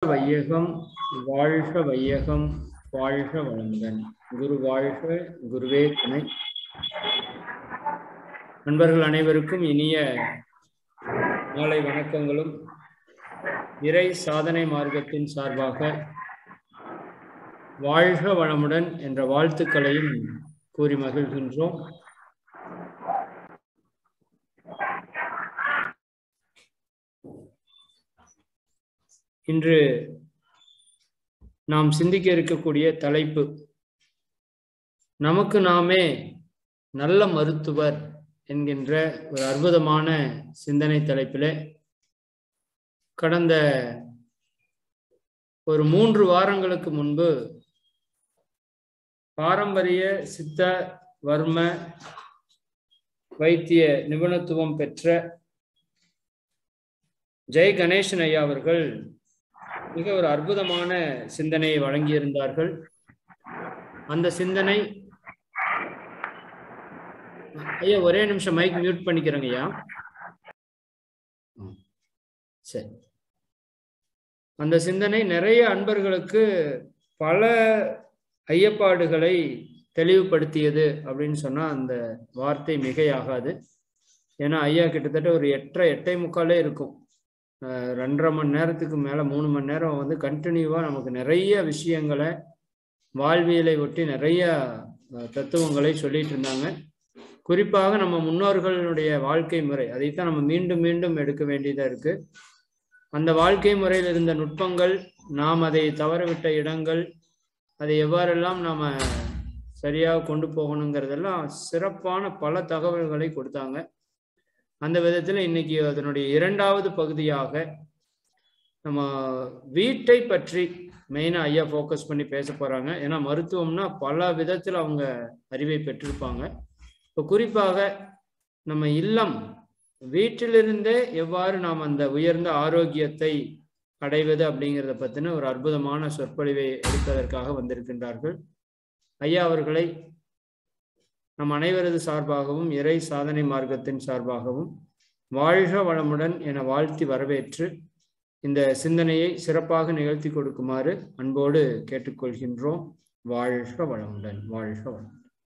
வையகம் வாழ்க வையகம் வாழ்க வளமுடன் குரு வாழ்க குருவே துணை நண்பர்கள் அனைவருக்கும் இனிய மாலை வணக்கங்களும் இறை சாதனை மார்க்கத்தின் சார்பாக வாழ்க வளமுடன் என்ற வாழ்த்துக்களையும் கூறி மகிழ்கின்றோம் இன்று நாம் சிந்திக்க இருக்கக்கூடிய தலைப்பு நமக்கு நாமே நல்ல மருத்துவர் என்கின்ற ஒரு அற்புதமான சிந்தனை தலைப்பில் கடந்த ஒரு மூன்று வாரங்களுக்கு முன்பு பாரம்பரிய சித்த வர்ம வைத்திய நிபுணத்துவம் பெற்ற ஜெய் கணேசன் ஐயா அவர்கள் மிக ஒரு அற்புதமான சிந்தனையை வழங்கியிருந்தார்கள் அந்த சிந்தனை ஐயா ஒரே நிமிஷம் மைக் மியூட் பண்ணிக்கிறேங்க ஐயா சரி அந்த சிந்தனை நிறைய அன்பர்களுக்கு பல ஐயப்பாடுகளை தெளிவுபடுத்தியது அப்படின்னு சொன்னா அந்த வார்த்தை மிகையாகாது ஏன்னா ஐயா கிட்டத்தட்ட ஒரு எட்டரை எட்டை முக்காலே இருக்கும் ரெண்டரை மணி நேரத்துக்கு மேலே மூணு மணி நேரம் வந்து கண்டினியூவாக நமக்கு நிறைய விஷயங்களை வாழ்வியலை ஒட்டி நிறைய தத்துவங்களை சொல்லிட்டு இருந்தாங்க குறிப்பாக நம்ம முன்னோர்களுடைய வாழ்க்கை முறை அதைத்தான் நம்ம மீண்டும் மீண்டும் எடுக்க வேண்டியதாக இருக்கு அந்த வாழ்க்கை முறையில் இருந்த நுட்பங்கள் நாம் அதை தவறவிட்ட இடங்கள் அதை எவ்வாறெல்லாம் நாம் சரியாக கொண்டு போகணுங்கிறதெல்லாம் சிறப்பான பல தகவல்களை கொடுத்தாங்க அந்த விதத்தில் இன்னைக்கு அதனுடைய இரண்டாவது பகுதியாக நம்ம வீட்டை பற்றி மெயினாக ஐயா ஃபோக்கஸ் பண்ணி பேச போகிறாங்க ஏன்னா மருத்துவம்னா பல விதத்தில் அவங்க அறிவை பெற்றிருப்பாங்க இப்போ குறிப்பாக நம்ம இல்லம் வீட்டிலிருந்தே எவ்வாறு நாம் அந்த உயர்ந்த ஆரோக்கியத்தை அடைவது அப்படிங்கிறத பற்றின ஒரு அற்புதமான சொற்பொழிவை எடுப்பதற்காக வந்திருக்கின்றார்கள் ஐயா அவர்களை நம் அனைவரது சார்பாகவும் இறை சாதனை மார்க்கத்தின் சார்பாகவும் வாழ்க வளமுடன் என வாழ்த்தி வரவேற்று இந்த சிந்தனையை சிறப்பாக நிகழ்த்தி கொடுக்குமாறு அன்போடு கேட்டுக்கொள்கின்றோம் வாழ்க வளமுடன் வாழ்க வளம்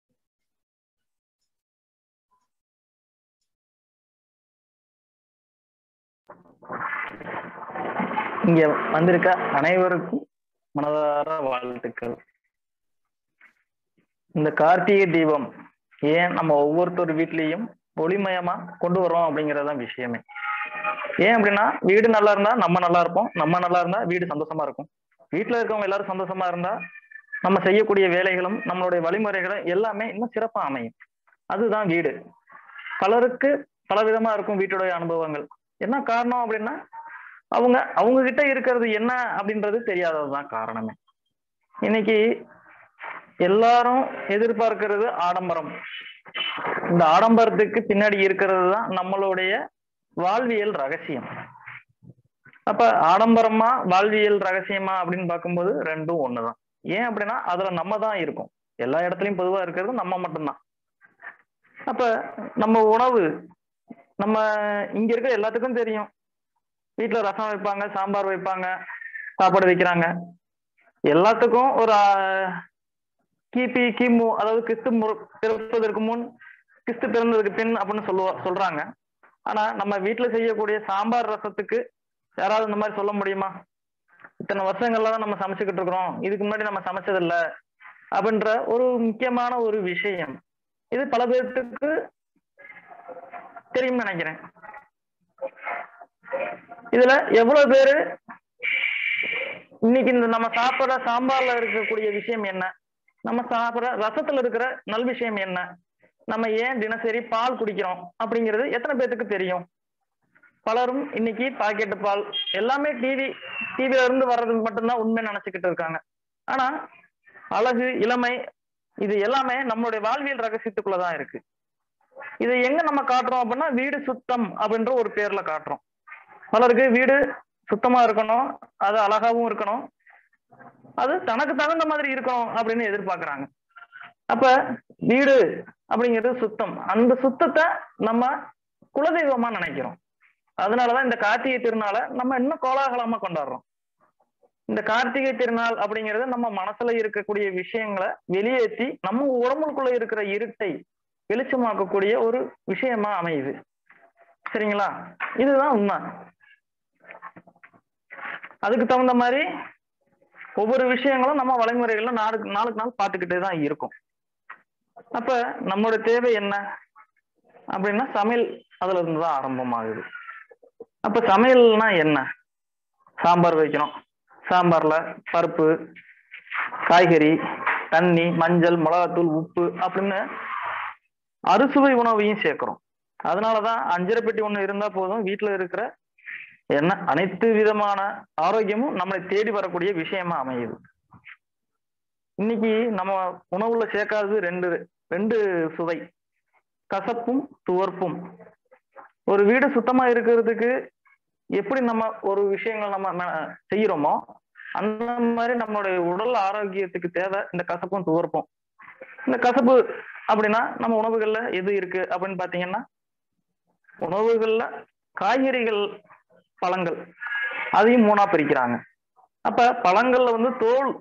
இங்க வந்திருக்க அனைவருக்கும் மனதார வாழ்த்துக்கள் இந்த கார்த்திகை தீபம் ஏன் நம்ம ஒவ்வொருத்தர் வீட்லயும் ஒளிமயமா கொண்டு வரோம் அப்படிங்கறதுதான் விஷயமே ஏன் அப்படின்னா வீடு நல்லா இருந்தா நம்ம நல்லா இருப்போம் நம்ம நல்லா இருந்தா வீடு சந்தோஷமா இருக்கும் வீட்டுல இருக்கவங்க எல்லாரும் சந்தோஷமா இருந்தா நம்ம செய்யக்கூடிய வேலைகளும் நம்மளுடைய வழிமுறைகளும் எல்லாமே இன்னும் சிறப்பா அமையும் அதுதான் வீடு பலருக்கு பல விதமா இருக்கும் வீட்டுடைய அனுபவங்கள் என்ன காரணம் அப்படின்னா அவங்க அவங்க கிட்ட இருக்கிறது என்ன அப்படின்றது தெரியாததுதான் காரணமே இன்னைக்கு எல்லாரும் எதிர்பார்க்கிறது ஆடம்பரம் இந்த ஆடம்பரத்துக்கு பின்னாடி இருக்கிறது தான் நம்மளுடைய வாழ்வியல் ரகசியம் அப்ப ஆடம்பரமா வாழ்வியல் ரகசியமா அப்படின்னு பார்க்கும்போது ரெண்டும் ஒண்ணுதான் ஏன் அப்படின்னா அதுல நம்ம தான் இருக்கோம் எல்லா இடத்துலயும் பொதுவா இருக்கிறது நம்ம மட்டும்தான் அப்ப நம்ம உணவு நம்ம இங்க இருக்க எல்லாத்துக்கும் தெரியும் வீட்டுல ரசம் வைப்பாங்க சாம்பார் வைப்பாங்க சாப்பாடு வைக்கிறாங்க எல்லாத்துக்கும் ஒரு கிபி கிமு அதாவது கிறிஸ்து பிறப்பதற்கு முன் கிறிஸ்து பிறந்ததுக்கு பின் அப்படின்னு சொல்லுவா சொல்றாங்க ஆனா நம்ம வீட்டுல செய்யக்கூடிய சாம்பார் ரசத்துக்கு யாராவது இந்த மாதிரி சொல்ல முடியுமா இத்தனை வருஷங்கள்ல தான் நம்ம சமைச்சுக்கிட்டு இருக்கிறோம் இதுக்கு முன்னாடி நம்ம சமைச்சதில்ல அப்படின்ற ஒரு முக்கியமான ஒரு விஷயம் இது பல பேர்த்துக்கு தெரியும் நினைக்கிறேன் இதுல எவ்வளவு பேரு இன்னைக்கு இந்த நம்ம சாப்பிடுற சாம்பார்ல இருக்கக்கூடிய விஷயம் என்ன நம்ம சாப்பிடுற ரசத்துல இருக்கிற நல் விஷயம் என்ன நம்ம ஏன் தினசரி பால் குடிக்கிறோம் அப்படிங்கிறது எத்தனை பேத்துக்கு தெரியும் பலரும் இன்னைக்கு பாக்கெட்டு பால் எல்லாமே டிவி டிவில இருந்து வர்றது மட்டும்தான் உண்மை நினைச்சுக்கிட்டு இருக்காங்க ஆனா அழகு இளமை இது எல்லாமே நம்மளுடைய வாழ்வியல் ரகசியத்துக்குள்ளதான் இருக்கு இதை எங்க நம்ம காட்டுறோம் அப்படின்னா வீடு சுத்தம் அப்படின்ற ஒரு பேர்ல காட்டுறோம் பலருக்கு வீடு சுத்தமா இருக்கணும் அது அழகாவும் இருக்கணும் அது தனக்கு தகுந்த மாதிரி இருக்கணும் அப்படின்னு எதிர்பார்க்கறாங்க அப்ப வீடு அப்படிங்கிறது சுத்தம் அந்த சுத்தத்தை நம்ம குலதெய்வமா நினைக்கிறோம் அதனாலதான் இந்த கார்த்திகை திருநாளை நம்ம இன்னும் கோலாகலமா கொண்டாடுறோம் இந்த கார்த்திகை திருநாள் அப்படிங்கிறது நம்ம மனசுல இருக்கக்கூடிய விஷயங்களை வெளியேற்றி நம்ம உடம்புக்குள்ள இருக்கிற இருட்டை வெளிச்சமாக்கக்கூடிய ஒரு விஷயமா அமையுது சரிங்களா இதுதான் உண்மை அதுக்கு தகுந்த மாதிரி ஒவ்வொரு விஷயங்களும் நம்ம வழிமுறைகள்ல நாளுக்கு நாளுக்கு நாள் பார்த்துக்கிட்டே தான் இருக்கும் அப்ப நம்மளோட தேவை என்ன அப்படின்னா சமையல் அதுல இருந்து தான் ஆரம்பமாகுது அப்ப சமையல்னா என்ன சாம்பார் வைக்கிறோம் சாம்பார்ல பருப்பு காய்கறி தண்ணி மஞ்சள் மிளகாத்தூள் உப்பு அப்படின்னு அறுசுவை உணவையும் சேர்க்கிறோம் அதனாலதான் அஞ்சரை பெட்டி ஒண்ணு இருந்தா போதும் வீட்டுல இருக்கிற என்ன அனைத்து விதமான ஆரோக்கியமும் நம்மளை தேடி வரக்கூடிய விஷயமா அமையுது இன்னைக்கு நம்ம உணவுல சேர்க்காதது ரெண்டு ரெண்டு சுவை கசப்பும் துவர்ப்பும் ஒரு வீடு சுத்தமா இருக்கிறதுக்கு எப்படி நம்ம ஒரு விஷயங்கள் நம்ம ம- செய்யறோமோ அந்த மாதிரி நம்மளுடைய உடல் ஆரோக்கியத்துக்கு தேவை இந்த கசப்பும் துவர்ப்பும் இந்த கசப்பு அப்படின்னா நம்ம உணவுகள்ல எது இருக்கு அப்படின்னு பாத்தீங்கன்னா உணவுகள்ல காய்கறிகள் பழங்கள் அதையும் மூணா பிரிக்கிறாங்க அப்ப பழங்கள்ல வந்து தோல்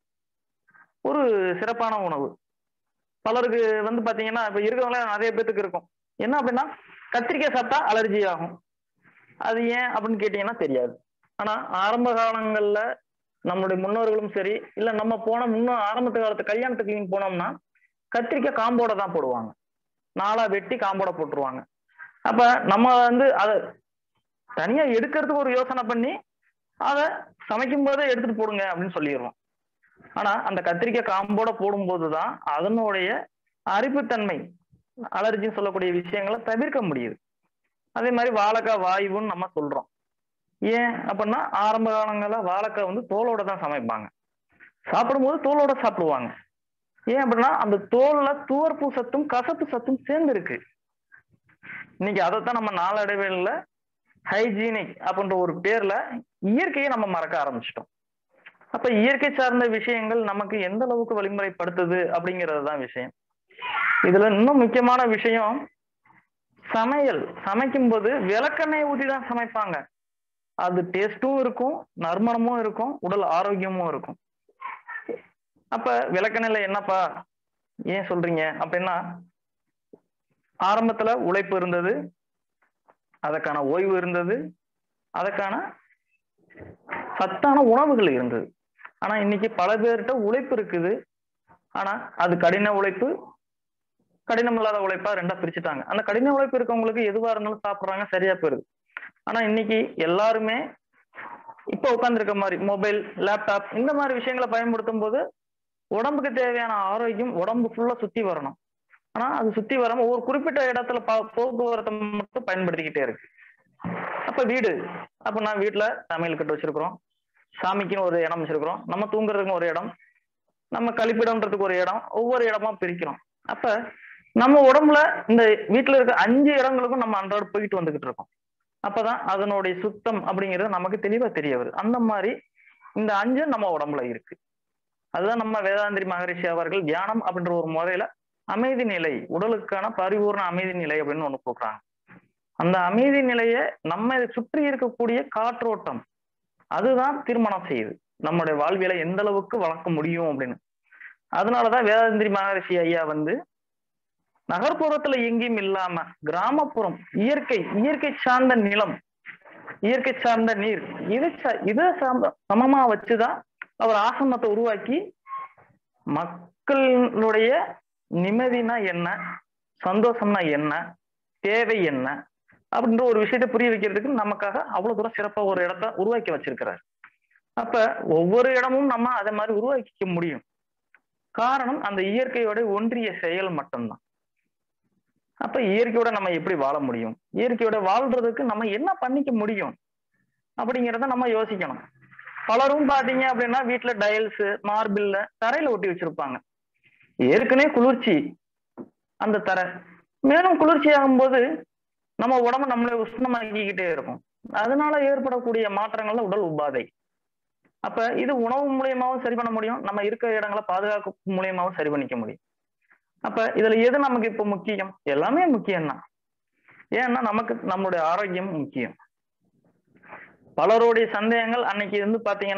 ஒரு சிறப்பான உணவு பலருக்கு வந்து பாத்தீங்கன்னா இப்ப இருக்கிறவங்கள நிறைய பேத்துக்கு இருக்கும் என்ன அப்படின்னா கத்திரிக்காய் சாப்பிட்டா அலர்ஜி ஆகும் அது ஏன் அப்படின்னு கேட்டீங்கன்னா தெரியாது ஆனா ஆரம்ப காலங்கள்ல நம்மளுடைய முன்னோர்களும் சரி இல்ல நம்ம போன முன்ன ஆரம்பத்து காலத்து கல்யாணத்துக்கு போனோம்னா கத்திரிக்காய் காம்போட தான் போடுவாங்க நாளா வெட்டி காம்போட போட்டுருவாங்க அப்ப நம்ம வந்து அதை தனியா எடுக்கிறதுக்கு ஒரு யோசனை பண்ணி அதை சமைக்கும் போதே எடுத்துட்டு போடுங்க அப்படின்னு சொல்லிடுவோம் ஆனா அந்த கத்திரிக்காய் காம்போட போடும்போது தான் அதனுடைய அரிப்புத்தன்மை அலர்ஜின்னு சொல்லக்கூடிய விஷயங்களை தவிர்க்க முடியுது அதே மாதிரி வாழைக்காய் வாயுன்னு நம்ம சொல்றோம் ஏன் அப்படின்னா ஆரம்ப காலங்கள்ல வாழைக்காய் வந்து தோலோட தான் சமைப்பாங்க சாப்பிடும்போது தோலோட சாப்பிடுவாங்க ஏன் அப்படின்னா அந்த தோல்ல துவர்ப்பு சத்தும் கசப்பு சத்தும் சேர்ந்து இருக்கு இன்னைக்கு அதைத்தான் நம்ம நாளடைவில் ஹைஜீனிக் அப்படின்ற ஒரு பேர்ல இயற்கையை நம்ம மறக்க ஆரம்பிச்சிட்டோம் அப்ப இயற்கை சார்ந்த விஷயங்கள் நமக்கு எந்த அளவுக்கு வழிமுறைப்படுத்துது அப்படிங்கிறது தான் விஷயம் இதுல இன்னும் முக்கியமான விஷயம் சமையல் சமைக்கும் போது விளக்கெண்ணெய் ஊற்றி தான் சமைப்பாங்க அது டேஸ்டும் இருக்கும் நறுமணமும் இருக்கும் உடல் ஆரோக்கியமும் இருக்கும் அப்ப விளக்கெண்ணெயில என்னப்பா ஏன் சொல்றீங்க அப்படின்னா ஆரம்பத்துல உழைப்பு இருந்தது அதற்கான ஓய்வு இருந்தது அதற்கான சத்தான உணவுகள் இருந்தது ஆனா இன்னைக்கு பல பேர்கிட்ட உழைப்பு இருக்குது ஆனா அது கடின உழைப்பு கடினம் இல்லாத உழைப்பா ரெண்டா பிரிச்சுட்டாங்க அந்த கடின உழைப்பு இருக்கவங்களுக்கு எதுவா இருந்தாலும் சாப்பிடுறாங்க சரியா போயிருது ஆனா இன்னைக்கு எல்லாருமே இப்ப உட்காந்துருக்க மாதிரி மொபைல் லேப்டாப் இந்த மாதிரி விஷயங்களை பயன்படுத்தும் போது உடம்புக்கு தேவையான ஆரோக்கியம் உடம்பு ஃபுல்லா சுத்தி வரணும் ஆனா அது சுத்தி வராம ஒரு குறிப்பிட்ட இடத்துல பா- போக்குவரத்தை மட்டும் பயன்படுத்திக்கிட்டே இருக்கு அப்ப வீடு அப்ப நான் வீட்டுல சமையல் கட்டு வச்சிருக்கிறோம் சாமிக்குன்னு ஒரு இடம் வச்சிருக்கிறோம் நம்ம தூங்குறதுக்கு ஒரு இடம் நம்ம கழிப்பிடம்ன்றதுக்கு ஒரு இடம் ஒவ்வொரு இடமா பிரிக்கிறோம் அப்ப நம்ம உடம்புல இந்த வீட்டுல இருக்க அஞ்சு இடங்களுக்கும் நம்ம அன்றாட போயிட்டு வந்துகிட்டு இருக்கோம் அப்பதான் அதனுடைய சுத்தம் அப்படிங்கிறது நமக்கு தெளிவா தெரிய வருது அந்த மாதிரி இந்த அஞ்சு நம்ம உடம்புல இருக்கு அதுதான் நம்ம வேதாந்திரி மகரிஷி அவர்கள் தியானம் அப்படின்ற ஒரு முறையில அமைதி நிலை உடலுக்கான பரிபூர்ண அமைதி நிலை அப்படின்னு ஒண்ணு போக்குறாங்க அந்த அமைதி நிலையை நம்ம சுற்றி இருக்கக்கூடிய காற்றோட்டம் அதுதான் தீர்மானம் செய்யுது நம்மளுடைய வாழ்வியலை எந்த அளவுக்கு வளர்க்க முடியும் அப்படின்னு அதனாலதான் வேதாந்திரி மகரிஷி ஐயா வந்து நகர்ப்புறத்துல எங்கேயும் இல்லாம கிராமப்புறம் இயற்கை இயற்கை சார்ந்த நிலம் இயற்கை சார்ந்த நீர் இதை சா- இதை சார்ந்த சமமா வச்சுதான் அவர் ஆசிரமத்தை உருவாக்கி மக்களுடைய நிம்மதினா என்ன சந்தோஷம்னா என்ன தேவை என்ன அப்படின்ற ஒரு விஷயத்தை புரிய வைக்கிறதுக்கு நமக்காக அவ்வளவு தூரம் சிறப்பா ஒரு இடத்த உருவாக்கி வச்சிருக்கிறார் அப்ப ஒவ்வொரு இடமும் நம்ம அதை மாதிரி உருவாக்கிக்க முடியும் காரணம் அந்த இயற்கையோட ஒன்றிய செயல் மட்டும்தான் அப்ப இயற்கையோட நம்ம எப்படி வாழ முடியும் இயற்கையோட வாழ்றதுக்கு நம்ம என்ன பண்ணிக்க முடியும் அப்படிங்கிறத நம்ம யோசிக்கணும் பலரும் பாத்தீங்க அப்படின்னா வீட்டுல டயல்ஸ் மார்பிள்ல தரையில ஒட்டி வச்சிருப்பாங்க ஏற்கனவே குளிர்ச்சி அந்த தரை மேலும் குளிர்ச்சி ஆகும்போது நம்ம உடம்பு நம்மளை உஷ்ணமாக்கிக்கிட்டே இருக்கும் அதனால ஏற்படக்கூடிய மாற்றங்கள்ல உடல் உபாதை அப்ப இது உணவு மூலியமாவும் சரி பண்ண முடியும் நம்ம இருக்கிற இடங்களை பாதுகாப்பு மூலியமாவும் சரி பண்ணிக்க முடியும் அப்ப இதுல எது நமக்கு இப்ப முக்கியம் எல்லாமே முக்கியம் தான் ஏன்னா நமக்கு நம்மளுடைய ஆரோக்கியம் முக்கியம் பலருடைய சந்தேகங்கள் அன்னைக்கு வந்து பாத்தீங்கன்னா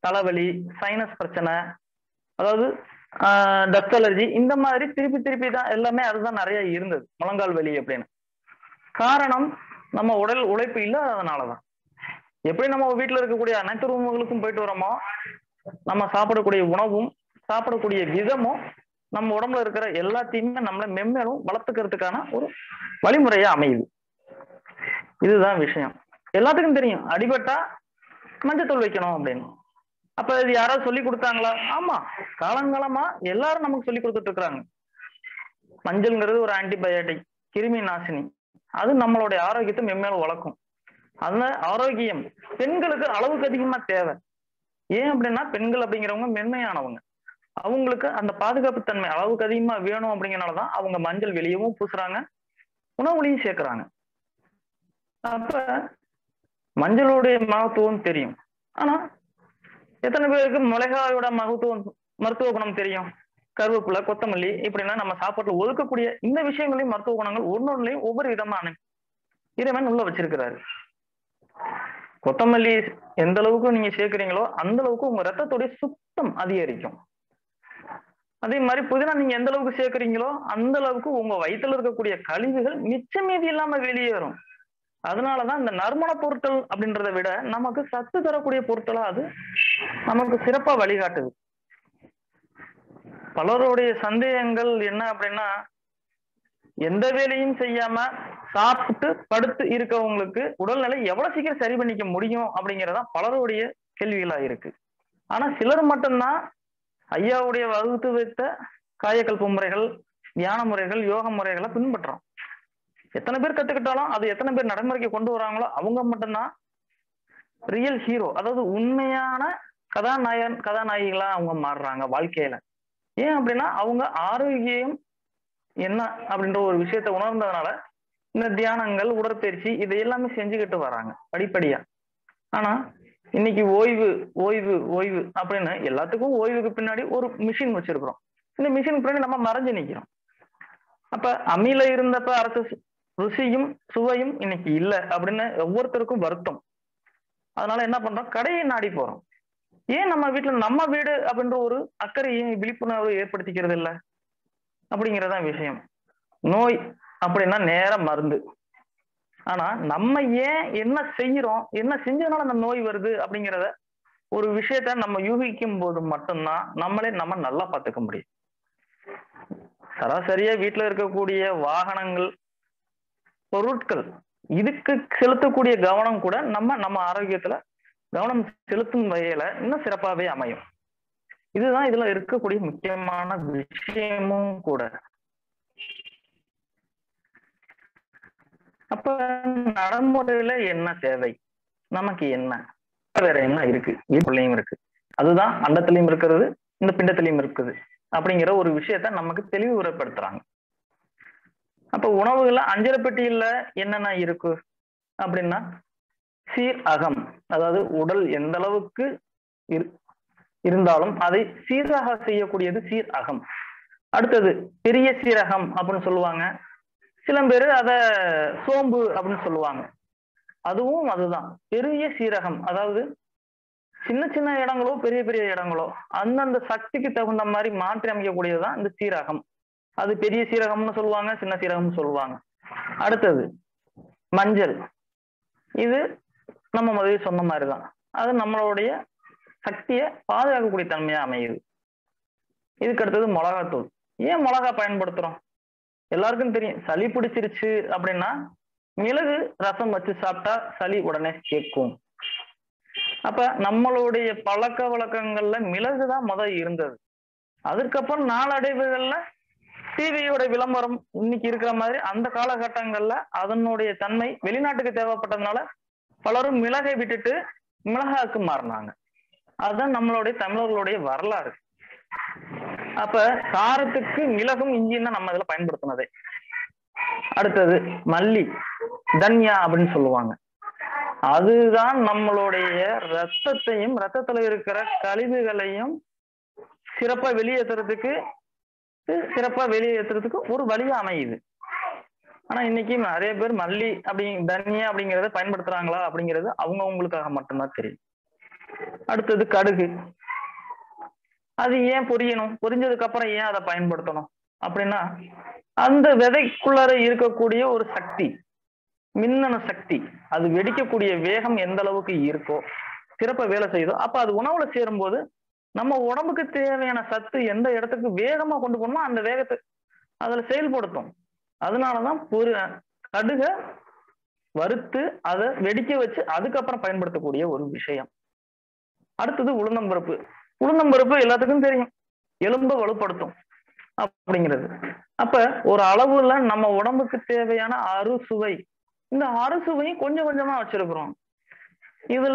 தலைவலி சைனஸ் பிரச்சனை அதாவது டஸ்ட் அலர்ஜி இந்த மாதிரி திருப்பி திருப்பி தான் எல்லாமே அதுதான் நிறைய இருந்தது முழங்கால் வலி அப்படின்னு காரணம் நம்ம உடல் உழைப்பு இல்லாததுனாலதான் எப்படி நம்ம வீட்டுல இருக்கக்கூடிய அனைத்து ரூமுகளுக்கும் போயிட்டு வரோமோ நம்ம சாப்பிடக்கூடிய உணவும் சாப்பிடக்கூடிய விதமும் நம்ம உடம்புல இருக்கிற எல்லாத்தையுமே நம்மள மென்மேலும் வளர்த்துக்கிறதுக்கான ஒரு வழிமுறையா அமையுது இதுதான் விஷயம் எல்லாத்துக்கும் தெரியும் அடிபட்டா மஞ்சத்தூள் வைக்கணும் அப்படின்னு அப்ப இது யாராவது சொல்லி கொடுத்தாங்களா ஆமா காலங்காலமா எல்லாரும் நமக்கு சொல்லி கொடுத்துட்டு இருக்கிறாங்க மஞ்சள்ங்கிறது ஒரு ஆன்டிபயோட்டிக் கிருமி நாசினி அது நம்மளுடைய ஆரோக்கியத்தை மென்மேலும் வளர்க்கும் அந்த ஆரோக்கியம் பெண்களுக்கு அளவுக்கு அதிகமா தேவை ஏன் அப்படின்னா பெண்கள் அப்படிங்கிறவங்க மென்மையானவங்க அவங்களுக்கு அந்த பாதுகாப்பு தன்மை அளவுக்கு அதிகமா வேணும் அப்படிங்கறனாலதான் அவங்க மஞ்சள் வெளியவும் பூசுறாங்க உணவுலையும் சேர்க்கிறாங்க அப்ப மஞ்சளுடைய மகத்துவம் தெரியும் ஆனா எத்தனை பேருக்கு மிளகாயோட மகத்துவம் மருத்துவ குணம் தெரியும் கருவேப்பிலை கொத்தமல்லி இப்படின்னா நம்ம சாப்பாட்டுல ஒதுக்கக்கூடிய இந்த விஷயங்களையும் மருத்துவ குணங்கள் ஒன்னொன்னுலயும் ஒவ்வொரு விதமான இறைவன் உள்ள வச்சிருக்கிறாரு கொத்தமல்லி எந்த அளவுக்கு நீங்க சேர்க்கிறீங்களோ அந்த அளவுக்கு உங்க ரத்தத்துடைய சுத்தம் அதிகரிக்கும் அதே மாதிரி புதினா நீங்க எந்த அளவுக்கு சேர்க்கிறீங்களோ அந்த அளவுக்கு உங்க வயிற்றுல இருக்கக்கூடிய கழிவுகள் மிச்சம் மீதி இல்லாம வெளியேறும் அதனாலதான் இந்த நறுமண பொருட்கள் அப்படின்றத விட நமக்கு சத்து தரக்கூடிய பொருட்களா அது நமக்கு சிறப்பா வழிகாட்டுது பலருடைய சந்தேகங்கள் என்ன அப்படின்னா எந்த வேலையும் செய்யாம சாப்பிட்டு படுத்து இருக்கவங்களுக்கு உடல்நிலை எவ்வளவு சீக்கிரம் சரி பண்ணிக்க முடியும் அப்படிங்கறதா பலருடைய கேள்விகளா இருக்கு ஆனா சிலர் மட்டும்தான் ஐயாவுடைய வகுத்து வைத்த காயக்கல்ப முறைகள் தியான முறைகள் யோக முறைகளை பின்பற்றோம் எத்தனை பேர் கத்துக்கிட்டாலும் அது எத்தனை பேர் நடைமுறைக்கு கொண்டு வராங்களோ அவங்க மட்டும்தான் ரியல் ஹீரோ அதாவது உண்மையான கதாநாயகன் கதாநாயகிகளா அவங்க மாறுறாங்க வாழ்க்கையில ஏன் அப்படின்னா அவங்க ஆரோக்கியம் என்ன அப்படின்ற ஒரு விஷயத்த உணர்ந்ததுனால இந்த தியானங்கள் உடற்பயிற்சி இதை எல்லாமே செஞ்சுக்கிட்டு வராங்க படிப்படியா ஆனா இன்னைக்கு ஓய்வு ஓய்வு ஓய்வு அப்படின்னு எல்லாத்துக்கும் ஓய்வுக்கு பின்னாடி ஒரு மிஷின் வச்சிருக்கிறோம் இந்த மிஷின் பின்னாடி நம்ம மறைஞ்சு நிக்கிறோம் அப்ப அம்மியில இருந்தப்ப அரசு ருசியும் சுவையும் இன்னைக்கு இல்லை அப்படின்னு ஒவ்வொருத்தருக்கும் வருத்தம் அதனால என்ன பண்றோம் கடையை நாடி போறோம் ஏன் நம்ம வீட்டுல நம்ம வீடு அப்படின்ற ஒரு அக்கறையை விழிப்புணர்வு ஏற்படுத்திக்கிறது இல்லை அப்படிங்கறதான் விஷயம் நோய் அப்படின்னா நேர மருந்து ஆனா நம்ம ஏன் என்ன செய்யறோம் என்ன செஞ்சதுனால அந்த நோய் வருது அப்படிங்கிறத ஒரு விஷயத்த நம்ம யூகிக்கும் போது மட்டும்தான் நம்மளே நம்ம நல்லா பார்த்துக்க முடியும் சராசரியா வீட்டுல இருக்கக்கூடிய வாகனங்கள் பொருட்கள் இதுக்கு செலுத்தக்கூடிய கவனம் கூட நம்ம நம்ம ஆரோக்கியத்துல கவனம் செலுத்தும் வகையில இன்னும் சிறப்பாவே அமையும் இதுதான் இதுல இருக்கக்கூடிய முக்கியமான விஷயமும் கூட அப்ப நடைமுறையில என்ன தேவை நமக்கு என்ன வேற என்ன இருக்கு வீட்டுலயும் இருக்கு அதுதான் அண்டத்திலையும் இருக்கிறது இந்த பிண்டத்திலையும் இருக்குது அப்படிங்கிற ஒரு விஷயத்த நமக்கு தெளிவுபடுத்துறாங்க அப்ப உணவுகள்ல அஞ்சரை பெட்டியில என்னென்ன இருக்கு அப்படின்னா சீர் அகம் அதாவது உடல் எந்த அளவுக்கு இருந்தாலும் அதை சீராக செய்யக்கூடியது சீர் அகம் அடுத்தது பெரிய சீரகம் அப்படின்னு சொல்லுவாங்க சில பேர் அத சோம்பு அப்படின்னு சொல்லுவாங்க அதுவும் அதுதான் பெரிய சீரகம் அதாவது சின்ன சின்ன இடங்களோ பெரிய பெரிய இடங்களோ அந்தந்த சக்திக்கு தகுந்த மாதிரி மாற்றி அமைக்கக்கூடியதுதான் இந்த சீரகம் அது பெரிய சீரகம்னு சொல்லுவாங்க சின்ன சீரகம்னு சொல்லுவாங்க அடுத்தது மஞ்சள் இது நம்ம முதலில் சொன்ன மாதிரிதான் அது நம்மளுடைய சக்தியை பாதுகாக்கக்கூடிய தன்மையா அமையுது இதுக்கு அடுத்தது மிளகாத்தூள் ஏன் மிளகா பயன்படுத்துறோம் எல்லாருக்கும் தெரியும் சளி பிடிச்சிருச்சு அப்படின்னா மிளகு ரசம் வச்சு சாப்பிட்டா சளி உடனே கேட்கும் அப்ப நம்மளுடைய பழக்க வழக்கங்கள்ல மிளகு தான் முதல் இருந்தது அதுக்கப்புறம் நாளடைவுகள்ல டிவியோட விளம்பரம் இன்னைக்கு இருக்கிற மாதிரி அந்த காலகட்டங்கள்ல அதனுடைய தன்மை வெளிநாட்டுக்கு தேவைப்பட்டதுனால பலரும் மிளகை விட்டுட்டு மிளகாக்கு மாறினாங்க அதுதான் நம்மளுடைய தமிழர்களுடைய வரலாறு அப்ப காரத்துக்கு மிளகும் இஞ்சியும் தான் நம்ம இதுல பயன்படுத்தினதே அடுத்தது மல்லி தன்யா அப்படின்னு சொல்லுவாங்க அதுதான் நம்மளுடைய ரத்தத்தையும் ரத்தத்துல இருக்கிற கழிவுகளையும் சிறப்பா வெளியேற்றுறதுக்கு சிறப்பா வெளியேற்றுறதுக்கு ஒரு வழியா அமையுது ஆனா இன்னைக்கு நிறைய பேர் மல்லி அப்படி தனியா அப்படிங்கறத பயன்படுத்துறாங்களா அப்படிங்கிறது அவங்க அவங்களுக்காக மட்டும்தான் தெரியும் அடுத்தது கடுகு அது ஏன் பொரியணும் பொரிஞ்சதுக்கு அப்புறம் ஏன் அதை பயன்படுத்தணும் அப்படின்னா அந்த விதைக்குள்ளார இருக்கக்கூடிய ஒரு சக்தி மின்னணு சக்தி அது வெடிக்கக்கூடிய வேகம் எந்த அளவுக்கு இருக்கோ சிறப்பா வேலை செய்யுதோ அப்ப அது உணவுல சேரும்போது நம்ம உடம்புக்கு தேவையான சத்து எந்த இடத்துக்கு வேகமா கொண்டு போகணுமோ அந்த வேகத்தை அதுல செயல்படுத்தும் அதனாலதான் பொரு கடுக வறுத்து அதை வெடிக்க வச்சு அதுக்கப்புறம் பயன்படுத்தக்கூடிய ஒரு விஷயம் அடுத்தது உளுந்தம்பருப்பு உளுந்தம்பருப்பு எல்லாத்துக்கும் தெரியும் எலும்பை வலுப்படுத்தும் அப்படிங்கிறது அப்ப ஒரு அளவுல நம்ம உடம்புக்கு தேவையான அறுசுவை இந்த அறுசுவையும் கொஞ்சம் கொஞ்சமா வச்சிருக்கிறோம் இதுல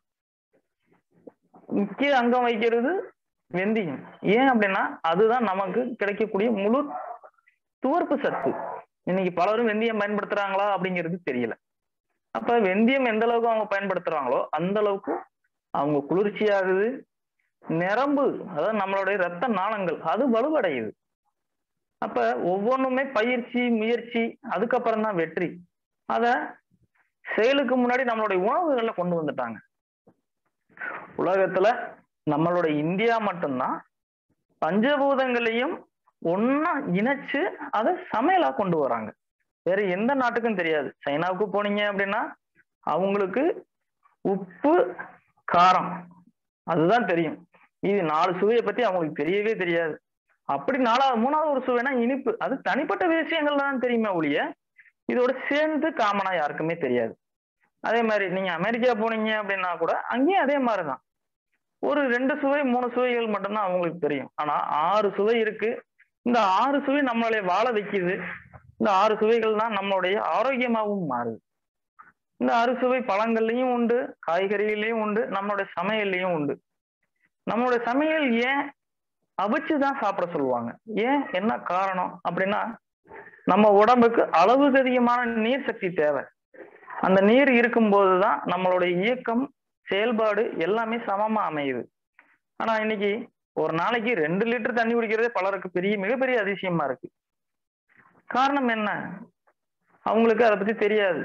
முக்கிய அங்கம் வைக்கிறது வெந்தயம் ஏன் அப்படின்னா அதுதான் நமக்கு கிடைக்கக்கூடிய முழு துவர்ப்பு சத்து இன்னைக்கு பலரும் வெந்தயம் பயன்படுத்துறாங்களா அப்படிங்கிறது தெரியல அப்ப வெந்தயம் எந்த அளவுக்கு அவங்க பயன்படுத்துறாங்களோ அந்த அளவுக்கு அவங்க குளிர்ச்சியாகுது நரம்பு அதாவது நம்மளுடைய ரத்த நாளங்கள் அது வலுவடையுது அப்ப ஒவ்வொன்றுமே பயிற்சி முயற்சி அதுக்கப்புறம் தான் வெற்றி அத செயலுக்கு முன்னாடி நம்மளுடைய உணவுகள்ல கொண்டு வந்துட்டாங்க உலகத்துல நம்மளுடைய இந்தியா மட்டும்தான் பஞ்சபூதங்களையும் ஒன்னா இணைச்சு அதை சமையலா கொண்டு வராங்க வேற எந்த நாட்டுக்கும் தெரியாது சைனாவுக்கு போனீங்க அப்படின்னா அவங்களுக்கு உப்பு காரம் அதுதான் தெரியும் இது நாலு சுவையை பத்தி அவங்களுக்கு தெரியவே தெரியாது அப்படி நாலாவது மூணாவது ஒரு சுவைனா இனிப்பு அது தனிப்பட்ட விஷயங்கள்ல தான் தெரியுமே ஒழிய இதோட சேர்ந்து காமனா யாருக்குமே தெரியாது அதே மாதிரி நீங்க அமெரிக்கா போனீங்க அப்படின்னா கூட அங்கேயும் அதே மாதிரிதான் ஒரு ரெண்டு சுவை மூணு சுவைகள் மட்டும்தான் அவங்களுக்கு தெரியும் ஆனா ஆறு சுவை இருக்கு இந்த ஆறு சுவை நம்மளை வாழ வைக்குது இந்த ஆறு சுவைகள் தான் நம்மளுடைய ஆரோக்கியமாகவும் மாறுது இந்த அறுசுவை பழங்கள்லயும் உண்டு காய்கறிகள்லயும் உண்டு நம்மளுடைய சமையல்லையும் உண்டு நம்மளுடைய சமையல் ஏன் அவிச்சுதான் சாப்பிட சொல்லுவாங்க ஏன் என்ன காரணம் அப்படின்னா நம்ம உடம்புக்கு அளவுக்கு அதிகமான நீர் சக்தி தேவை அந்த நீர் இருக்கும்போது தான் நம்மளுடைய இயக்கம் செயல்பாடு எல்லாமே சமமா அமையுது ஆனா இன்னைக்கு ஒரு நாளைக்கு ரெண்டு லிட்டர் தண்ணி குடிக்கிறதே பலருக்கு பெரிய மிகப்பெரிய அதிசயமா இருக்கு காரணம் என்ன அவங்களுக்கு அதை பத்தி தெரியாது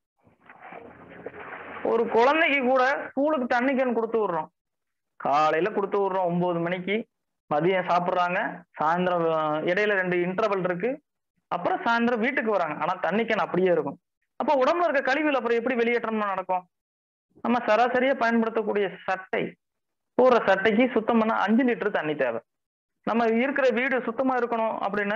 ஒரு குழந்தைக்கு கூட ஸ்கூலுக்கு தண்ணி கேன் கொடுத்து விடுறோம் காலையில கொடுத்து விடுறோம் ஒன்பது மணிக்கு மதியம் சாப்பிடுறாங்க சாயந்தரம் அஹ், இடையில ரெண்டு இன்டர்வல் இருக்கு அப்புறம் சாயந்தரம் வீட்டுக்கு வராங்க ஆனா தண்ணி கேன் அப்படியே இருக்கும் அப்ப உடம்புல இருக்க கழிவுகள் அப்புறம் எப்படி வெளியேற்றம் நடக்கும் நம்ம சராசரியா பயன்படுத்தக்கூடிய சட்டை போடுற சட்டைக்கு சுத்தம் பண்ண அஞ்சு லிட்டர் தண்ணி தேவை நம்ம இருக்கிற வீடு சுத்தமா இருக்கணும் அப்படின்னு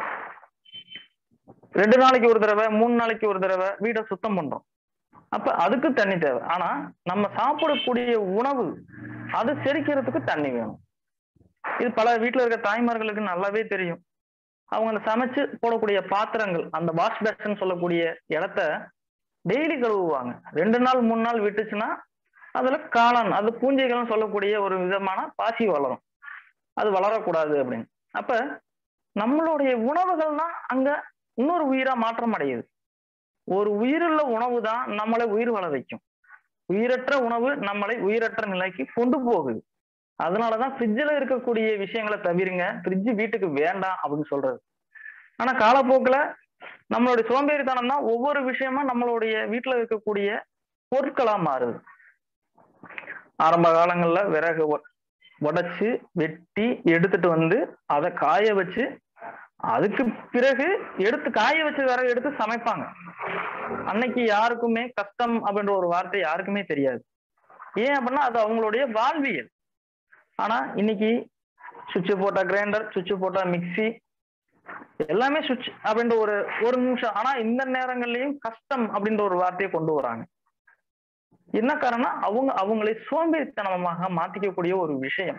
ரெண்டு நாளைக்கு ஒரு தடவை மூணு நாளைக்கு ஒரு தடவை வீடை சுத்தம் பண்றோம் அப்ப அதுக்கு தண்ணி தேவை ஆனா நம்ம சாப்பிடக்கூடிய உணவு அது செரிக்கிறதுக்கு தண்ணி வேணும் இது பல வீட்டுல இருக்க தாய்மார்களுக்கு நல்லாவே தெரியும் அவங்க அந்த சமைச்சு போடக்கூடிய பாத்திரங்கள் அந்த வாஷ் பேஷன் சொல்லக்கூடிய இடத்த டெய்லி கழுவுவாங்க ரெண்டு நாள் மூணு நாள் விட்டுச்சுன்னா அதுல காளான் அது பூஞ்சைகள்னு சொல்லக்கூடிய ஒரு விதமான பாசி வளரும் அது வளரக்கூடாது அப்படின்னு அப்ப நம்மளுடைய உணவுகள் தான் அங்க இன்னொரு உயிரா மாற்றம் அடையுது ஒரு உயிருள்ள உணவு தான் நம்மளை உயிர் வாழ வைக்கும் உயிரற்ற உணவு நம்மளை உயிரற்ற நிலைக்கு கொண்டு போகுது அதனாலதான் ஃப்ரிட்ஜில் இருக்கக்கூடிய விஷயங்களை தவிருங்க ஃப்ரிட்ஜ் வீட்டுக்கு வேண்டாம் அப்படின்னு சொல்றது ஆனா காலப்போக்குல நம்மளுடைய சோம்பேறித்தனம் தான் ஒவ்வொரு விஷயமா நம்மளுடைய வீட்டுல இருக்கக்கூடிய பொருட்களா மாறுது ஆரம்ப காலங்கள்ல விறகு உ- உடைச்சு வெட்டி எடுத்துட்டு வந்து அதை காய வச்சு அதுக்கு பிறகு எடுத்து காய வச்சு விறகு எடுத்து சமைப்பாங்க அன்னைக்கு யாருக்குமே கஷ்டம் அப்படின்ற ஒரு வார்த்தை யாருக்குமே தெரியாது ஏன் அப்படின்னா அது அவங்களுடைய வாழ்வியல் ஆனா இன்னைக்கு சுவிட்ச் போட்டா கிரைண்டர் சுவிட்ச் போட்டா மிக்ஸி எல்லாமே சுவிட்ச் அப்படின்ற ஒரு ஒரு நிமிஷம் ஆனா இந்த நேரங்கள்லயும் கஷ்டம் அப்படின்ற ஒரு வார்த்தையை கொண்டு வராங்க என்ன காரணம் அவங்க அவங்களை சோம்பேறித்தனமாக மாத்திக்கக்கூடிய ஒரு விஷயம்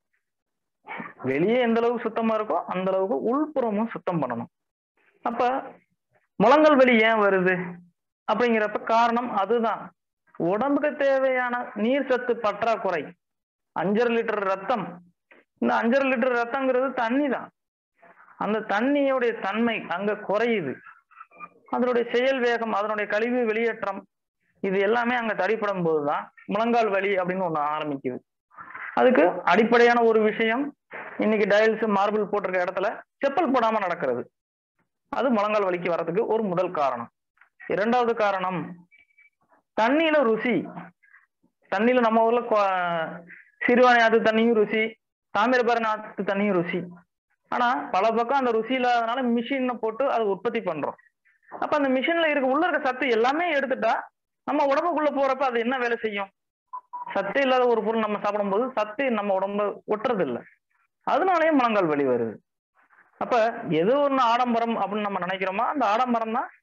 வெளியே எந்த அளவுக்கு சுத்தமா இருக்கோ அந்த அளவுக்கு உள்புறமும் சுத்தம் பண்ணணும் அப்ப முழங்கல் வலி ஏன் வருது அப்படிங்கிறப்ப காரணம் அதுதான் உடம்புக்கு தேவையான நீர் சத்து பற்றாக்குறை அஞ்சரை லிட்டர் ரத்தம் இந்த அஞ்சரை லிட்டர் ரத்தங்கிறது தண்ணி தான் அந்த தண்ணியோடைய தன்மை அங்க குறையுது அதனுடைய செயல் வேகம் அதனுடைய கழிவு வெளியேற்றம் இது எல்லாமே அங்க தடைப்படும் போதுதான் முழங்கால் வலி அப்படின்னு ஒண்ணு ஆரம்பிக்குது அதுக்கு அடிப்படையான ஒரு விஷயம் இன்னைக்கு டயல்ஸ் மார்பிள் போட்டிருக்க இடத்துல செப்பல் போடாம நடக்கிறது அது முழங்கால் வலிக்கு வர்றதுக்கு ஒரு முதல் காரணம் இரண்டாவது காரணம் தண்ணியில ருசி தண்ணியில நம்ம ஊர்ல கொ- சிறுவாணி ஆத்து தண்ணியும் ருசி தாமிரபரணி ஆத்து தண்ணியும் ருசி ஆனா பல பக்கம் அந்த ருசி இல்லாதனால மிஷினை போட்டு அதை உற்பத்தி பண்றோம் அப்ப அந்த மிஷின்ல இருக்க உள்ள இருக்க சத்து எல்லாமே எடுத்துட்டா நம்ம உடம்புக்குள்ள போறப்ப அது என்ன வேலை செய்யும் சத்து இல்லாத ஒரு பொருள் நம்ம சாப்பிடும்போது சத்து நம்ம உடம்புல ஒட்டுறது இல்ல அதனாலயே முழங்கால் வலி வருது அப்ப எது ஒண்ணு ஆடம்பரம் அப்படின்னு நம்ம நினைக்கிறோமோ அந்த ஆடம்பரம் தான்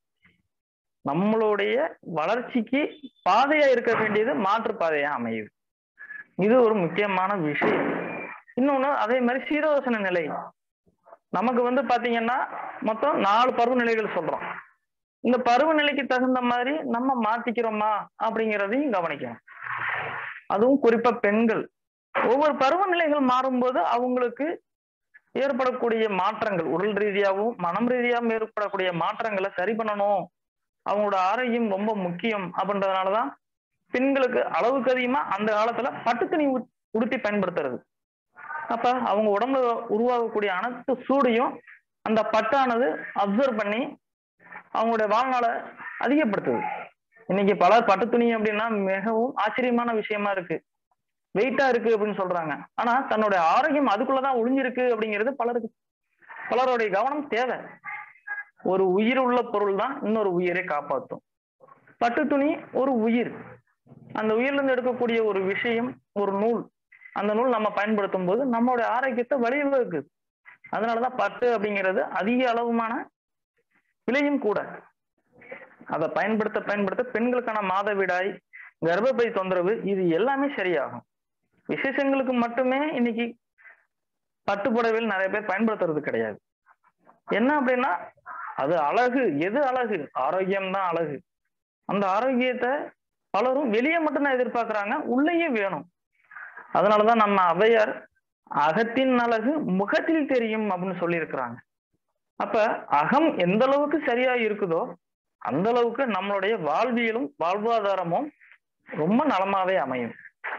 நம்மளுடைய வளர்ச்சிக்கு பாதையா இருக்க வேண்டியது மாற்று பாதையா அமையுது இது ஒரு முக்கியமான விஷயம் இன்னொன்னு அதே மாதிரி சீதோசன நிலை நமக்கு வந்து பாத்தீங்கன்னா மொத்தம் நாலு பருவநிலைகள் சொல்றோம் இந்த பருவநிலைக்கு தகுந்த மாதிரி நம்ம மாத்திக்கிறோமா அப்படிங்கிறதையும் கவனிக்கணும் அதுவும் குறிப்பா பெண்கள் ஒவ்வொரு பருவநிலைகள் மாறும்போது அவங்களுக்கு ஏற்படக்கூடிய மாற்றங்கள் உடல் ரீதியாகவும் மனம் ரீதியாகவும் ஏற்படக்கூடிய மாற்றங்களை சரி பண்ணணும் அவங்களோட ஆரோக்கியம் ரொம்ப முக்கியம் அப்படின்றதுனாலதான் பெண்களுக்கு அளவுக்கு அதிகமா அந்த காலத்துல பட்டு துணி உ- உடுத்தி பயன்படுத்துறது அப்ப அவங்க உடம்புல உருவாகக்கூடிய அனைத்து சூடையும் அந்த பட்டானது அப்சர்வ் பண்ணி அவங்களுடைய வாழ்நாளை அதிகப்படுத்துது இன்னைக்கு பல பட்டு துணி அப்படின்னா மிகவும் ஆச்சரியமான விஷயமா இருக்கு வெயிட்டா இருக்கு அப்படின்னு சொல்றாங்க ஆனா தன்னுடைய ஆரோக்கியம் அதுக்குள்ளதான் ஒளிஞ்சிருக்கு அப்படிங்கிறது பலருக்கு பலருடைய கவனம் தேவை ஒரு உயிர் உள்ள பொருள் தான் இன்னொரு உயிரை காப்பாற்றும் பட்டு துணி ஒரு உயிர் அந்த உயிர்ல இருந்து எடுக்கக்கூடிய ஒரு விஷயம் ஒரு நூல் அந்த நூல் நம்ம பயன்படுத்தும் போது நம்மளுடைய ஆரோக்கியத்தை வழிவகுக்குது அதனாலதான் பட்டு அப்படிங்கிறது அதிக அளவுமான விலையும் கூட அதை பயன்படுத்த பயன்படுத்த பெண்களுக்கான மாதவிடாய் கர்ப்பப்பை தொந்தரவு இது எல்லாமே சரியாகும் விசேஷங்களுக்கு மட்டுமே இன்னைக்கு பட்டு புடவைகள் நிறைய பேர் பயன்படுத்துறது கிடையாது என்ன அப்படின்னா அது அழகு எது அழகு ஆரோக்கியம் தான் அழகு அந்த ஆரோக்கியத்தை பலரும் வெளியே மட்டும்தான் எதிர்பார்க்கறாங்க உள்ளேயே வேணும் அதனாலதான் நம்ம ஔவையார் அகத்தின் அழகு முகத்தில் தெரியும் அப்படின்னு சொல்லியிருக்கிறாங்க அப்ப அகம் எந்த அளவுக்கு சரியா இருக்குதோ அந்த அளவுக்கு நம்மளுடைய வாழ்வியலும் வாழ்வாதாரமும் ரொம்ப நலமாவே அமையும்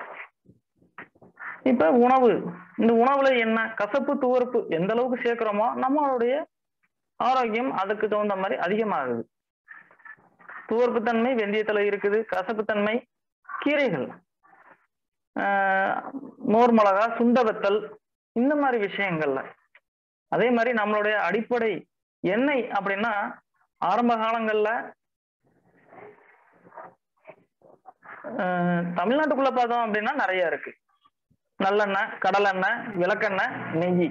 இப்ப உணவு இந்த உணவுல என்ன கசப்பு துவர்ப்பு எந்த அளவுக்கு சேர்க்கிறோமோ நம்மளுடைய ஆரோக்கியம் அதுக்கு தகுந்த மாதிரி அதிகமாகுது துவர்ப்பு தன்மை வெந்தயத்துல இருக்குது கசப்பு தன்மை கீரைகள் ஆஹ் மோர் மிளகா சுண்ட வத்தல் இந்த மாதிரி விஷயங்கள்ல அதே மாதிரி நம்மளுடைய அடிப்படை எண்ணெய் அப்படின்னா ஆரம்ப காலங்கள்ல ஆஹ் தமிழ்நாட்டுக்குள்ள பார்த்தோம் அப்படின்னா நிறைய இருக்கு நல்லெண்ணெய் கடலெண்ணெய் விளக்கெண்ணெய் நெய்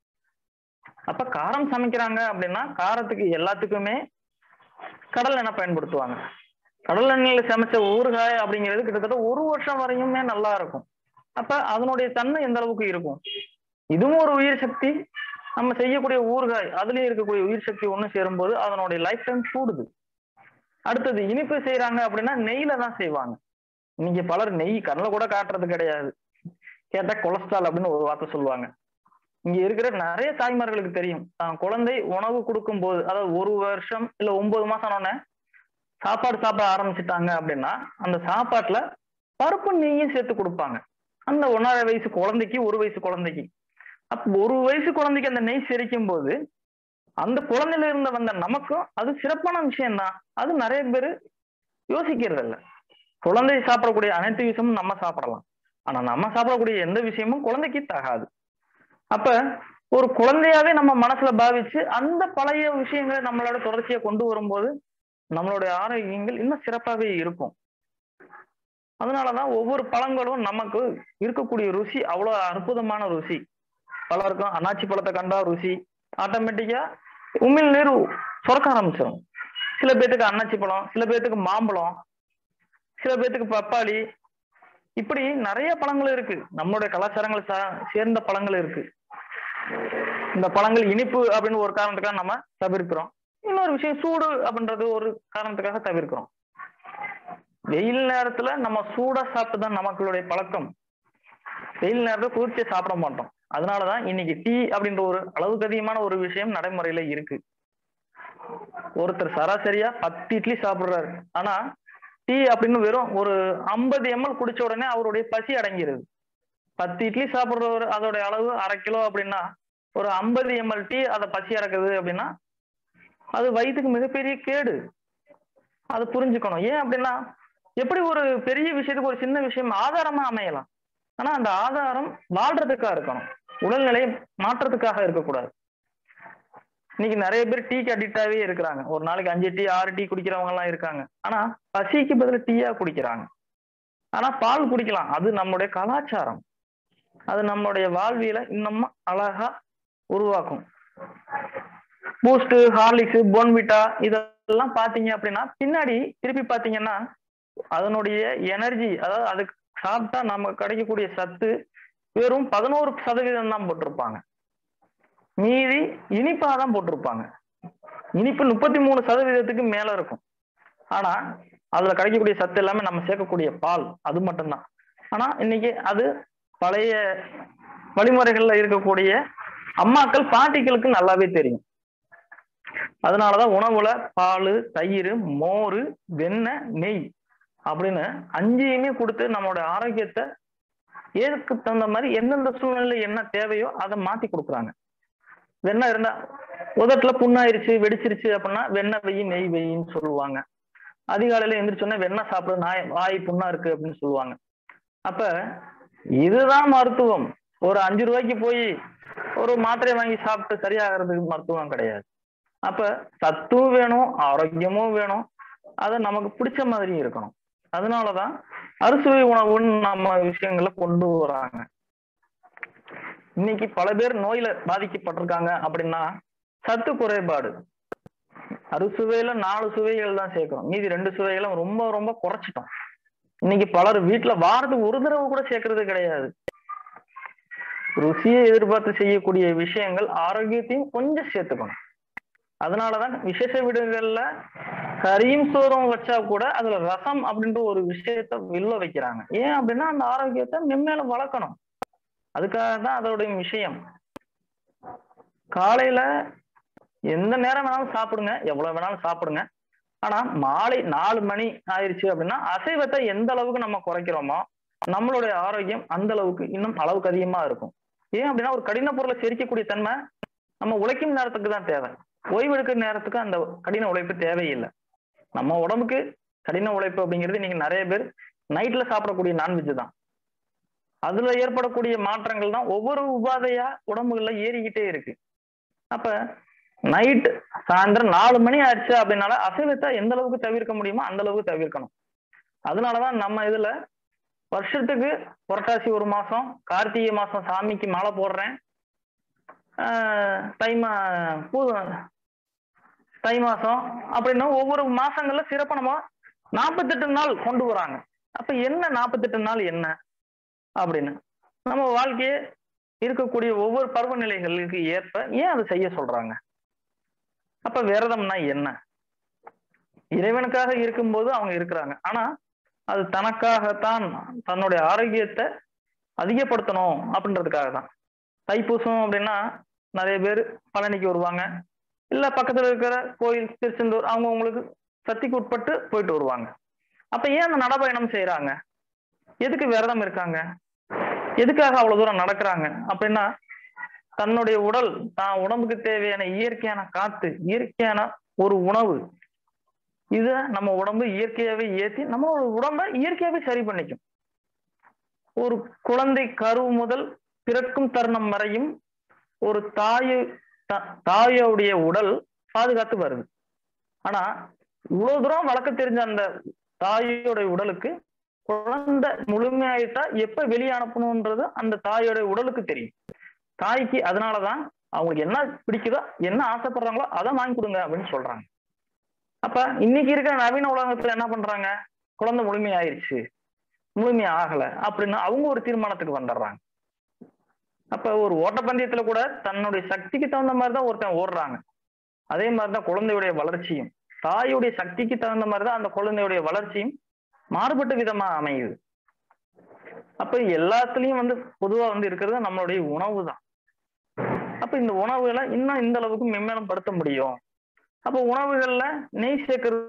அப்ப காரம் சமைக்கிறாங்க அப்படின்னா காரத்துக்கு எல்லாத்துக்குமே கடல் எண்ணெய் பயன்படுத்துவாங்க கடல் எண்ணெயில சமைச்ச ஊறுகாய் அப்படிங்கிறது கிட்டத்தட்ட ஒரு வருஷம் வரையுமே நல்லா இருக்கும் அப்ப அதனுடைய தன்மை எந்த அளவுக்கு இருக்கும் இதுவும் ஒரு உயிர் சக்தி நம்ம செய்யக்கூடிய ஊறுகாய் அதுலயும் இருக்கக்கூடிய உயிர் சக்தி ஒண்ணு சேரும்போது அதனுடைய லைஃப் டைம் கூடுது அடுத்தது இனிப்பு செய்யறாங்க அப்படின்னா நெய்ல தான் செய்வாங்க இன்னைக்கு பலர் நெய் கண்ணில் கூட காட்டுறது கிடையாது கேட்டா கொலஸ்ட்ரால் அப்படின்னு ஒரு வார்த்தை சொல்லுவாங்க இங்க இருக்கிற நிறைய தாய்மார்களுக்கு தெரியும் தான் குழந்தை உணவு கொடுக்கும் போது அதாவது ஒரு வருஷம் இல்ல ஒன்பது மாசம் ஆனோடனே சாப்பாடு சாப்பிட ஆரம்பிச்சுட்டாங்க அப்படின்னா அந்த சாப்பாட்டுல பருப்பு நெய்யும் சேர்த்து கொடுப்பாங்க அந்த ஒன்றரை வயசு குழந்தைக்கு ஒரு வயசு குழந்தைக்கு அப்ப ஒரு வயசு குழந்தைக்கு அந்த நெய் செரிக்கும் போது அந்த குழந்தையில இருந்து வந்த நமக்கும் அது சிறப்பான விஷயம்தான் அது நிறைய பேர் யோசிக்கிறது இல்ல குழந்தை சாப்பிடக்கூடிய அனைத்து விஷயமும் நம்ம சாப்பிடலாம் ஆனா நம்ம சாப்பிடக்கூடிய எந்த விஷயமும் குழந்தைக்கு தகாது அப்ப ஒரு குழந்தையாவே நம்ம மனசுல பாவிச்சு அந்த பழைய விஷயங்களை நம்மளோட தொடர்ச்சியா கொண்டு வரும்போது நம்மளுடைய ஆரோக்கியங்கள் இன்னும் சிறப்பாகவே இருக்கும் அதனாலதான் ஒவ்வொரு பழங்களும் நமக்கு இருக்கக்கூடிய ருசி அவ்வளவு அற்புதமான ருசி பலருக்கும் அன்னாச்சி பழத்தை கண்டா ருசி ஆட்டோமேட்டிக்கா உமிழ் நீர் சுரக்க ஆரம்பிச்சிடும் சில பேர்த்துக்கு அன்னாச்சி பழம் சில பேர்த்துக்கு மாம்பழம் சில பேர்த்துக்கு பப்பாளி இப்படி நிறைய பழங்கள் இருக்கு நம்மளுடைய கலாச்சாரங்களை சா- சேர்ந்த பழங்கள் இருக்கு இந்த பழங்கள் இனிப்பு அப்படின்னு ஒரு காரணத்துக்காக நம்ம தவிர்க்கிறோம் இன்னொரு விஷயம் சூடு அப்படின்றது ஒரு காரணத்துக்காக தவிர்க்கிறோம் வெயில் நேரத்துல நம்ம சூடா சாப்பிட்டு தான் நமக்களுடைய பழக்கம் வெயில் நேரத்துல குளிர்ச்சியை சாப்பிட மாட்டோம் அதனாலதான் இன்னைக்கு டீ அப்படின்ற ஒரு அளவுக்கு அதிகமான ஒரு விஷயம் நடைமுறையில இருக்கு ஒருத்தர் சராசரியா பத்து இட்லி சாப்பிடுறாரு ஆனா டீ அப்படின்னு வெறும் ஒரு ஐம்பது எம்எல் குடிச்ச உடனே அவருடைய பசி அடங்கிருது பத்து இட்லி சாப்பிடுறவர் அதோட அளவு அரை கிலோ அப்படின்னா ஒரு ஐம்பது எம்எல் டீ அதை பசி அடக்குது அப்படின்னா அது வயிற்றுக்கு மிகப்பெரிய கேடு அது புரிஞ்சுக்கணும் ஏன் அப்படின்னா எப்படி ஒரு பெரிய விஷயத்துக்கு ஒரு சின்ன விஷயம் ஆதாரமா அமையலாம் ஆனா அந்த ஆதாரம் வாழ்றதுக்காக இருக்கணும் உடல்நிலையை மாற்றத்துக்காக இருக்கக்கூடாது இன்னைக்கு நிறைய பேர் டீக்கு அடிக்டாவே இருக்கிறாங்க ஒரு நாளைக்கு அஞ்சு டீ ஆறு டீ குடிக்கிறவங்க எல்லாம் இருக்காங்க ஆனா பசிக்கு பதில் டீயா குடிக்கிறாங்க ஆனா பால் குடிக்கலாம் அது நம்முடைய கலாச்சாரம் அது நம்மளுடைய வாழ்வியல இன்னமும் அழகா உருவாக்கும் பூஸ்ட் ஹார்லிக்ஸ் போன்விட்டா இதெல்லாம் பாத்தீங்க அப்படின்னா பின்னாடி திருப்பி பாத்தீங்கன்னா அதனுடைய எனர்ஜி அதாவது அதுக்கு சாப்பிட்டா நமக்கு கிடைக்கக்கூடிய சத்து வெறும் பதினோரு சதவீதம் தான் போட்டிருப்பாங்க மீதி இனிப்பா தான் போட்டிருப்பாங்க இனிப்பு முப்பத்தி மூணு சதவீதத்துக்கு மேல இருக்கும் ஆனா அதுல கிடைக்கக்கூடிய சத்து எல்லாமே நம்ம சேர்க்கக்கூடிய பால் அது மட்டும்தான் ஆனா இன்னைக்கு அது பழைய வழிமுறைகள்ல இருக்கக்கூடிய அம்மாக்கள் பாட்டிகளுக்கு நல்லாவே தெரியும் அதனாலதான் உணவுல பால் தயிர் மோர் வெண்ணெய் நெய் அப்படின்னு அஞ்சையுமே கொடுத்து நம்மளோட ஆரோக்கியத்தை ஏதுக்கு தகுந்த மாதிரி எந்தெந்த சூழ்நிலை என்ன தேவையோ அதை மாத்தி கொடுக்குறாங்க வெண்ணெய் இருந்தா உதட்டுல புண்ணாயிருச்சு வெடிச்சிருச்சு அப்படின்னா வெண்ணெய் வெயி நெய் வெயின்னு சொல்லுவாங்க அதிகாலையில எந்திரிச்சோன்னே வெண்ணெய் சாப்பிடு நாய் வாய் புண்ணா இருக்கு அப்படின்னு சொல்லுவாங்க அப்ப இதுதான் மருத்துவம் ஒரு அஞ்சு ரூபாய்க்கு போய் ஒரு மாத்திரை வாங்கி சாப்பிட்டு சரியாகிறதுக்கு மருத்துவம் கிடையாது அப்ப சத்தும் வேணும் ஆரோக்கியமும் வேணும் அது நமக்கு பிடிச்ச மாதிரி இருக்கணும் அதனாலதான் அறுசுவை உணவுன்னு நம்ம விஷயங்களை கொண்டு வராங்க இன்னைக்கு பல பேர் நோயில பாதிக்கப்பட்டிருக்காங்க அப்படின்னா சத்து குறைபாடு அறுசுவையில நாலு சுவைகள் தான் சேர்க்கிறோம் மீதி ரெண்டு சுவைகளும் ரொம்ப ரொம்ப குறைச்சிட்டோம் இன்னைக்கு பலர் வீட்டுல வாரத்துக்கு ஒரு தடவை கூட சேர்க்கறது கிடையாது ருசியை எதிர்பார்த்து செய்யக்கூடிய விஷயங்கள் ஆரோக்கியத்தையும் கொஞ்சம் சேர்த்துக்கணும் அதனாலதான் விசேஷ வீடுகள்ல கறியும் சோறும் வச்சா கூட அதுல ரசம் அப்படின்ற ஒரு விஷயத்த வெளில வைக்கிறாங்க ஏன் அப்படின்னா அந்த ஆரோக்கியத்தை மென்மேல வளர்க்கணும் அதுக்காக தான் அதோடைய விஷயம் காலையில எந்த நேரம் வேணாலும் சாப்பிடுங்க எவ்வளவு வேணாலும் சாப்பிடுங்க ஆனா மாலை நாலு மணி ஆயிடுச்சு அப்படின்னா அசைவத்தை எந்த அளவுக்கு நம்ம குறைக்கிறோமோ நம்மளுடைய ஆரோக்கியம் அந்த அளவுக்கு இன்னும் அளவுக்கு அதிகமா இருக்கும் ஏன் அப்படின்னா ஒரு கடின பொருளை செரிக்கக்கூடிய தன்மை நம்ம உழைக்கும் நேரத்துக்கு தான் தேவை ஓய்வு எடுக்கிற நேரத்துக்கு அந்த கடின உழைப்பு தேவையில்லை நம்ம உடம்புக்கு கடின உழைப்பு அப்படிங்கிறது இன்னைக்கு நிறைய பேர் நைட்ல சாப்பிடக்கூடிய நான்வெஜ் தான் அதுல ஏற்படக்கூடிய மாற்றங்கள் தான் ஒவ்வொரு உபாதையா உடம்புகள்ல ஏறிக்கிட்டே இருக்கு அப்ப நைட் சாயந்தரம் நாலு மணி ஆயிடுச்சு அப்படின்னால அசைவத்தை எந்த அளவுக்கு தவிர்க்க முடியுமோ அந்த அளவுக்கு தவிர்க்கணும் அதனாலதான் நம்ம இதுல வருஷத்துக்கு புரட்டாசி ஒரு மாசம் கார்த்திகை மாசம் சாமிக்கு மாலை போடுறேன் தை மா பூ தை மாசம் அப்படின்னா ஒவ்வொரு மாசங்கள்ல சிறப்பா நம்ம நாற்பத்தெட்டு நாள் கொண்டு வராங்க அப்ப என்ன நாற்பத்தெட்டு நாள் என்ன அப்படின்னு நம்ம வாழ்க்கையே இருக்கக்கூடிய ஒவ்வொரு பருவநிலைகளுக்கு ஏற்ப ஏன் அதை செய்ய சொல்றாங்க அப்ப விரதம்னா என்ன இறைவனுக்காக இருக்கும்போது அவங்க இருக்கிறாங்க ஆனா அது தனக்காகத்தான் தன்னுடைய ஆரோக்கியத்தை அதிகப்படுத்தணும் அப்படின்றதுக்காக தான் தைப்பூசம் அப்படின்னா நிறைய பேர் பழனிக்கு வருவாங்க இல்ல பக்கத்துல இருக்கிற கோயில் திருச்செந்தூர் அவங்க உங்களுக்கு சக்திக்கு உட்பட்டு போயிட்டு வருவாங்க அப்ப ஏன் அந்த நடபயணம் செய்யறாங்க எதுக்கு விரதம் இருக்காங்க எதுக்காக அவ்வளவு தூரம் நடக்கிறாங்க அப்படின்னா தன்னுடைய உடல் தான் உடம்புக்கு தேவையான இயற்கையான காத்து இயற்கையான ஒரு உணவு இத நம்ம உடம்பு இயற்கையாவே ஏத்தி நம்ம உடம்ப இயற்கையாவே சரி பண்ணிக்கும் ஒரு குழந்தை கருவு முதல் பிறக்கும் தருணம் வரையும் ஒரு தாய் தாயோடைய உடல் பாதுகாத்து வருது ஆனா இவ்வளவு தூரம் வளர்க்க தெரிஞ்ச அந்த தாயோட உடலுக்கு குழந்தை முழுமையாயிட்டா எப்ப வெளியே அனுப்பணும்ன்றது அந்த தாயோட உடலுக்கு தெரியும் தாய்க்கு அதனாலதான் அவங்களுக்கு என்ன பிடிக்குதோ என்ன ஆசைப்படுறாங்களோ அதை வாங்கி கொடுங்க அப்படின்னு சொல்றாங்க அப்ப இன்னைக்கு இருக்கிற நவீன உலகத்துல என்ன பண்றாங்க குழந்தை முழுமையாயிருச்சு முழுமையா ஆகல அப்படின்னு அவங்க ஒரு தீர்மானத்துக்கு வந்துடுறாங்க அப்ப ஒரு ஓட்டப்பந்தயத்துல கூட தன்னுடைய சக்திக்கு தகுந்த மாதிரிதான் ஒருத்தன் ஓடுறாங்க அதே மாதிரிதான் குழந்தையுடைய வளர்ச்சியும் தாயுடைய சக்திக்கு தகுந்த மாதிரிதான் அந்த குழந்தையுடைய வளர்ச்சியும் மாறுபட்ட விதமா அமையுது அப்ப எல்லாத்துலயும் வந்து பொதுவா வந்து இருக்கிறது நம்மளுடைய உணவு தான் அப்ப இந்த உணவுகளை இன்னும் இந்த அளவுக்கு மென்மேலும் படுத்த முடியும் அப்ப உணவுகள்ல நெய் சேர்க்கறது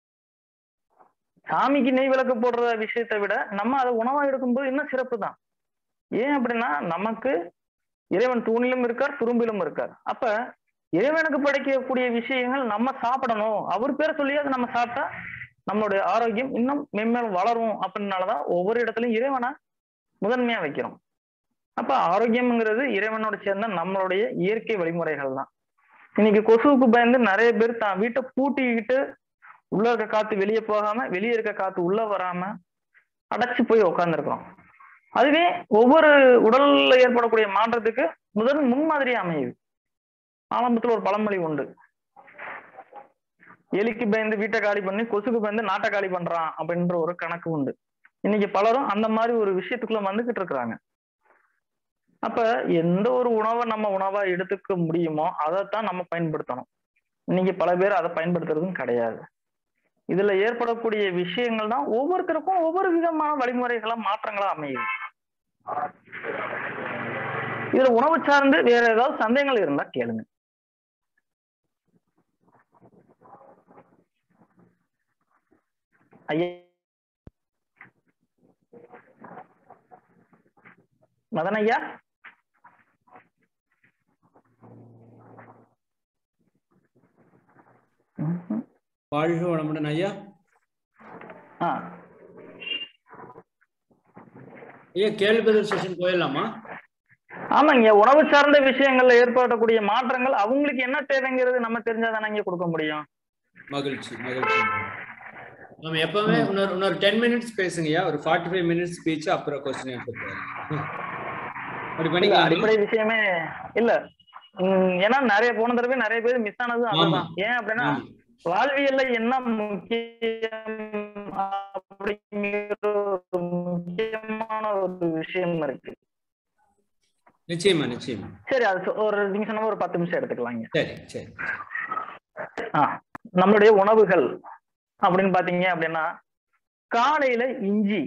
சாமிக்கு நெய் விளக்கு போடுற விஷயத்தை விட நம்ம அதை உணவா எடுக்கும்போது இன்னும் சிறப்பு தான் ஏன் அப்படின்னா நமக்கு இறைவன் தூணிலும் இருக்கார் துரும்பிலும் இருக்கார் அப்ப இறைவனுக்கு படைக்கக்கூடிய விஷயங்கள் நம்ம சாப்பிடணும் அவர் பேரை சொல்லி அதை நம்ம சாப்பிட்டா நம்மளுடைய ஆரோக்கியம் இன்னும் மென்மேலும் வளரும் அப்படின்னாலதான் ஒவ்வொரு இடத்துலயும் இறைவனை முதன்மையா வைக்கிறோம் அப்ப ஆரோக்கியம்ங்கிறது இறைவனோட சேர்ந்த நம்மளுடைய இயற்கை வழிமுறைகள் தான் இன்னைக்கு கொசுவுக்கு பயந்து நிறைய பேர் தான் வீட்டை பூட்டிக்கிட்டு உள்ள இருக்க காத்து வெளியே போகாம வெளியே இருக்க காத்து உள்ள வராம அடைச்சு போய் உட்காந்துருக்கிறோம் அதுவே ஒவ்வொரு உடல்ல ஏற்படக்கூடிய மாற்றத்துக்கு முதல் முன்மாதிரி அமையுது ஆரம்பத்துல ஒரு பழமொழி உண்டு எலிக்கு பயந்து வீட்டை காலி பண்ணி கொசுக்கு பயந்து நாட்டை காலி பண்றான் அப்படின்ற ஒரு கணக்கு உண்டு இன்னைக்கு பலரும் அந்த மாதிரி ஒரு விஷயத்துக்குள்ள வந்துகிட்டு இருக்கிறாங்க அப்ப எந்த ஒரு உணவை நம்ம உணவா எடுத்துக்க முடியுமோ அதைத்தான் நம்ம பயன்படுத்தணும் இன்னைக்கு பல பேர் அதை பயன்படுத்துறதும் கிடையாது இதுல ஏற்படக்கூடிய விஷயங்கள் தான் ஒவ்வொருத்தருக்கும் ஒவ்வொரு விதமான வழிமுறைகளா மாற்றங்களா அமையுது இதுல உணவு சார்ந்து வேற ஏதாவது சந்தேகங்கள் இருந்தா கேளுங்க ஐயா மதன் ஐயா ம்ஹும். வாழ்க வளமுடன் ஐயா ஆ ஐயா கேள்வி பதில் செஷன் போயிடலாமா ஆமாங்க உணவு சார்ந்த விஷயங்கள்ல ஏற்படக்கூடிய மாற்றங்கள் அவங்களுக்கு என்ன தேவைங்கிறது நம்ம தெரிஞ்சாதானே இங்க கொடுக்க முடியும் மகிழ்ச்சி மகிழ்ச்சி நம்ம எப்பவுமே இன்னொரு இன்னொரு டென் மினிட்ஸ் பேசுங்கய்யா ஒரு ஃபார்ட்டி ஃபைவ் மினிட்ஸ் ஸ்பீச் அப்புறம் கொஸ்டின் ஆன்சர் அப்படி இல்ல, பண்ணிக்கலாம் அடிப்படை விஷயமே இல்ல உம், ஏன்னா நிறைய போன தடவை நிறைய பேர் மிஸ் ஆனது அதுதான் ஆமா. ஏன் அப்படின்னா வாழ்வியல்ல என்ன முக்கியம் அப்படிங்கிற ஒரு முக்கியமான ஒரு விஷயம் இருக்கு நிச்சயமா நிச்சயமா சரி அது சொ- ஒரு நீங்க சொன்ன ஒரு பத்து நிமிஷம் எடுத்துக்கலாங்க சரி சரி ஆ, நம்மளுடைய உணவுகள் அப்படின்னு பாத்தீங்க அப்படின்னா காலையில இஞ்சி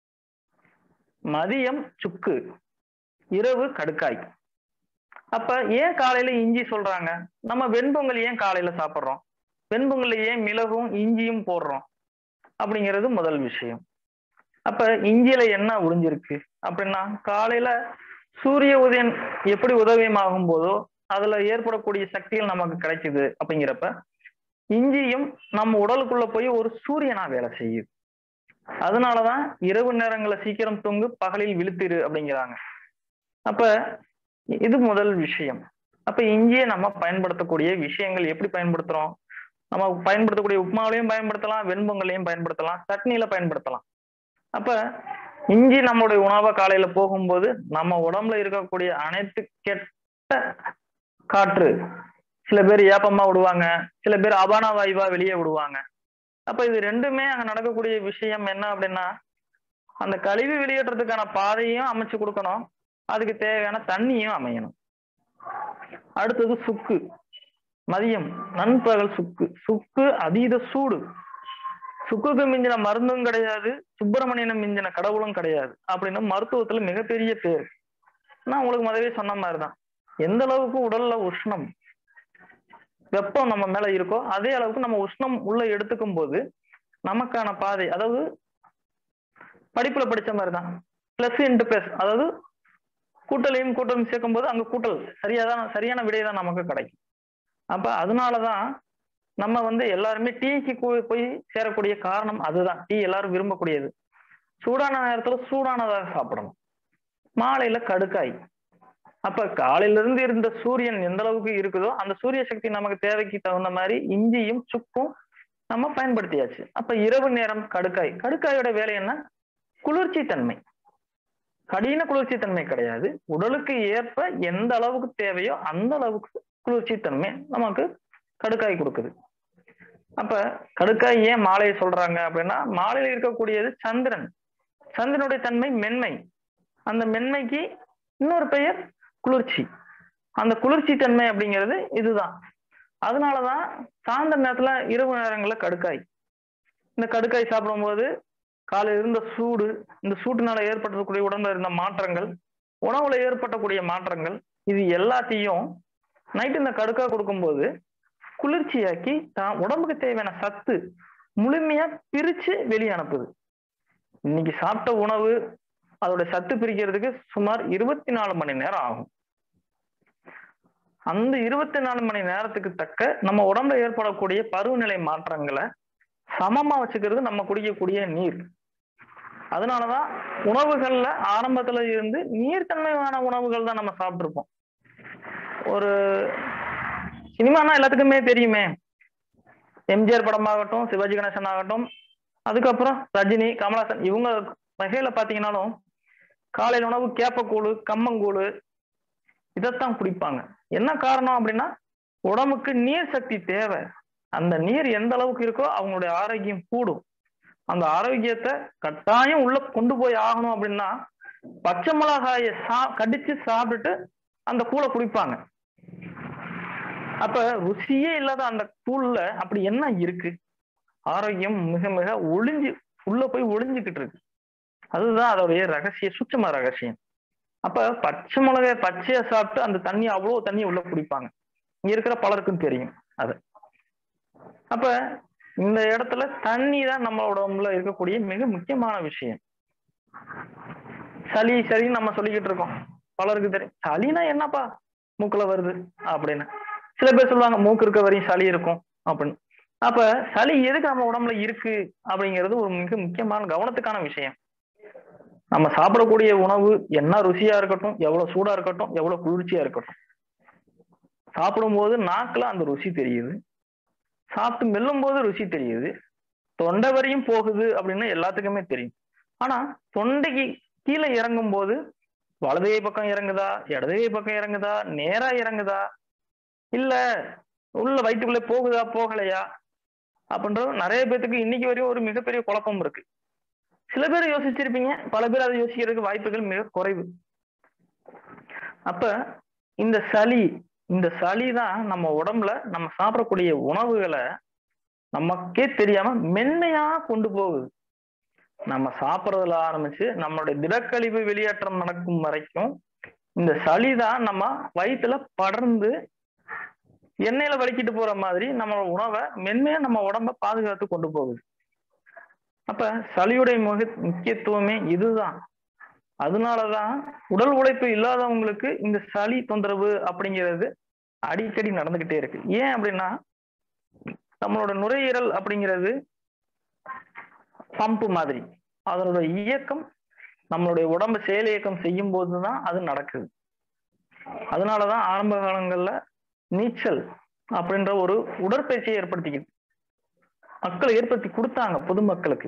மதியம் சுக்கு இரவு கடுக்காய் அப்ப ஏன் காலையில இஞ்சி சொல்றாங்க நம்ம வெண்பொங்கல் ஏன் காலையில சாப்பிடுறோம் வெண்பொங்கல்ல ஏன் மிளகும் இஞ்சியும் போடுறோம் அப்படிங்கிறது முதல் விஷயம் அப்ப இஞ்சியில என்ன உறிஞ்சிருக்கு அப்படின்னா காலையில சூரிய உதயம் எப்படி உதவியமாகும் போதோ அதுல ஏற்படக்கூடிய சக்திகள் நமக்கு கிடைக்குது அப்படிங்கிறப்ப இஞ்சியும் நம்ம உடலுக்குள்ள போய் ஒரு சூரியனா வேலை செய்யுது அதனாலதான் இரவு நேரங்களை சீக்கிரம் தூங்கு பகலில் விழுத்திரு அப்படிங்கிறாங்க அப்ப இது முதல் விஷயம் அப்ப இஞ்சியை நம்ம பயன்படுத்தக்கூடிய விஷயங்கள் எப்படி பயன்படுத்துறோம் நம்ம பயன்படுத்தக்கூடிய உப்புமாவிலையும் பயன்படுத்தலாம் வெண்பொங்கலையும் பயன்படுத்தலாம் சட்னியில பயன்படுத்தலாம் அப்ப இஞ்சி நம்மளுடைய உணவை காலையில போகும்போது நம்ம உடம்புல இருக்கக்கூடிய அனைத்து கெட்ட காற்று சில பேர் ஏப்பமா விடுவாங்க சில பேர் அபான வாயுவா வெளியே விடுவாங்க அப்ப இது ரெண்டுமே அங்க நடக்கக்கூடிய விஷயம் என்ன அப்படின்னா அந்த கழிவு வெளியேற்றத்துக்கான பாதையும் அமைச்சு கொடுக்கணும் அதுக்கு தேவையான தண்ணியும் அமையணும் அடுத்தது சுக்கு மதியம் நண்பகல் சுக்கு சுக்கு அதீத சூடு சுக்குக்கு மிஞ்சின மருந்தும் கிடையாது சுப்பிரமணியனை மிஞ்சின கடவுளும் கிடையாது அப்படின்னு மருத்துவத்துல மிகப்பெரிய பேர் நான் உங்களுக்கு முதவே சொன்ன மாதிரிதான் எந்த அளவுக்கு உடல்ல உஷ்ணம் வெப்பம் நம்ம மேல இருக்கோ அதே அளவுக்கு நம்ம உஷ்ணம் உள்ள எடுத்துக்கும் போது நமக்கான பாதை அதாவது படிப்புல படிச்ச மாதிரிதான் பிளஸ் இன்டு பிளஸ் அதாவது கூட்டலையும் கூட்டலும் சேர்க்கும் போது அங்க கூட்டல் சரியாதான் சரியான விடை தான் நமக்கு கிடைக்கும் அப்ப அதனாலதான் நம்ம வந்து எல்லாருமே டீக்கு போய் போய் சேரக்கூடிய காரணம் அதுதான் டீ எல்லாரும் விரும்பக்கூடியது சூடான நேரத்துல சூடானதாக சாப்பிடணும் மாலையில கடுக்காய் அப்ப காலையில இருந்து இருந்த சூரியன் எந்த அளவுக்கு இருக்குதோ அந்த சூரிய சக்தி நமக்கு தேவைக்கு தகுந்த மாதிரி இஞ்சியும் சுக்கும் நம்ம பயன்படுத்தியாச்சு அப்ப இரவு நேரம் கடுக்காய் கடுக்காயோட வேலை என்ன குளிர்ச்சி தன்மை கடின குளிர்ச்சி தன்மை கிடையாது உடலுக்கு ஏற்ப எந்த அளவுக்கு தேவையோ அந்த அளவுக்கு குளிர்ச்சி தன்மை நமக்கு கடுக்காய் கொடுக்குது அப்ப கடுக்காய் ஏன் மாலையை சொல்றாங்க அப்படின்னா மாலையில இருக்கக்கூடியது சந்திரன் சந்திரனுடைய தன்மை மென்மை அந்த மென்மைக்கு இன்னொரு பெயர் குளிர்ச்சி அந்த குளிர்ச்சி தன்மை அப்படிங்கிறது இதுதான் அதனாலதான் சாயந்தர நேரத்துல இரவு நேரங்கள்ல கடுக்காய் இந்த கடுக்காய் சாப்பிடும்போது காலையில இருந்த சூடு இந்த சூட்டுனால ஏற்பட்டக்கூடிய உடம்புல இருந்த மாற்றங்கள் உணவுல ஏற்பட்டக்கூடிய மாற்றங்கள் இது எல்லாத்தையும் நைட்டு இந்த கடுக்கா கொடுக்கும்போது குளிர்ச்சியாக்கி தான் உடம்புக்கு தேவையான சத்து முழுமையா பிரிச்சு வெளியே அனுப்புது இன்னைக்கு சாப்பிட்ட உணவு அதோட சத்து பிரிக்கிறதுக்கு சுமார் இருபத்தி நாலு மணி நேரம் ஆகும் அந்த இருபத்தி நாலு மணி நேரத்துக்கு தக்க நம்ம உடம்புல ஏற்படக்கூடிய பருவநிலை மாற்றங்களை சமமா வச்சுக்கிறது நம்ம குடிக்கக்கூடிய நீர் அதனாலதான் உணவுகள்ல ஆரம்பத்துல இருந்து நீர்த்தன்மையான உணவுகள் தான் நம்ம சாப்பிட்டுருப்போம் ஒரு சினிமானா எல்லாத்துக்குமே தெரியுமே எம்ஜிஆர் படமாகட்டும் சிவாஜி கணேசன் ஆகட்டும் அதுக்கப்புறம் ரஜினி கமலஹாசன் இவங்க வகையில பாத்தீங்கன்னாலும் காலையில் உணவு கேப்பக்கூழு கம்மங்கூழு இதைத்தான் குடிப்பாங்க என்ன காரணம் அப்படின்னா உடம்புக்கு நீர் சக்தி தேவை அந்த நீர் எந்த அளவுக்கு இருக்கோ அவங்களுடைய ஆரோக்கியம் கூடும் அந்த ஆரோக்கியத்தை கட்டாயம் உள்ள கொண்டு போய் ஆகணும் அப்படின்னா பச்சை மிளகாயை சா கடிச்சு சாப்பிட்டுட்டு அந்த கூழை குடிப்பாங்க அப்ப ருசியே இல்லாத அந்த கூழ்ல அப்படி என்ன இருக்கு ஆரோக்கியம் மிக மிக ஒளிஞ்சு உள்ள போய் ஒளிஞ்சுக்கிட்டு இருக்கு அதுதான் அதோடைய ரகசிய சுத்தம ரகசியம் அப்ப பச்சை மிளகாய் பச்சையா சாப்பிட்டு அந்த தண்ணி அவ்வளவு தண்ணி உள்ள குடிப்பாங்க இங்க இருக்கிற பலருக்கும் தெரியும் அது அப்ப இந்த இடத்துல தண்ணி தான் நம்மளோட உடம்புல இருக்கக்கூடிய மிக முக்கியமான விஷயம் சளி சரின்னு நம்ம சொல்லிக்கிட்டு இருக்கோம் பலருக்கு தெரியும் சளினா என்னப்பா மூக்குல வருது அப்படின்னு சில பேர் சொல்லுவாங்க மூக்கு இருக்க வரையும் சளி இருக்கும் அப்படின்னு அப்ப சளி எதுக்கு நம்ம உடம்புல இருக்கு அப்படிங்கிறது ஒரு மிக முக்கியமான கவனத்துக்கான விஷயம் நம்ம சாப்பிடக்கூடிய உணவு என்ன ருசியா இருக்கட்டும் எவ்வளவு சூடா இருக்கட்டும் எவ்வளவு குளிர்ச்சியா இருக்கட்டும் சாப்பிடும்போது நாக்குல அந்த ருசி தெரியுது சாப்பிட்டு மெல்லும் போது ருசி தெரியுது தொண்டை வரையும் போகுது அப்படின்னு எல்லாத்துக்குமே தெரியும் ஆனா தொண்டைக்கு கீழே இறங்கும் போது வலதுகை பக்கம் இறங்குதா இடதுகை பக்கம் இறங்குதா நேரா இறங்குதா இல்ல உள்ள வயிற்றுக்குள்ளே போகுதா போகலையா அப்படின்றது நிறைய பேத்துக்கு இன்னைக்கு வரையும் ஒரு மிகப்பெரிய குழப்பம் இருக்கு சில பேர் யோசிச்சிருப்பீங்க பல பேர் அதை யோசிக்கிறதுக்கு வாய்ப்புகள் மிக குறைவு அப்ப இந்த சளி இந்த சளி தான் நம்ம உடம்புல நம்ம சாப்பிடக்கூடிய உணவுகளை நமக்கே தெரியாம மென்மையா கொண்டு போகுது நம்ம சாப்பிட்றதுல ஆரம்பிச்சு நம்மளுடைய திடக்கழிவு வெளியேற்றம் நடக்கும் வரைக்கும் இந்த சளி தான் நம்ம வயிற்றுல படர்ந்து எண்ணெயில வலிக்கிட்டு போற மாதிரி நம்ம உணவை மென்மையா நம்ம உடம்ப பாதுகாத்து கொண்டு போகுது அப்ப சளியுடைய முக முக்கியத்துவமே இதுதான் அதனாலதான் உடல் உழைப்பு இல்லாதவங்களுக்கு இந்த சளி தொந்தரவு அப்படிங்கிறது அடிக்கடி நடந்துகிட்டே இருக்கு ஏன் அப்படின்னா நம்மளோட நுரையீரல் அப்படிங்கிறது பம்பு மாதிரி அதனோட இயக்கம் நம்மளுடைய உடம்பு செயல் இயக்கம் செய்யும் போதுதான் அது நடக்குது அதனாலதான் ஆரம்ப காலங்கள்ல நீச்சல் அப்படின்ற ஒரு உடற்பயிற்சியை ஏற்படுத்திக்கிது மக்களை ஏற்படுத்தி கொடுத்தாங்க பொதுமக்களுக்கு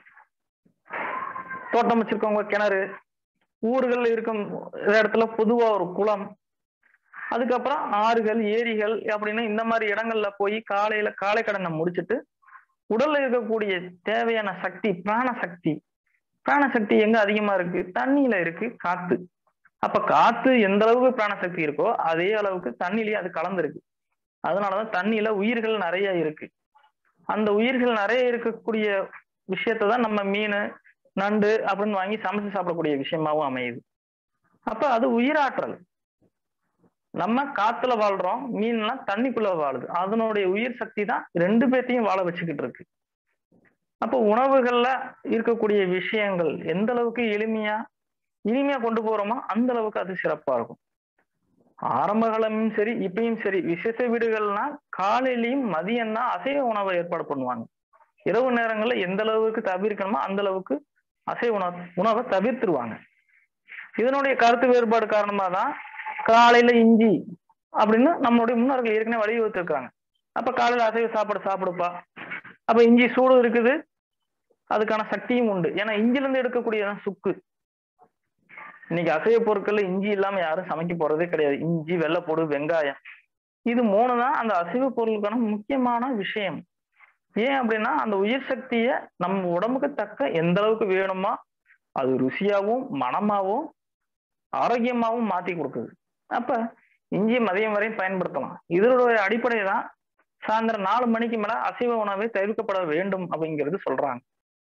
தோட்டம் வச்சிருக்கவங்க கிணறு ஊர்கள் இருக்கும் இடத்துல பொதுவா ஒரு குளம் அதுக்கப்புறம் ஆறுகள் ஏரிகள் அப்படின்னு இந்த மாதிரி இடங்கள்ல போய் காலையில காலை கடனை முடிச்சுட்டு உடல்ல இருக்கக்கூடிய தேவையான சக்தி பிராண சக்தி பிராண சக்தி எங்க அதிகமா இருக்கு தண்ணியில இருக்கு காத்து அப்ப காத்து எந்த அளவுக்கு பிராண சக்தி இருக்கோ அதே அளவுக்கு தண்ணிலேயே அது கலந்துருக்கு அதனாலதான் தண்ணியில உயிர்கள் நிறைய இருக்கு அந்த உயிர்கள் நிறைய இருக்கக்கூடிய விஷயத்த தான் நம்ம மீன் நண்டு அப்படின்னு வாங்கி சமைச்சு சாப்பிடக்கூடிய விஷயமாவும் அமையுது அப்ப அது உயிராற்றல் நம்ம காத்துல வாழ்றோம் மீன்லாம் தண்ணிக்குள்ள வாழுது அதனுடைய உயிர் சக்தி தான் ரெண்டு பேர்த்தையும் வாழ வச்சுக்கிட்டு இருக்கு அப்போ உணவுகள்ல இருக்கக்கூடிய விஷயங்கள் எந்த அளவுக்கு எளிமையா இனிமையா கொண்டு போறோமோ அந்த அளவுக்கு அது சிறப்பா இருக்கும் ஆரம்ப காலமும் சரி இப்பயும் சரி விசேஷ வீடுகள்னா காலையிலயும் மதியம் தான் அசைவ உணவை ஏற்பாடு பண்ணுவாங்க இரவு நேரங்கள்ல எந்த அளவுக்கு தவிர்க்கணுமோ அந்த அளவுக்கு அசைவ உணவு உணவை தவிர்த்துருவாங்க இதனுடைய கருத்து வேறுபாடு காரணமா தான் காலையில இஞ்சி அப்படின்னு நம்மளுடைய முன்னோர்கள் ஏற்கனவே வலியுறுத்திருக்காங்க அப்ப காலையில அசைவ சாப்பாடு சாப்பிடுப்பா அப்ப இஞ்சி சூடு இருக்குது அதுக்கான சக்தியும் உண்டு ஏன்னா இஞ்சில இருந்து எடுக்கக்கூடியதான் சுக்கு இன்னைக்கு அசைவ பொருட்கள்ல இஞ்சி இல்லாம யாரும் சமைக்க போறதே கிடையாது இஞ்சி வெள்ளைப்பூடு வெங்காயம் இது மூணு தான் அந்த அசைவ பொருளுக்கான முக்கியமான விஷயம் ஏன் அப்படின்னா அந்த உயிர் சக்திய நம்ம உடம்புக்கு தக்க எந்த அளவுக்கு வேணுமோ அது ருசியாவும் மனமாவும் ஆரோக்கியமாவும் மாத்தி கொடுக்குது அப்ப இஞ்சி மதியம் வரையும் பயன்படுத்தலாம் இதனுடைய அடிப்படை தான் சாயந்தரம் நாலு மணிக்கு மேல அசைவ உணவை தவிர்க்கப்பட வேண்டும் அப்படிங்கிறது சொல்றாங்க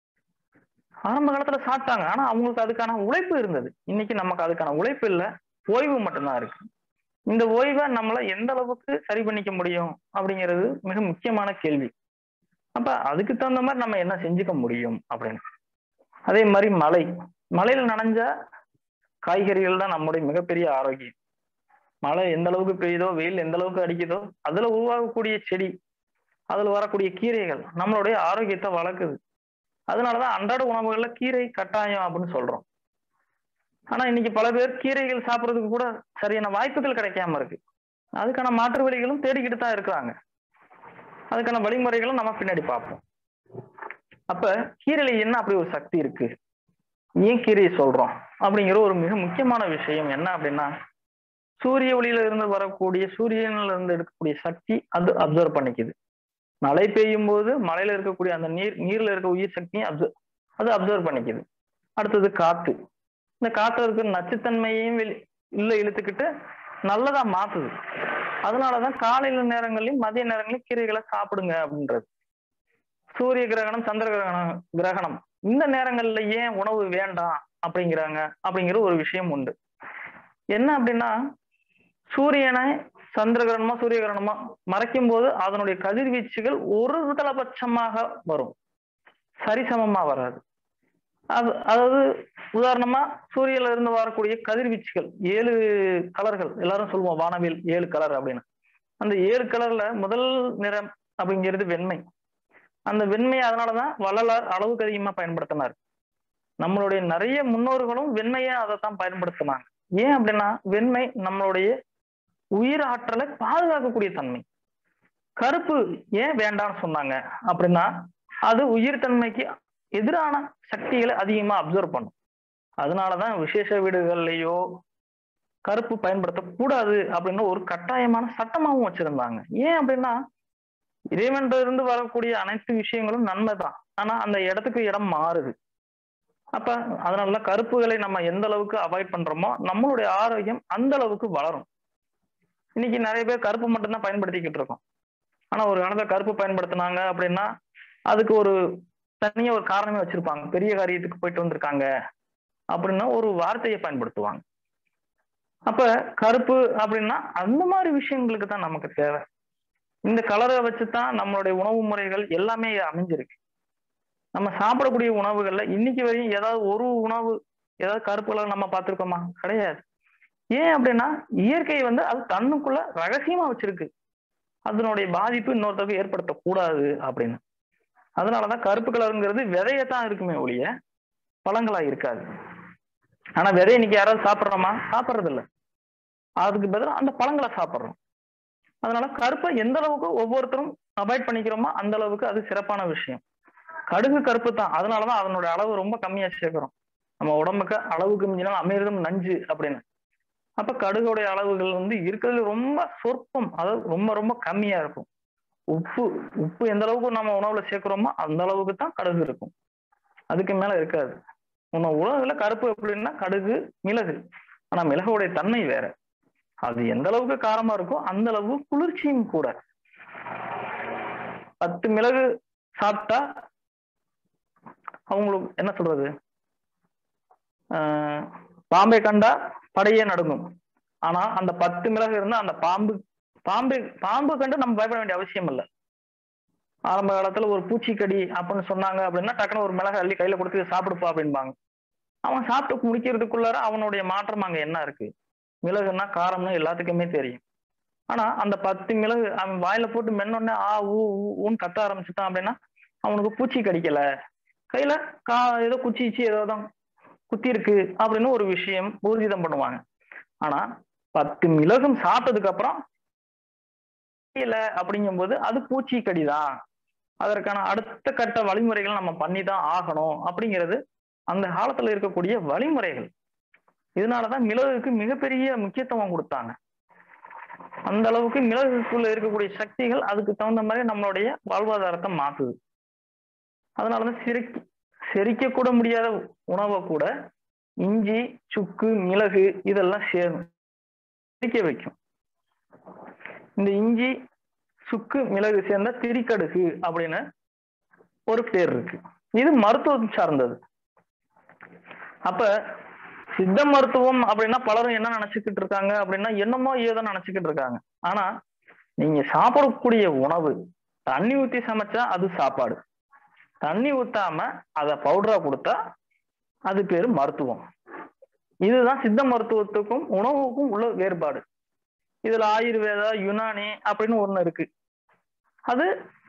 ஆரம்ப காலத்துல சாப்பிட்டாங்க ஆனா அவங்களுக்கு அதுக்கான உழைப்பு இருந்தது இன்னைக்கு நமக்கு அதுக்கான உழைப்பு இல்லை ஓய்வு மட்டும்தான் இருக்கு இந்த ஓய்வை நம்மள எந்த அளவுக்கு சரி பண்ணிக்க முடியும் அப்படிங்கிறது மிக முக்கியமான கேள்வி அப்ப அதுக்கு தகுந்த மாதிரி நம்ம என்ன செஞ்சுக்க முடியும் அப்படின்னு அதே மாதிரி மழை மழையில நனைஞ்ச காய்கறிகள் தான் நம்முடைய மிகப்பெரிய ஆரோக்கியம் மழை எந்த அளவுக்கு பெய்யுதோ வெயில் எந்த அளவுக்கு அடிக்குதோ அதுல உருவாகக்கூடிய செடி அதுல வரக்கூடிய கீரைகள் நம்மளுடைய ஆரோக்கியத்தை வளர்க்குது அதனாலதான் அன்றாட உணவுகள்ல கீரை கட்டாயம் அப்படின்னு சொல்றோம் ஆனா இன்னைக்கு பல பேர் கீரைகள் சாப்பிட்றதுக்கு கூட சரியான வாய்ப்புகள் கிடைக்காம இருக்கு அதுக்கான மாற்று வழிகளும் தேடிக்கிட்டு தான் இருக்கிறாங்க அதுக்கான வழிமுறைகளும் நம்ம பின்னாடி பார்ப்போம் அப்ப கீரையில என்ன அப்படி ஒரு சக்தி இருக்கு ஏன் கீரையை சொல்றோம் அப்படிங்கிற ஒரு மிக முக்கியமான விஷயம் என்ன அப்படின்னா சூரிய ஒளியில இருந்து வரக்கூடிய சூரியன்ல இருந்து எடுக்கக்கூடிய சக்தி அது அப்சர்வ் பண்ணிக்குது மழை பெய்யும் போது மழையில இருக்கக்கூடிய அந்த நீர் நீர்ல இருக்க உயிர் சக்தியும் அப்சர்வ் அது அப்சர்வ் பண்ணிக்குது அடுத்தது காத்து இந்த காத்துல இருக்கிற நச்சுத்தன்மையையும் வெளி உள்ள இழுத்துக்கிட்டு நல்லதா மாத்துது அதனாலதான் காலையில நேரங்களையும் மதிய நேரங்களையும் கீரைகளை சாப்பிடுங்க அப்படின்றது சூரிய கிரகணம் சந்திர கிரகணம் கிரகணம் இந்த நேரங்கள்ல ஏன் உணவு வேண்டாம் அப்படிங்கிறாங்க அப்படிங்கிற ஒரு விஷயம் உண்டு என்ன அப்படின்னா சூரியனை சந்திர கிரகணமா சூரிய கிரகணமா மறைக்கும் போது அதனுடைய கதிர்வீச்சுகள் ஒரு தலபட்சமாக வரும் சரிசமமா வராது அது அதாவது உதாரணமா சூரியன்ல இருந்து வரக்கூடிய கதிர்வீச்சுகள் ஏழு கலர்கள் எல்லாரும் சொல்லுவோம் வானவில் ஏழு கலர் அப்படின்னு அந்த ஏழு கலர்ல முதல் நிறம் அப்படிங்கிறது வெண்மை அந்த வெண்மை அதனாலதான் வள்ளலார் அளவுக்கு அதிகமா பயன்படுத்தினார் நம்மளுடைய நிறைய முன்னோர்களும் வெண்மையை அதை தான் பயன்படுத்தினாங்க ஏன் அப்படின்னா வெண்மை நம்மளுடைய உயிர் ஆற்றலை பாதுகாக்கக்கூடிய தன்மை கருப்பு ஏன் வேண்டாம்னு சொன்னாங்க அப்படின்னா அது உயிர் தன்மைக்கு எதிரான சக்திகளை அதிகமா அப்சர்வ் பண்ணும் அதனாலதான் விசேஷ வீடுகள்லயோ கருப்பு பயன்படுத்தக்கூடாது அப்படின்னு ஒரு கட்டாயமான சட்டமாகவும் வச்சிருந்தாங்க ஏன் அப்படின்னா இறைவன்ல இருந்து வரக்கூடிய அனைத்து விஷயங்களும் நன்மை தான் ஆனா அந்த இடத்துக்கு இடம் மாறுது அப்ப அதனால கருப்புகளை நம்ம எந்த அளவுக்கு அவாய்ட் பண்றோமோ நம்மளுடைய ஆரோக்கியம் அந்த அளவுக்கு வளரும் இன்னைக்கு நிறைய பேர் கருப்பு மட்டும்தான் பயன்படுத்திக்கிட்டு இருக்கோம் ஆனா ஒரு காலத்துல கருப்பு பயன்படுத்தினாங்க அப்படின்னா அதுக்கு ஒரு தனியா ஒரு காரணமே வச்சிருப்பாங்க பெரிய காரியத்துக்கு போயிட்டு வந்திருக்காங்க அப்படின்னா ஒரு வார்த்தையை பயன்படுத்துவாங்க அப்ப கருப்பு அப்படின்னா அந்த மாதிரி விஷயங்களுக்கு தான் நமக்கு தேவை இந்த கலரை வச்சுதான் நம்மளுடைய உணவு முறைகள் எல்லாமே அமைஞ்சிருக்கு நம்ம சாப்பிடக்கூடிய உணவுகள்ல இன்னைக்கு வரையும் ஏதாவது ஒரு உணவு ஏதாவது கருப்பு கலர் நம்ம பார்த்திருக்கோமா கிடையாது ஏன் அப்படின்னா இயற்கை வந்து அது தன்னுக்குள்ள ரகசியமா வச்சிருக்கு அதனுடைய பாதிப்பு இன்னொருத்தருக்கு ஏற்படுத்தக்கூடாது அப்படின்னு அதனாலதான் கருப்பு கலருங்கிறது விதையத்தான் இருக்குமே ஒழிய பழங்களா இருக்காது ஆனா விதையை இன்னைக்கு யாராவது சாப்பிட்றோமா சாப்பிட்றது இல்ல அதுக்கு பதிலாக அந்த பழங்களை சாப்பிட்றோம் அதனால கருப்பை எந்த அளவுக்கு ஒவ்வொருத்தரும் அவாய்ட் பண்ணிக்கிறோமோ அந்த அளவுக்கு அது சிறப்பான விஷயம் கடுகு கருப்பு தான் அதனாலதான் அதனுடைய அளவு ரொம்ப கம்மியா சேர்க்கிறோம் நம்ம உடம்புக்கு அளவுக்கு மிஞ்சினால் அமிர்தம் நஞ்சு அப்படின்னு அப்ப கடுகுடைய அளவுகள் வந்து இருக்கிறது ரொம்ப சொற்பம் அதாவது ரொம்ப ரொம்ப கம்மியா இருக்கும் உப்பு உப்பு எந்த அளவுக்கு நம்ம உணவுல சேர்க்கிறோமோ அந்த அளவுக்கு தான் கடுகு இருக்கும் அதுக்கு மேல இருக்காது உன்ன உலகுல கருப்பு எப்படின்னா கடுகு மிளகு ஆனா மிளகுடைய தன்மை வேற அது எந்த அளவுக்கு காரமா இருக்கோ அந்த அளவுக்கு குளிர்ச்சியும் கூட பத்து மிளகு சாப்பிட்டா அவங்களுக்கு என்ன சொல்றது ஆஹ் பாம்பை கண்டா படையே நடுங்கும் ஆனா அந்த பத்து மிளகு இருந்தா அந்த பாம்பு பாம்பு பாம்பு கண்டு நம்ம பயப்பட வேண்டிய அவசியம் இல்லை ஆரம்ப காலத்துல ஒரு பூச்சிக்கடி அப்படின்னு சொன்னாங்க அப்படின்னா டக்குனு ஒரு மிளகு அள்ளி கையில கொடுத்து சாப்பிடுப்பா அப்படின்பாங்க அவன் சாப்பிட்டு முடிக்கிறதுக்குள்ளார அவனுடைய மாற்றம் அங்க என்ன இருக்கு மிளகுன்னா காரம்னு எல்லாத்துக்குமே தெரியும் ஆனா அந்த பத்து மிளகு அவன் வாயில போட்டு மென்னொடனே ஆ ஊ ஊன்னு கத்த ஆரம்பிச்சுட்டான் அப்படின்னா அவனுக்கு பூச்சி கடிக்கல கையில கா ஏதோ குச்சிச்சு ஏதோ தான் குத்தி இருக்கு அப்படின்னு ஒரு விஷயம் ஊர்ஜிதம் பண்ணுவாங்க ஆனா பத்து மிளகும் சாப்பிட்டதுக்கு அப்புறம் இல்ல அப்படிங்கும்போது அது பூச்சி கடிதான் அதற்கான அடுத்த கட்ட வழிமுறைகள் நம்ம பண்ணி தான் ஆகணும் அப்படிங்கிறது அந்த காலத்துல இருக்கக்கூடிய வழிமுறைகள் இதனாலதான் மிளகுக்கு மிகப்பெரிய முக்கியத்துவம் கொடுத்தாங்க அந்த அளவுக்கு மிளகுக்குள்ள இருக்கக்கூடிய சக்திகள் அதுக்கு தகுந்த மாதிரி நம்மளுடைய வாழ்வாதாரத்தை மாத்துது அதனாலதான் சிரிக்க செரிக்க கூட முடியாத உணவை கூட இஞ்சி சுக்கு மிளகு இதெல்லாம் சேரும் செரிக்க வைக்கும் இந்த இஞ்சி சுக்கு மிளகு சேர்ந்த திரிக்கடுகு அப்படின்னு ஒரு பேர் இருக்கு இது மருத்துவம் சார்ந்தது அப்ப சித்த மருத்துவம் அப்படின்னா பலரும் என்ன நினைச்சுக்கிட்டு இருக்காங்க அப்படின்னா என்னமோ ஏதோ நினைச்சுக்கிட்டு இருக்காங்க ஆனா நீங்க சாப்பிடக்கூடிய உணவு தண்ணி ஊத்தி சமைச்சா அது சாப்பாடு தண்ணி ஊத்தாம அதை பவுடரா கொடுத்தா அது பேரு மருத்துவம் இதுதான் சித்த மருத்துவத்துக்கும் உணவுக்கும் உள்ள வேறுபாடு இதுல ஆயுர்வேதா யுனானி அப்படின்னு ஒண்ணு இருக்கு அது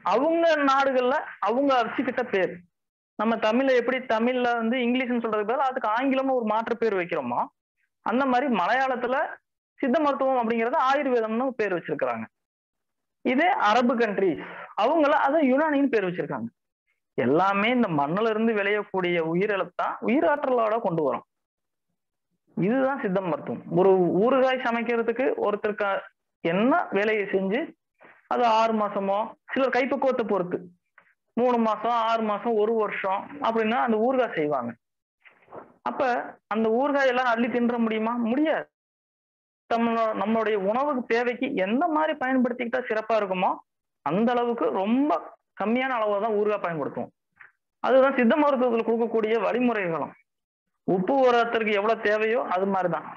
அவங்க நாடுகள்ல அவங்க வச்சுக்கிட்ட பேர் நம்ம தமிழ்ல எப்படி தமிழ்ல வந்து இங்கிலீஷ்னு சொல்றதுக்கு பதிலா அதுக்கு ஆங்கிலம்னு ஒரு மாற்று பேர் வைக்கிறோமோ அந்த மாதிரி மலையாளத்துல சித்த மருத்துவம் அப்படிங்கறது ஆயுர்வேதம்னு பேர் வச்சிருக்கிறாங்க இதே அரபு கண்ட்ரிஸ் அவங்கள அதை யுனானின்னு பேர் வச்சிருக்காங்க எல்லாமே இந்த மண்ணுல இருந்து விளையக்கூடிய உயிரிழத்தான் உயிராற்றலோட கொண்டு வரும் இதுதான் சித்த மருத்துவம் ஒரு ஊறுகாய் சமைக்கிறதுக்கு ஒருத்தருக்கு என்ன வேலையை செஞ்சு அது ஆறு மாசமோ சிலர் கைப்பக்குவத்தை பொறுத்து மூணு மாசம் ஆறு மாசம் ஒரு வருஷம் அப்படின்னா அந்த ஊறுகாய் செய்வாங்க அப்ப அந்த ஊறுகாய் எல்லாம் அள்ளி தின்ற முடியுமா முடியாது நம்மளோட நம்மளுடைய உணவுக்கு தேவைக்கு எந்த மாதிரி பயன்படுத்திக்கிட்டா சிறப்பா இருக்குமோ அந்த அளவுக்கு ரொம்ப கம்மியான அளவு தான் ஊறுகாய் பயன்படுத்துவோம் அதுதான் சித்த மருத்துவத்தில் கொடுக்கக்கூடிய வழிமுறைகளும் உப்பு உரத்திற்கு எவ்வளவு தேவையோ அது மாதிரிதான்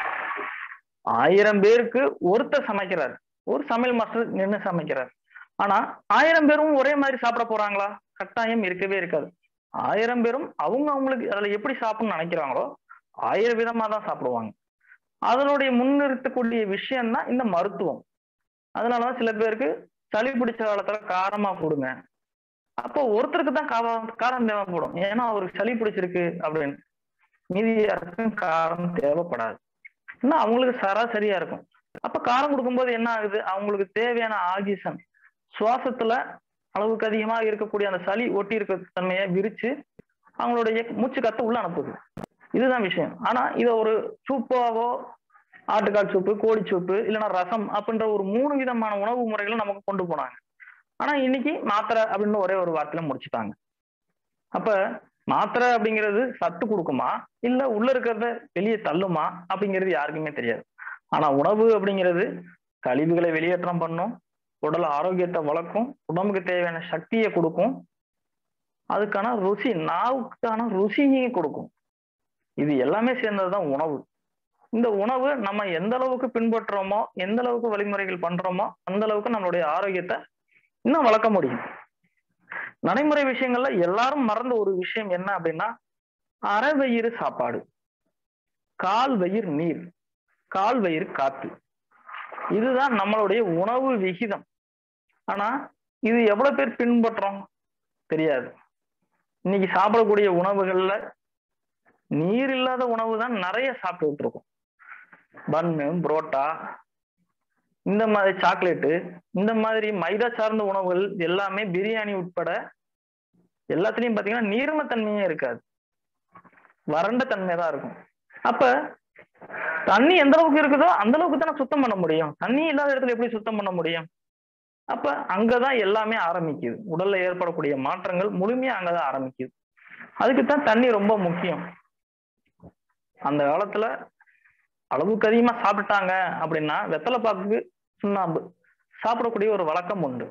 ஆயிரம் பேருக்கு ஒருத்தர் சமைக்கிறார் ஒரு சமையல் மாஸ்டர் நின்று சமைக்கிறார் ஆனா ஆயிரம் பேரும் ஒரே மாதிரி சாப்பிட போறாங்களா கட்டாயம் இருக்கவே இருக்காது ஆயிரம் பேரும் அவங்க அவங்களுக்கு அதுல எப்படி சாப்பிடணும்னு நினைக்கிறாங்களோ ஆயிரம் விதமா தான் சாப்பிடுவாங்க அதனுடைய முன்னிறுத்தக்கூடிய விஷயம் தான் இந்த மருத்துவம் அதனாலதான் சில பேருக்கு சளி பிடிச்ச காலத்துல காரமா கொடுங்க அப்போ ஒருத்தருக்கு தான் காரம் காரம் தேவைப்படும் ஏன்னா அவருக்கு சளி பிடிச்சிருக்கு அப்படின்னு மீதி யாருக்கும் காரம் தேவைப்படாது இன்னும் அவங்களுக்கு சராசரியா இருக்கும் அப்ப காரம் கொடுக்கும்போது என்ன ஆகுது அவங்களுக்கு தேவையான ஆக்சிஜன் சுவாசத்துல அளவுக்கு அதிகமாக இருக்கக்கூடிய அந்த சளி ஒட்டி இருக்க தன்மையை விரிச்சு அவங்களுடைய மூச்சு காத்து உள்ள அனுப்புது இதுதான் விஷயம் ஆனா இதை ஒரு சூப்பாவோ ஆட்டுக்கால் சூப்பு கோழி சூப்பு இல்லைன்னா ரசம் அப்படின்ற ஒரு மூணு விதமான உணவு முறைகளை நமக்கு கொண்டு போனாங்க ஆனா இன்னைக்கு மாத்திரை அப்படின்னு ஒரே ஒரு வார்த்தையில முடிச்சுட்டாங்க அப்ப மாத்திரை அப்படிங்கிறது சத்து கொடுக்குமா இல்ல உள்ள இருக்கிறத வெளியே தள்ளுமா அப்படிங்கிறது யாருக்குமே தெரியாது ஆனா உணவு அப்படிங்கிறது கழிவுகளை வெளியேற்றம் பண்ணும் உடல் ஆரோக்கியத்தை வளர்க்கும் உடம்புக்கு தேவையான சக்தியை கொடுக்கும் அதுக்கான ருசி நாவுக்கான ருசியை கொடுக்கும் இது எல்லாமே சேர்ந்ததுதான் உணவு இந்த உணவு நம்ம எந்த அளவுக்கு பின்பற்றுறோமோ எந்த அளவுக்கு வழிமுறைகள் பண்றோமோ அந்த அளவுக்கு நம்மளுடைய ஆரோக்கியத்தை இன்னும் வளர்க்க முடியும் நடைமுறை விஷயங்கள்ல எல்லாரும் மறந்த ஒரு விஷயம் என்ன அப்படின்னா அரை வயிறு சாப்பாடு கால் வயிறு நீர் கால் வயிறு காத்து இதுதான் நம்மளுடைய உணவு விகிதம் ஆனா இது எவ்வளவு பேர் பின்பற்றோம் தெரியாது இன்னைக்கு சாப்பிடக்கூடிய உணவுகள்ல நீர் இல்லாத உணவு தான் நிறைய சாப்பிட்டுட்டு இருக்கோம் பன்னு புரோட்டா இந்த மாதிரி சாக்லேட்டு இந்த மாதிரி மைதா சார்ந்த உணவுகள் எல்லாமே பிரியாணி உட்பட எல்லாத்துலயும் பாத்தீங்கன்னா நீர்ம தன்மையே இருக்காது வறண்ட தன்மை தான் இருக்கும் அப்ப தண்ணி எந்த அளவுக்கு இருக்குதோ அந்த அளவுக்கு தானே சுத்தம் பண்ண முடியும் தண்ணி இல்லாத இடத்துல எப்படி சுத்தம் பண்ண முடியும் அப்ப அங்கதான் எல்லாமே ஆரம்பிக்குது உடல்ல ஏற்படக்கூடிய மாற்றங்கள் முழுமையா அங்கதான் ஆரம்பிக்குது அதுக்குத்தான் தண்ணி ரொம்ப முக்கியம் அந்த காலத்துல அளவுக்கு அதிகமா சாப்பிட்டாங்க அப்படின்னா வெத்தலை பாக்கு சுண்ணாம்பு சாப்பிடக்கூடிய ஒரு வழக்கம் உண்டு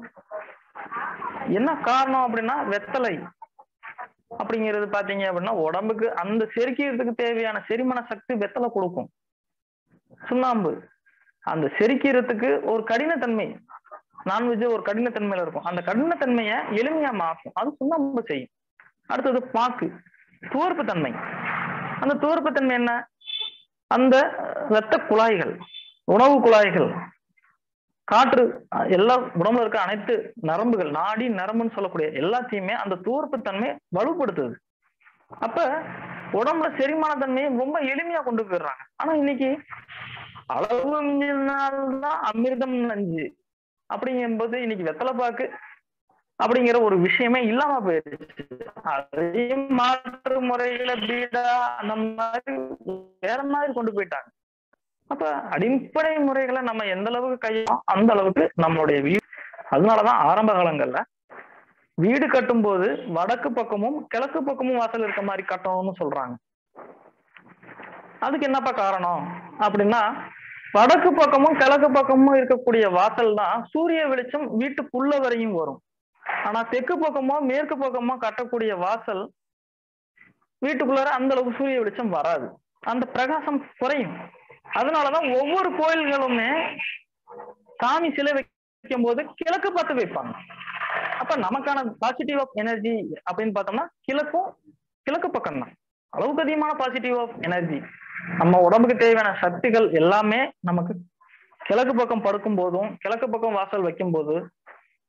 என்ன காரணம் அப்படின்னா வெத்தலை அப்படிங்கிறது பாத்தீங்க அப்படின்னா உடம்புக்கு அந்த செரிக்கிறதுக்கு தேவையான செரிமான சக்தி வெத்தலை கொடுக்கும் சுண்ணாம்பு அந்த செரிக்கிறதுக்கு ஒரு கடினத்தன்மை நான்வெஜ் ஒரு கடினத்தன்மையில இருக்கும் அந்த கடினத்தன்மையை எளிமையா மாற்றும் அது சுண்ணாம்பு செய்யும் அடுத்தது பாக்கு துவர்ப்பு தன்மை அந்த துவர்ப்பு தன்மை என்ன அந்த இரத்த குழாய்கள் உணவு குழாய்கள் காற்று எல்லா உடம்புல இருக்க அனைத்து நரம்புகள் நாடி நரம்புன்னு சொல்லக்கூடிய எல்லாத்தையுமே அந்த துவர்ப்பு தன்மை வலுப்படுத்துது அப்ப உடம்புல செரிமான தன்மையை ரொம்ப எளிமையா கொண்டு போயிடுறாங்க ஆனா இன்னைக்கு அளவு மிஞ்சினால்தான் அமிர்தம் நஞ்சு அப்படிங்கும்போது இன்னைக்கு வெத்தலை பாக்கு அப்படிங்கிற ஒரு விஷயமே இல்லாம போயிடுச்சு அதையும் மாற்று முறைகளை பீடா அந்த மாதிரி வேற மாதிரி கொண்டு போயிட்டாங்க அப்ப அடிப்படை முறைகளை நம்ம எந்த அளவுக்கு கையும் அந்த அளவுக்கு நம்மளுடைய வீடு அதனாலதான் ஆரம்ப காலங்கள்ல வீடு கட்டும் போது வடக்கு பக்கமும் கிழக்கு பக்கமும் வாசல் இருக்க மாதிரி கட்டணும்னு சொல்றாங்க அதுக்கு என்னப்பா காரணம் அப்படின்னா வடக்கு பக்கமும் கிழக்கு பக்கமும் இருக்கக்கூடிய வாசல் தான் சூரிய வெளிச்சம் வீட்டுக்குள்ள வரையும் வரும் ஆனா தெற்கு பக்கமோ மேற்கு பக்கமோ கட்டக்கூடிய வாசல் வீட்டுக்குள்ளார அந்த அளவுக்கு சூரிய வெளிச்சம் வராது அந்த பிரகாசம் குறையும் அதனாலதான் ஒவ்வொரு கோயில்களுமே சாமி சிலை வைக்கும் போது கிழக்கு பார்த்து வைப்பாங்க அப்ப நமக்கான பாசிட்டிவ் ஆஃப் எனர்ஜி அப்படின்னு பார்த்தோம்னா கிழக்கும் கிழக்கு பக்கம் தான் அளவுக்கு அதிகமான பாசிட்டிவ் ஆஃப் எனர்ஜி நம்ம உடம்புக்கு தேவையான சக்திகள் எல்லாமே நமக்கு கிழக்கு பக்கம் படுக்கும் போதும் கிழக்கு பக்கம் வாசல் வைக்கும் போது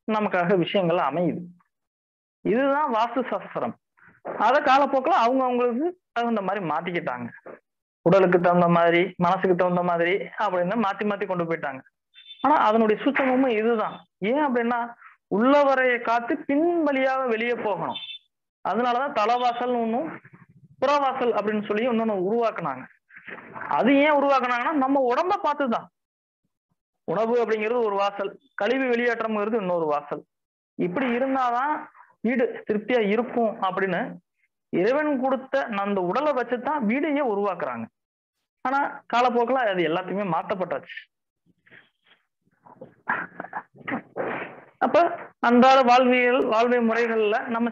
நமக்காக விஷயங்கள் அமையுது இதுதான் வாஸ்து சாஸ்திரம் அத காலப்போக்கில் அவங்க அவங்களுக்கு தகுந்த மாதிரி மாத்திக்கிட்டாங்க உடலுக்கு தகுந்த மாதிரி மனசுக்கு தகுந்த மாதிரி அப்படின்னு மாத்தி மாத்தி கொண்டு போயிட்டாங்க ஆனா அதனுடைய சூட்சமும் இதுதான் ஏன் அப்படின்னா உள்ளவரையை காத்து பின் வழியாக வெளியே போகணும் அதனாலதான் தலைவாசல் ஒன்றும் புறவாசல் அப்படின்னு சொல்லி இன்னொன்னு உருவாக்குனாங்க அது ஏன் உருவாக்குனாங்கன்னா நம்ம உடம்ப பார்த்துதான் உணவு அப்படிங்கிறது ஒரு வாசல் கழிவு வெளியேற்றம்ங்கிறது இன்னொரு வாசல் இப்படி இருந்தாதான் வீடு திருப்தியா இருக்கும் அப்படின்னு இறைவன் கொடுத்த அந்த உடலை வச்சுதான் வீடையே உருவாக்குறாங்க ஆனா காலப்போக்கில் அது எல்லாத்தையுமே மாற்றப்பட்டாச்சு அப்ப அன்றாட வாழ்வியல் வாழ்வை முறைகள்ல நம்ம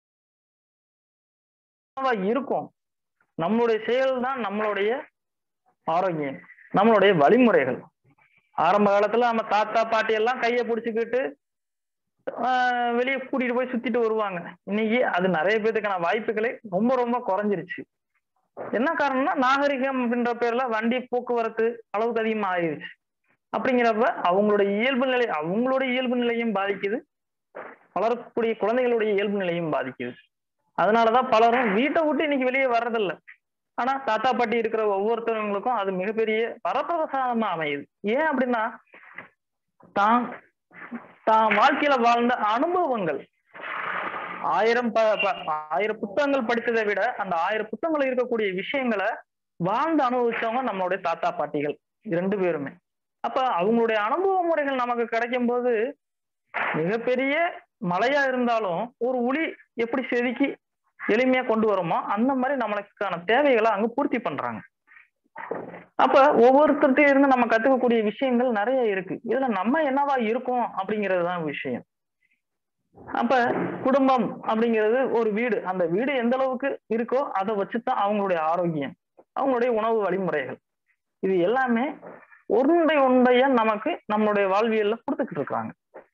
இருக்கும் நம்மளுடைய செயல் தான் நம்மளுடைய ஆரோக்கியம் நம்மளுடைய வழிமுறைகள் ஆரம்ப காலத்துல நம்ம தாத்தா பாட்டி எல்லாம் கையை பிடிச்சிக்கிட்டு வெளியே கூட்டிட்டு போய் சுத்திட்டு வருவாங்க இன்னைக்கு அது நிறைய பேத்துக்கான வாய்ப்புகளே ரொம்ப ரொம்ப குறைஞ்சிருச்சு என்ன காரணம்னா நாகரிகம் அப்படின்ற பேர்ல வண்டி போக்குவரத்து அளவுக்கு அதிகமா ஆயிருச்சு அப்படிங்கிறப்ப அவங்களுடைய இயல்பு நிலை அவங்களுடைய இயல்பு நிலையும் பாதிக்குது வளரக்கூடிய குழந்தைகளுடைய இயல்பு நிலையும் பாதிக்குது அதனாலதான் பலரும் வீட்டை விட்டு இன்னைக்கு வெளியே வர்றதில்ல ஆனா தாத்தா பாட்டி இருக்கிற ஒவ்வொருத்தவங்களுக்கும் அது மிகப்பெரிய வரப்பிரசாதமா அமையுது ஏன் அப்படின்னா தான் தான் வாழ்க்கையில வாழ்ந்த அனுபவங்கள் ஆயிரம் ஆயிரம் புத்தகங்கள் படித்ததை விட அந்த ஆயிரம் புத்தகங்கள் இருக்கக்கூடிய விஷயங்களை வாழ்ந்து அனுபவிச்சவங்க நம்மளுடைய தாத்தா பாட்டிகள் ரெண்டு பேருமே அப்ப அவங்களுடைய அனுபவ முறைகள் நமக்கு கிடைக்கும் போது மிகப்பெரிய மழையா இருந்தாலும் ஒரு உளி எப்படி செதுக்கி எளிமையா கொண்டு வரோமோ அந்த மாதிரி நம்மளுக்கான தேவைகளை அங்க பூர்த்தி பண்றாங்க அப்ப ஒவ்வொருத்தர்கிட்ட இருந்து நம்ம கத்துக்கக்கூடிய விஷயங்கள் நிறைய இருக்கு இதுல நம்ம என்னவா இருக்கோம் அப்படிங்கிறது தான் விஷயம் அப்ப குடும்பம் அப்படிங்கிறது ஒரு வீடு அந்த வீடு எந்த அளவுக்கு இருக்கோ அதை வச்சுதான் அவங்களுடைய ஆரோக்கியம் அவங்களுடைய உணவு வழிமுறைகள் இது எல்லாமே ஒன்றை ஒன்றைய நமக்கு நம்மளுடைய வாழ்வியல்ல கொடுத்துக்கிட்டு இருக்கிறாங்க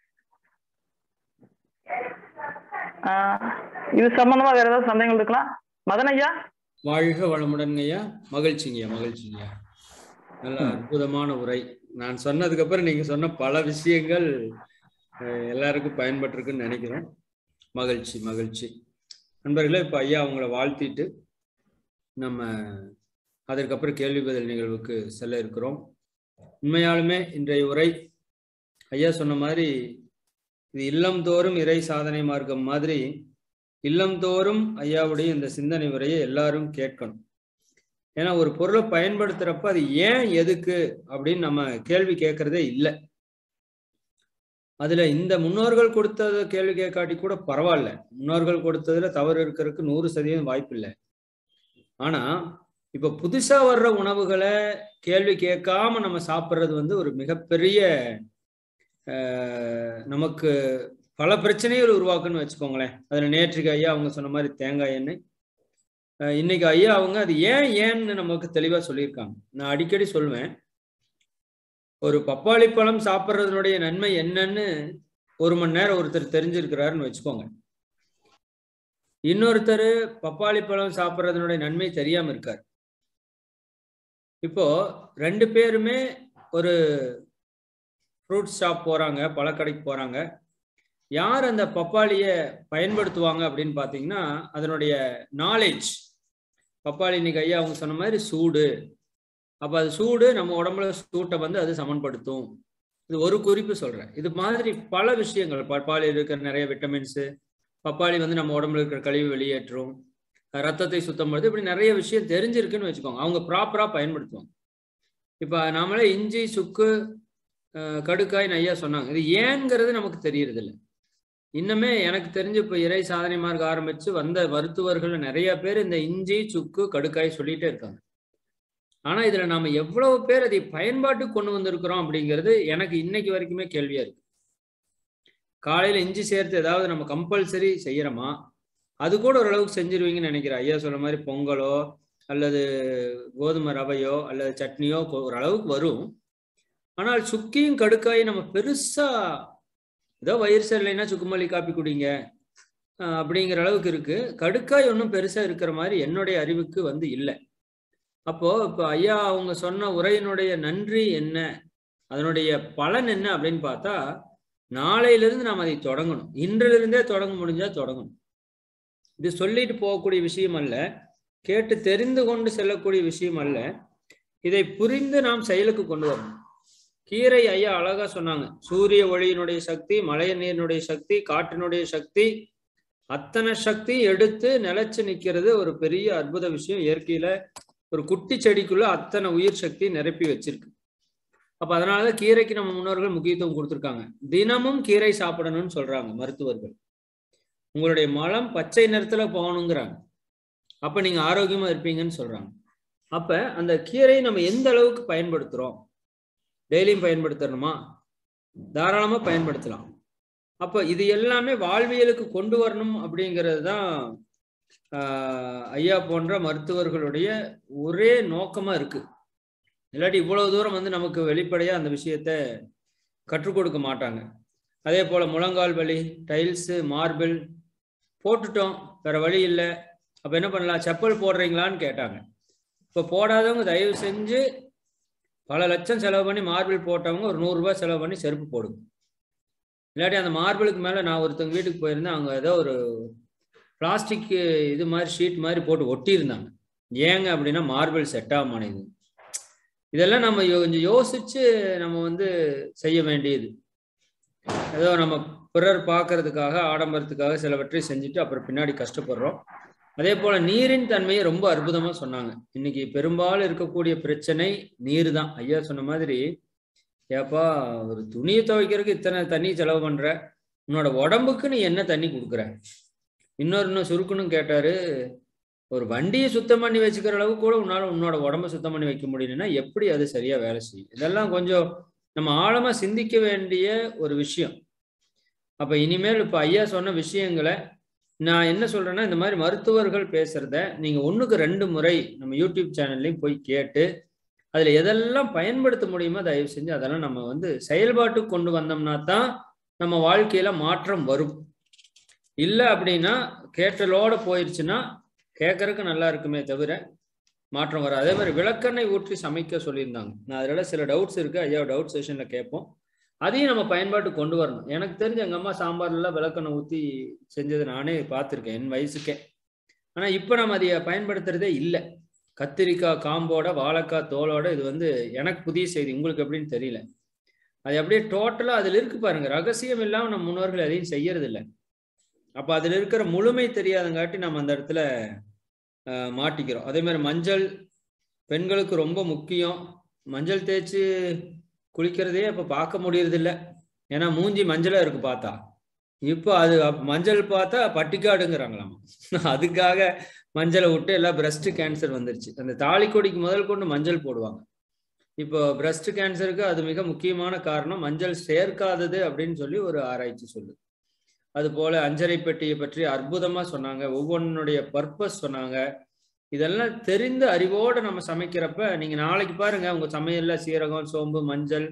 இது சம்பந்தமா வேற ஏதாவது சந்தேகங்கள் இருக்கலாம் மதனையா வாழ்க வளமுடன் ஐயா மகிழ்ச்சிங்கய்யா மகிழ்ச்சிங்கய்யா நல்ல அற்புதமான உரை நான் சொன்னதுக்கு அப்புறம் நீங்க சொன்ன பல விஷயங்கள் எல்லாருக்கும் பயன்பட்டிருக்குன்னு நினைக்கிறோம் மகிழ்ச்சி மகிழ்ச்சி நண்பர்களே இப்ப ஐயா அவங்கள வாழ்த்திட்டு நம்ம அதற்கப்புறம் கேள்வி பதில் நிகழ்வுக்கு செல்ல இருக்கிறோம் உண்மையாலுமே இன்றைய உரை ஐயா சொன்ன மாதிரி இது இல்லம் தோறும் இறை சாதனை மார்க்கம் மாதிரி இல்லம் தோறும் ஐயாவுடைய இந்த சிந்தனை உரையை எல்லாரும் கேட்கணும் ஏன்னா ஒரு பொருளை பயன்படுத்துறப்ப அது ஏன் எதுக்கு அப்படின்னு நம்ம கேள்வி கேட்கறதே இல்லை அதுல இந்த முன்னோர்கள் கொடுத்தத கேள்வி கேட்காட்டி கூட பரவாயில்ல முன்னோர்கள் கொடுத்ததுல தவறு இருக்கிறதுக்கு நூறு சதவீதம் வாய்ப்பு இல்லை ஆனா இப்ப புதுசா வர்ற உணவுகளை கேள்வி கேட்காம நம்ம சாப்பிட்றது வந்து ஒரு மிகப்பெரிய நமக்கு பல பிரச்சனைகள் உருவாக்குன்னு வச்சுக்கோங்களேன் அதுல நேற்றுக்கு ஐயா அவங்க சொன்ன மாதிரி தேங்காய் எண்ணெய் இன்னைக்கு ஐயா அவங்க அது ஏன் ஏன்னு நமக்கு தெளிவா சொல்லியிருக்காங்க நான் அடிக்கடி சொல்லுவேன் ஒரு பப்பாளி பழம் சாப்பிட்றதுனுடைய நன்மை என்னன்னு ஒரு மணி நேரம் ஒருத்தர் தெரிஞ்சிருக்கிறாருன்னு வச்சுக்கோங்க இன்னொருத்தர் பப்பாளி பழம் சாப்பிட்றதுனுடைய நன்மை தெரியாம இருக்கார் இப்போ ரெண்டு பேருமே ஒரு ஃப்ரூட் ஷாப் போறாங்க பழக்கடைக்கு போறாங்க யார் அந்த பப்பாளிய பயன்படுத்துவாங்க அப்படின்னு பார்த்தீங்கன்னா அதனுடைய நாலேஜ் பப்பாளி இன்னைக்கு ஐயா அவங்க சொன்ன மாதிரி சூடு அப்போ அது சூடு நம்ம உடம்புல சூட்டை வந்து அது சமன்படுத்தும் இது ஒரு குறிப்பு சொல்றேன் இது மாதிரி பல விஷயங்கள் பப்பாளி இருக்கிற நிறைய விட்டமின்ஸு பப்பாளி வந்து நம்ம உடம்புல இருக்கிற கழிவு வெளியேற்றும் ரத்தத்தை சுத்தம் பண்ணுறது இப்படி நிறைய விஷயம் தெரிஞ்சிருக்குன்னு வச்சுக்கோங்க அவங்க ப்ராப்பராக பயன்படுத்துவாங்க இப்போ நாமளே இஞ்சி சுக்கு கடுக்காய்னு ஐயா சொன்னாங்க இது ஏங்கிறது நமக்கு தெரியறது இல்லை இன்னுமே எனக்கு தெரிஞ்சு இப்போ இறை சாதனை மார்க்க ஆரம்பிச்சு வந்த மருத்துவர்கள் நிறைய பேர் இந்த இஞ்சி சுக்கு கடுக்காய் சொல்லிட்டே இருக்காங்க ஆனா இதுல நாம எவ்வளவு பேர் அதை பயன்பாட்டுக்கு கொண்டு வந்திருக்கிறோம் அப்படிங்கிறது எனக்கு இன்னைக்கு வரைக்குமே கேள்வியா இருக்கு காலையில இஞ்சி சேர்த்து ஏதாவது நம்ம கம்பல்சரி செய்யறோமா அது கூட ஓரளவுக்கு செஞ்சிருவீங்கன்னு நினைக்கிறேன் ஐயா சொல்ற மாதிரி பொங்கலோ அல்லது கோதுமை ரவையோ அல்லது சட்னியோ ஓரளவுக்கு வரும் ஆனால் சுக்கியும் கடுக்காயும் நம்ம பெருசா ஏதோ வயிறு சரியில்லைன்னா சுக்குமல்லி காப்பி குடிங்க அப்படிங்கிற அளவுக்கு இருக்கு கடுக்காய் ஒன்றும் பெருசா இருக்கிற மாதிரி என்னுடைய அறிவுக்கு வந்து இல்லை அப்போ இப்போ ஐயா அவங்க சொன்ன உரையினுடைய நன்றி என்ன அதனுடைய பலன் என்ன அப்படின்னு பார்த்தா நாளையிலிருந்து நாம் அதை தொடங்கணும் இன்றிலிருந்தே தொடங்க முடிஞ்சா தொடங்கணும் இது சொல்லிட்டு போகக்கூடிய விஷயம் அல்ல கேட்டு தெரிந்து கொண்டு செல்லக்கூடிய விஷயம் அல்ல இதை புரிந்து நாம் செயலுக்கு கொண்டு வரணும் கீரை ஐயா அழகா சொன்னாங்க சூரிய ஒளியினுடைய சக்தி மழை நீரினுடைய சக்தி காற்றினுடைய சக்தி அத்தனை சக்தி எடுத்து நிலைச்சு நிக்கிறது ஒரு பெரிய அற்புத விஷயம் இயற்கையில ஒரு குட்டி செடிக்குள்ள அத்தனை உயிர் சக்தி நிரப்பி வச்சிருக்கு அப்ப அதனாலதான் கீரைக்கு நம்ம முன்னோர்கள் முக்கியத்துவம் கொடுத்துருக்காங்க தினமும் கீரை சாப்பிடணும்னு சொல்றாங்க மருத்துவர்கள் உங்களுடைய மலம் பச்சை நிறத்துல போகணுங்கிறாங்க அப்ப நீங்க ஆரோக்கியமா இருப்பீங்கன்னு சொல்றாங்க அப்ப அந்த கீரையை நம்ம எந்த அளவுக்கு பயன்படுத்துறோம் டெய்லியும் பயன்படுத்தணுமா தாராளமா பயன்படுத்தலாம் அப்ப இது எல்லாமே வாழ்வியலுக்கு கொண்டு வரணும் அப்படிங்கிறது தான் ஐயா போன்ற மருத்துவர்களுடைய ஒரே நோக்கமா இருக்கு இல்லாட்டி இவ்வளவு தூரம் வந்து நமக்கு வெளிப்படையா அந்த விஷயத்த கற்றுக் கொடுக்க மாட்டாங்க அதே போல முழங்கால் வலி டைல்ஸு மார்பிள் போட்டுட்டோம் வேற வழி இல்லை அப்ப என்ன பண்ணலாம் செப்பல் போடுறீங்களான்னு கேட்டாங்க இப்ப போடாதவங்க தயவு செஞ்சு பல லட்சம் செலவு பண்ணி மார்பிள் போட்டவங்க ஒரு நூறுரூபா செலவு பண்ணி செருப்பு போடுங்க இல்லாட்டி அந்த மார்பிளுக்கு மேலே நான் ஒருத்தவங்க வீட்டுக்கு போயிருந்தேன் அவங்க ஏதோ ஒரு பிளாஸ்டிக் இது மாதிரி ஷீட் மாதிரி போட்டு ஒட்டியிருந்தாங்க ஏங்க அப்படின்னா மார்பிள் செட் ஆக மாட்டேங்குது இதெல்லாம் நம்ம கொஞ்சம் யோசிச்சு நம்ம வந்து செய்ய வேண்டியது ஏதோ நம்ம பிறர் பார்க்கறதுக்காக ஆடம்பரத்துக்காக சிலவற்றை செஞ்சுட்டு அப்புறம் பின்னாடி கஷ்டப்படுறோம் அதே போல நீரின் தன்மையை ரொம்ப அற்புதமா சொன்னாங்க இன்னைக்கு பெரும்பாலும் இருக்கக்கூடிய பிரச்சனை நீர் தான் ஐயா சொன்ன மாதிரி ஏப்பா ஒரு துணியை துவைக்கிறதுக்கு இத்தனை தண்ணி செலவு பண்ற உன்னோட உடம்புக்கு நீ என்ன தண்ணி கொடுக்குற இன்னொரு இன்னும் சுருக்குன்னு கேட்டாரு ஒரு வண்டியை சுத்தம் பண்ணி வச்சுக்கிற அளவுக்கு கூட உன்னால உன்னோட உடம்ப சுத்தம் பண்ணி வைக்க முடியலன்னா எப்படி அது சரியா வேலை செய்யும் இதெல்லாம் கொஞ்சம் நம்ம ஆழமா சிந்திக்க வேண்டிய ஒரு விஷயம் அப்ப இனிமேல் இப்ப ஐயா சொன்ன விஷயங்களை நான் என்ன சொல்றேன்னா இந்த மாதிரி மருத்துவர்கள் பேசுறத நீங்க ஒண்ணுக்கு ரெண்டு முறை நம்ம யூடியூப் சேனல்லையும் போய் கேட்டு அதுல எதெல்லாம் பயன்படுத்த முடியுமோ தயவு செஞ்சு அதெல்லாம் நம்ம வந்து செயல்பாட்டுக்கு கொண்டு வந்தோம்னா தான் நம்ம வாழ்க்கையில மாற்றம் வரும் இல்லை அப்படின்னா கேட்டலோட போயிடுச்சுன்னா கேட்கறதுக்கு நல்லா இருக்குமே தவிர மாற்றம் வராது அதே மாதிரி விளக்கெண்ணெய் ஊற்றி சமைக்க சொல்லியிருந்தாங்க நான் அதில் சில டவுட்ஸ் இருக்கு ஐயா டவுட் செஷன்ல கேட்போம் அதையும் நம்ம பயன்பாட்டுக்கு கொண்டு வரணும் எனக்கு தெரிஞ்ச எங்கள் அம்மா சாம்பார்ல விளக்கெண்ணெய் ஊற்றி செஞ்சதை நானே பார்த்துருக்கேன் என் வயசுக்கே ஆனால் இப்போ நம்ம அதை பயன்படுத்துறதே இல்லை கத்திரிக்காய் காம்போட வாழைக்காய் தோலோட இது வந்து எனக்கு புதிய செய்தி உங்களுக்கு எப்படின்னு தெரியல அது அப்படியே டோட்டலாக அதில் இருக்கு பாருங்க ரகசியம் இல்லாமல் நம்ம முன்னோர்கள் எதையும் செய்யறது இல்லை அப்போ அதில் இருக்கிற முழுமை தெரியாதங்காட்டி நம்ம அந்த இடத்துல மாட்டிக்கிறோம் அதே மாதிரி மஞ்சள் பெண்களுக்கு ரொம்ப முக்கியம் மஞ்சள் தேய்ச்சி குளிக்கிறதே இப்போ பார்க்க முடியறதில்ல ஏன்னா மூஞ்சி மஞ்சளாக இருக்கு பார்த்தா இப்போ அது மஞ்சள் பார்த்தா பட்டிக்காடுங்கிறாங்களாம் அதுக்காக மஞ்சளை விட்டு எல்லாம் பிரஸ்ட் கேன்சர் வந்துருச்சு அந்த தாலி கொடிக்கு முதல் கொண்டு மஞ்சள் போடுவாங்க இப்போ பிரஸ்ட் கேன்சருக்கு அது மிக முக்கியமான காரணம் மஞ்சள் சேர்க்காதது அப்படின்னு சொல்லி ஒரு ஆராய்ச்சி சொல்லுது அது போல அஞ்சரை பெட்டியை பற்றி அற்புதமா சொன்னாங்க ஒவ்வொன்றுடைய பர்பஸ் சொன்னாங்க இதெல்லாம் தெரிந்து அறிவோடு நம்ம சமைக்கிறப்ப நீங்க நாளைக்கு பாருங்க உங்க சமையல்ல சீரகம் சோம்பு மஞ்சள்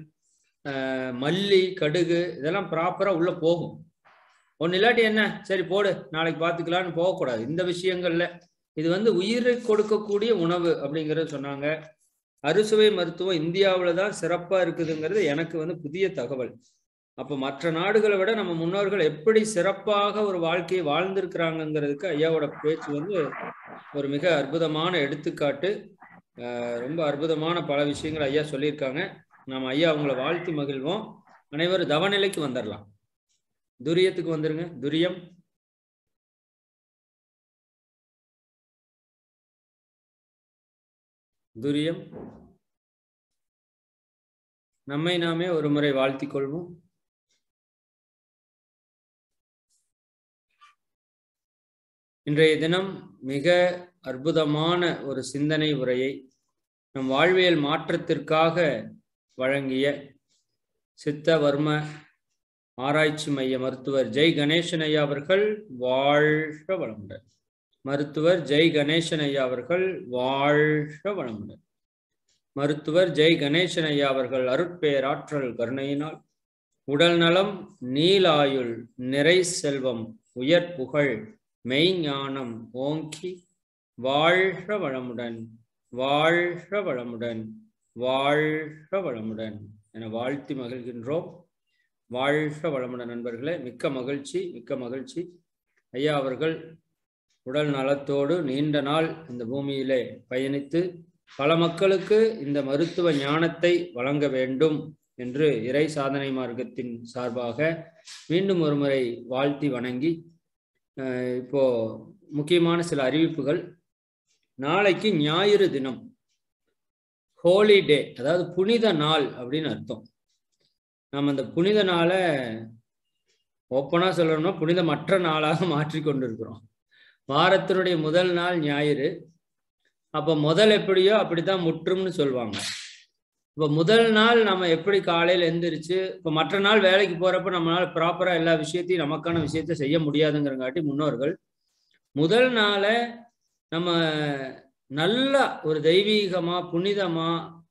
மல்லி கடுகு இதெல்லாம் ப்ராப்பரா உள்ள போகும் ஒன்னு இல்லாட்டி என்ன சரி போடு நாளைக்கு பார்த்துக்கலான்னு போகக்கூடாது இந்த விஷயங்கள்ல இது வந்து உயிரை கொடுக்கக்கூடிய உணவு அப்படிங்கறத சொன்னாங்க அறுசுவை மருத்துவம் இந்தியாவில தான் சிறப்பா இருக்குதுங்கிறது எனக்கு வந்து புதிய தகவல் அப்போ மற்ற நாடுகளை விட நம்ம முன்னோர்கள் எப்படி சிறப்பாக ஒரு வாழ்க்கையை வாழ்ந்திருக்கிறாங்கங்கிறதுக்கு ஐயாவோட பேச்சு வந்து ஒரு மிக அற்புதமான எடுத்துக்காட்டு ரொம்ப அற்புதமான பல விஷயங்கள் ஐயா சொல்லியிருக்காங்க நம்ம ஐயா அவங்கள வாழ்த்தி மகிழ்வோம் அனைவரும் தவநிலைக்கு வந்துடலாம் துரியத்துக்கு வந்துருங்க துரியம் துரியம் நம்மை நாமே ஒரு முறை வாழ்த்திக் கொள்வோம் இன்றைய தினம் மிக அற்புதமான ஒரு சிந்தனை உரையை நம் வாழ்வியல் மாற்றத்திற்காக வழங்கிய சித்த வர்ம ஆராய்ச்சி மைய மருத்துவர் ஜெய் கணேசன் ஐயா அவர்கள் வாழ்க வளமுடன் மருத்துவர் ஜெய் கணேசன் ஐயா அவர்கள் வாழ்க வளமுடன் மருத்துவர் ஜெய் கணேசன் ஐயா அவர்கள் அருட்பேராற்றல் கருணையினால் உடல் நலம் நீலாயுள் நிறை செல்வம் உயர் புகழ் மெய்ஞானம் ஓங்கி வாழ்க வளமுடன் வாழ்க வளமுடன் வாழ்க வளமுடன் என வாழ்த்தி மகிழ்கின்றோம் வாழ்க வளமுடன் நண்பர்களே மிக்க மகிழ்ச்சி மிக்க மகிழ்ச்சி ஐயா அவர்கள் உடல் நலத்தோடு நீண்ட நாள் இந்த பூமியிலே பயணித்து பல மக்களுக்கு இந்த மருத்துவ ஞானத்தை வழங்க வேண்டும் என்று இறை சாதனை மார்க்கத்தின் சார்பாக மீண்டும் ஒரு முறை வாழ்த்தி வணங்கி அஹ் இப்போ முக்கியமான சில அறிவிப்புகள் நாளைக்கு ஞாயிறு தினம் ஹோலி டே அதாவது புனித நாள் அப்படின்னு அர்த்தம் நம்ம அந்த புனித நாளை ஓப்பனாக சொல்லணும்னா புனிதமற்ற நாளாக மாற்றி கொண்டிருக்கிறோம் வாரத்தினுடைய முதல் நாள் ஞாயிறு அப்போ முதல் எப்படியோ அப்படித்தான் முற்றும்னு சொல்லுவாங்க இப்போ முதல் நாள் நம்ம எப்படி காலையில் எந்திரிச்சு இப்போ மற்ற நாள் வேலைக்கு போகிறப்ப நம்மளால ப்ராப்பராக எல்லா விஷயத்தையும் நமக்கான விஷயத்த செய்ய முடியாதுங்கிறங்காட்டி முன்னோர்கள் முதல் நாளை நம்ம நல்ல ஒரு தெய்வீகமா புனிதமா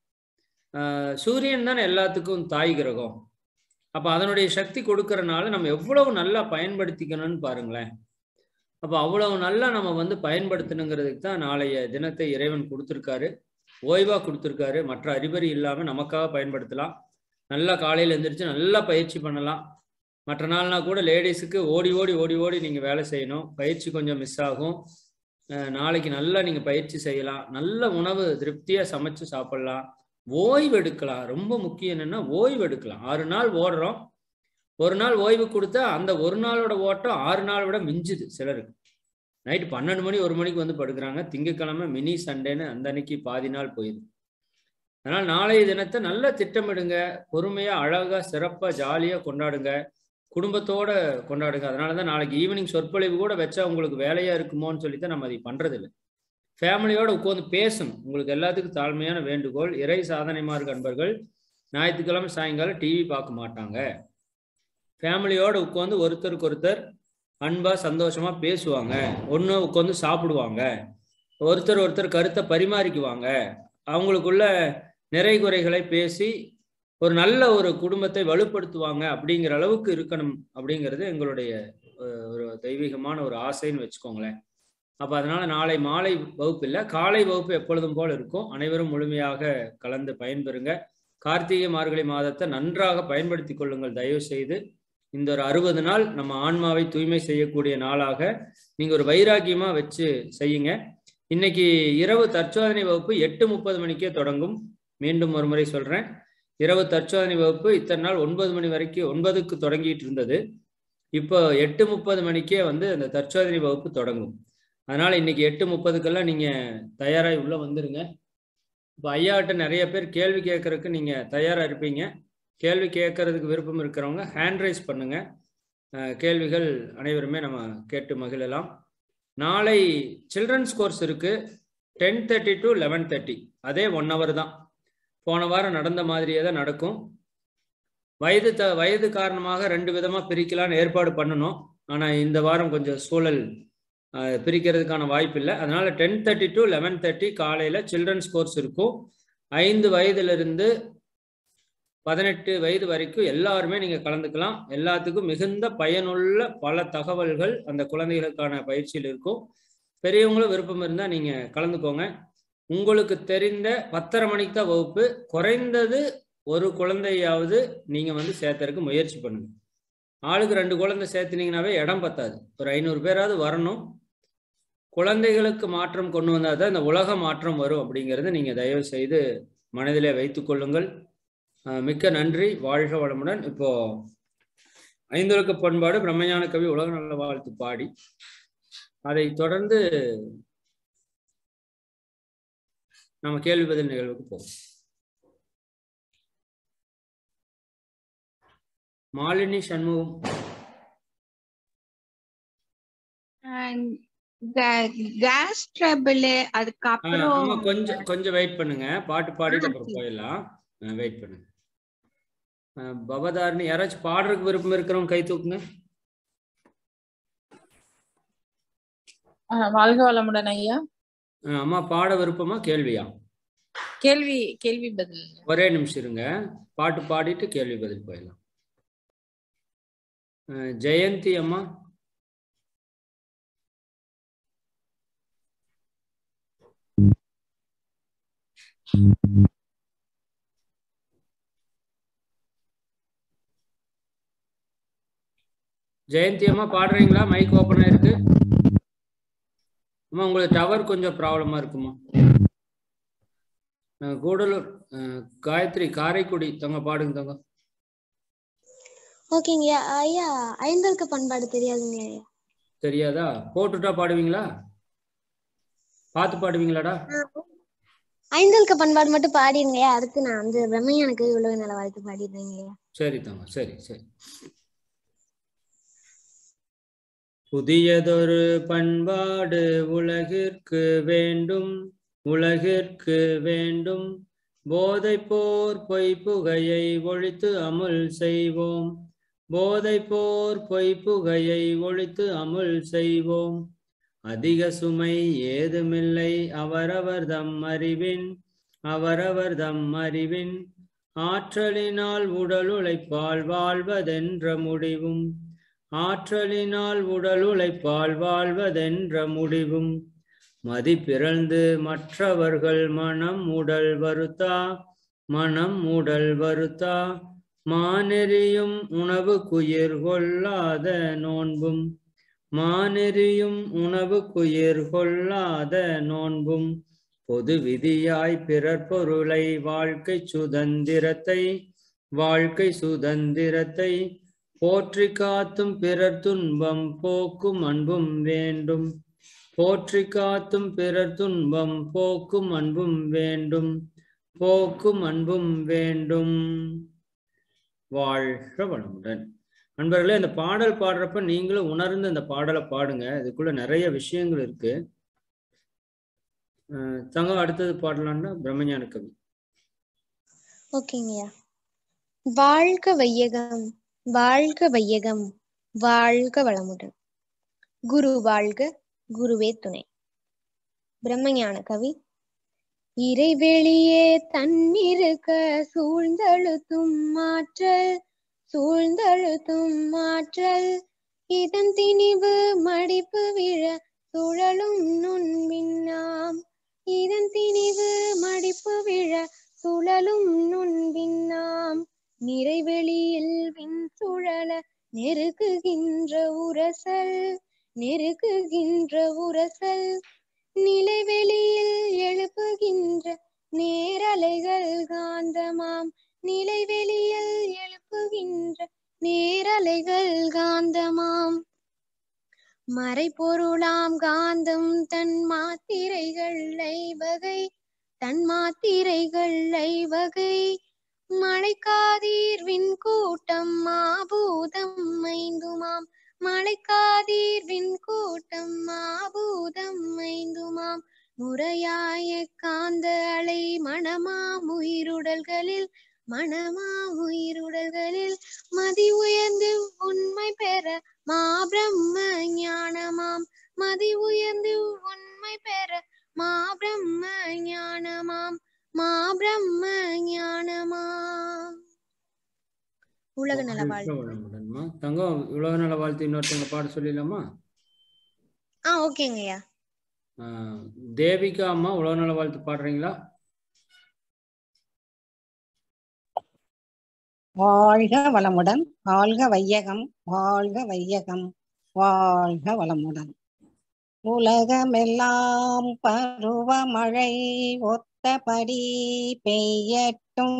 சூரியன் தானே எல்லாத்துக்கும் தாய் கிரகம் அப்போ அதனுடைய சக்தி கொடுக்கறனால நம்ம எவ்வளவு நல்லா பயன்படுத்திக்கணும்னு பாருங்களேன் அப்போ அவ்வளவு நல்லா நம்ம வந்து பயன்படுத்தணுங்கிறதுக்கு தான் நாளைய தினத்தை இறைவன் கொடுத்துருக்காரு ஓய்வாக கொடுத்துருக்காரு மற்ற அறிபறி இல்லாமல் நமக்காக பயன்படுத்தலாம் நல்லா காலையில் எழுந்திரிச்சு நல்லா பயிற்சி பண்ணலாம் மற்ற நாள்னா கூட லேடிஸுக்கு ஓடி ஓடி ஓடி ஓடி நீங்கள் வேலை செய்யணும் பயிற்சி கொஞ்சம் மிஸ் ஆகும் நாளைக்கு நல்லா நீங்கள் பயிற்சி செய்யலாம் நல்ல உணவு திருப்தியாக சமைச்சு சாப்பிட்லாம் ஓய்வு எடுக்கலாம் ரொம்ப முக்கியம் என்னென்னா ஓய்வு எடுக்கலாம் ஆறு நாள் ஓடுறோம் ஒரு நாள் ஓய்வு கொடுத்தா அந்த ஒரு நாளோட ஓட்டம் ஆறு நாள் விட மிஞ்சுது சிலருக்கு நைட்டு பன்னெண்டு மணி ஒரு மணிக்கு வந்து படுக்கிறாங்க திங்கக்கிழமை மினி சண்டேன்னு அந்த அன்னைக்கு பாதி நாள் போயிடுது அதனால் நாளைய தினத்தை நல்லா திட்டமிடுங்க பொறுமையாக அழகாக சிறப்பாக ஜாலியாக கொண்டாடுங்க குடும்பத்தோட கொண்டாடுங்க அதனால தான் நாளைக்கு ஈவினிங் சொற்பொழிவு கூட வச்சா உங்களுக்கு வேலையாக இருக்குமோன்னு சொல்லி தான் நம்ம அதை பண்ணுறதில்ல ஃபேமிலியோட உட்காந்து பேசணும் உங்களுக்கு எல்லாத்துக்கும் தாழ்மையான வேண்டுகோள் இறை சாதனைமார்க் அன்பர்கள் ஞாயிற்றுக்கிழமை சாயங்காலம் டிவி பார்க்க மாட்டாங்க ஃபேமிலியோட உட்காந்து ஒருத்தருக்கு ஒருத்தர் அன்பா சந்தோஷமா பேசுவாங்க ஒன்று உட்காந்து சாப்பிடுவாங்க ஒருத்தர் ஒருத்தர் கருத்தை பரிமாறிக்குவாங்க அவங்களுக்குள்ள நிறை குறைகளை பேசி ஒரு நல்ல ஒரு குடும்பத்தை வலுப்படுத்துவாங்க அப்படிங்கிற அளவுக்கு இருக்கணும் அப்படிங்கிறது எங்களுடைய ஒரு தெய்வீகமான ஒரு ஆசைன்னு வச்சுக்கோங்களேன் அப்போ அதனால நாளை மாலை வகுப்பு இல்லை காலை வகுப்பு எப்பொழுதும் போல் இருக்கும் அனைவரும் முழுமையாக கலந்து பயன்பெறுங்க கார்த்திகை மார்கழி மாதத்தை நன்றாக பயன்படுத்தி கொள்ளுங்கள் தயவு செய்து இந்த ஒரு அறுபது நாள் நம்ம ஆன்மாவை தூய்மை செய்யக்கூடிய நாளாக நீங்க ஒரு வைராக்கியமா வச்சு செய்யுங்க இன்னைக்கு இரவு தற்சோதனை வகுப்பு எட்டு முப்பது மணிக்கே தொடங்கும் மீண்டும் ஒரு முறை சொல்றேன் இரவு தற்சோதனை வகுப்பு இத்தனை நாள் ஒன்பது மணி வரைக்கும் ஒன்பதுக்கு தொடங்கிட்டு இருந்தது இப்போ எட்டு முப்பது மணிக்கே வந்து அந்த தற்சோதனை வகுப்பு தொடங்கும் அதனால இன்னைக்கு எட்டு முப்பதுக்கெல்லாம் நீங்க தயாராகி உள்ள வந்துருங்க இப்போ ஐயாட்ட நிறைய பேர் கேள்வி கேட்கறதுக்கு நீங்க தயாரா இருப்பீங்க கேள்வி கேட்கறதுக்கு விருப்பம் இருக்கிறவங்க ஹேண்ட் ரைஸ் பண்ணுங்க கேள்விகள் அனைவருமே நம்ம கேட்டு மகிழலாம் நாளை சில்ட்ரன்ஸ் கோர்ஸ் இருக்கு ten thirty to eleven thirty அதே ஒன் ஹவர் தான் போன வாரம் நடந்த மாதிரியே தான் நடக்கும் வயது த வயது காரணமாக ரெண்டு விதமாக பிரிக்கலான்னு ஏற்பாடு பண்ணணும் ஆனால் இந்த வாரம் கொஞ்சம் சூழல் பிரிக்கிறதுக்கான வாய்ப்பு இல்லை அதனால ten thirty to eleven thirty காலையில் சில்ட்ரன்ஸ் கோர்ஸ் இருக்கும் ஐந்து வயதிலிருந்து பதினெட்டு வயது வரைக்கும் எல்லாருமே நீங்க கலந்துக்கலாம் எல்லாத்துக்கும் மிகுந்த பயனுள்ள பல தகவல்கள் அந்த குழந்தைகளுக்கான பயிற்சியில் இருக்கும் பெரியவங்களும் விருப்பம் இருந்தால் நீங்க கலந்துக்கோங்க உங்களுக்கு தெரிந்த பத்தரை மணிக்கு தான் வகுப்பு குறைந்தது ஒரு குழந்தையாவது நீங்க வந்து சேர்த்தறதுக்கு முயற்சி பண்ணுங்க ஆளுக்கு ரெண்டு குழந்தை சேர்த்துனீங்கன்னாவே இடம் பத்தாது ஒரு ஐநூறு பேராவது வரணும் குழந்தைகளுக்கு மாற்றம் கொண்டு வந்தால் தான் இந்த உலக மாற்றம் வரும் அப்படிங்கிறத நீங்க தயவு செய்து மனதிலே வைத்துக் கொள்ளுங்கள் மிக்க நன்றி வாழ்க வளமுடன் இப்போ ஐந்தொழுக்க பண்பாடு பிரம்மஞான கவி உலக நல்ல வாழ்த்து பாடி அதை தொடர்ந்து நம்ம கேள்வி பதில் நிகழ்வுக்கு போவோம் மாலினி சண்முகம் கேஸ் ட்ரபிள் அதுக்கப்புறம் கொஞ்சம் கொஞ்சம் வெயிட் பண்ணுங்க பாட்டு பாடிட்டு அப்புறம் போயிடலாம் வெயிட் பண்ணுங்க பவதாரணி யாராச்சும் பாடுறதுக்கு விருப்பம் இருக்கிறவங்க கை தூக்குங்க வாழ்க வளமுடன் ஐயா அம்மா பாட விருப்பமா கேள்வியா கேள்வி கேள்வி பதில் ஒரே நிமிஷம் இருங்க பாட்டு பாடிட்டு கேள்வி பதில் போயிடலாம் ஜெயந்தி அம்மா ஜெயந்தி அம்மா பாடுறீங்களா மைக் ஓப்பன் ஆயிருக்கு அம்மா உங்களுக்கு டவர் கொஞ்சம் ப்ராப்ளமா இருக்குமா அஹ் கூடலூர் அஹ் காயத்ரி காரைக்குடி தங்க பாடுங்க தங்க ஓகேங்க ஐயா ஐந்தல்க பண்பாடு தெரியாதுங்க ஐயா தெரியாதா போட்டுட்டா பாடுவீங்களா பார்த்து பாடுவீங்களாடா ஐந்தல்க பண்பாடு மட்டும் பாடிருங்க ஐயா அடுத்து நான் வந்து பிரம்மையானுக்கு உழவு நல வாழ்த்து பாடிடுறேங்க ஐயா சரி தங்க சரி சரி புதியதொரு பண்பாடு உலகிற்கு வேண்டும் உலகிற்கு வேண்டும் போதை போர் பொய் புகையை ஒழித்து அமுல் செய்வோம் போதை போர் பொய் புகையை ஒழித்து அமுல் செய்வோம் அதிக சுமை ஏதுமில்லை அவரவர் தம் அறிவின் அவரவர் தம் அறிவின் ஆற்றலினால் உடல் உழைப்பால் வாழ்வதென்ற முடிவும் ஆற்றலினால் உடல் உழைப்பால் வாழ்வதென்ற முடிவும் மதி பிறந்து மற்றவர்கள் மனம் உடல் வருத்தா மனம் உடல் வருத்தா மானெறியும் உணவு குயிர் கொள்ளாத நோன்பும் மானெறியும் உணவு குயிர் கொள்ளாத நோன்பும் பொது விதியாய் பிறர் பொருளை வாழ்க்கை சுதந்திரத்தை வாழ்க்கை சுதந்திரத்தை போற்றி காத்தும் பிறர் துன்பம் போக்கும் அன்பும் வேண்டும் போற்றி காத்தும் பிறர் துன்பம் போக்கும் அன்பும் வேண்டும் போக்கும் அன்பும் வேண்டும் வாழ்க வளமுடன் நண்பர்களே இந்த பாடல் பாடுறப்ப நீங்களும் உணர்ந்து இந்த பாடலை பாடுங்க இதுக்குள்ள நிறைய விஷயங்கள் இருக்கு அஹ் தங்கம் அடுத்தது பாடலாம்னா பிரம்மஞான கவி ஓகேங்கய்யா வாழ்க வையகம் வாழ்க வையகம் வாழ்க வளமுடன் குரு வாழ்க குருவே துணை பிரம்மஞான கவி இறைவெளியே தன்னிருக்க சூழ்ந்தழுத்தும் மாற்றல் சூழ்ந்தழுத்தும் மாற்றல் இதன் திணிவு மடிப்பு விழ சுழலும் நுண்பின்னாம் இதன் திணிவு மடிப்பு விழ சுழலும் நுண்பின்னாம் நிறைவெளியில் விண் சுழல நெருக்குகின்ற உரசல் நெருக்குகின்ற உரசல் நிலைவெளியில் எழுப்புகின்ற நேரலைகள் காந்தமாம் நிலைவெளியில் எழுப்புகின்ற நேரலைகள் காந்தமாம் மறைபொருளாம் காந்தம் தன் மாத்திரைகள் ஐவகை தன் மாத்திரைகள் ஐவகை மழைக்காதீர்வின் கூட்டம் மாபூதம் ஐந்துமாம் மழைக்காதீர்வின் கூட்டம் மாபூதம் ஐந்துமாம் முறையாய காந்த அலை மணமாம் உயிருடல்களில் மணமாம் உயிருடல்களில் மதி உயர்ந்து உண்மை பெற மா பிரம்ம ஞானமாம் மதி உயர்ந்து உண்மை பெற மா பிரம்ம ஞானமாம் மா பிரம்ம ஞானமாம் உலக நல வாழ்க வாழ்த்து வளமுடன்மா தங்கம் உலக நல வாழ்த்து இன்னொருத்தவங்க பாட சொல்லிடலாமா ஆ ஓகேங்கய்யா ஆஹ் தேவிகா அம்மா உலக நல வாழ்த்து பாடுறீங்களா வாழ்க வளமுடன் வாழ்க வையகம் வாழ்க வையகம் வாழ்க வளமுடன் உலகமெல்லாம் பருவமழை ஒத்தபடி பெய்யட்டும்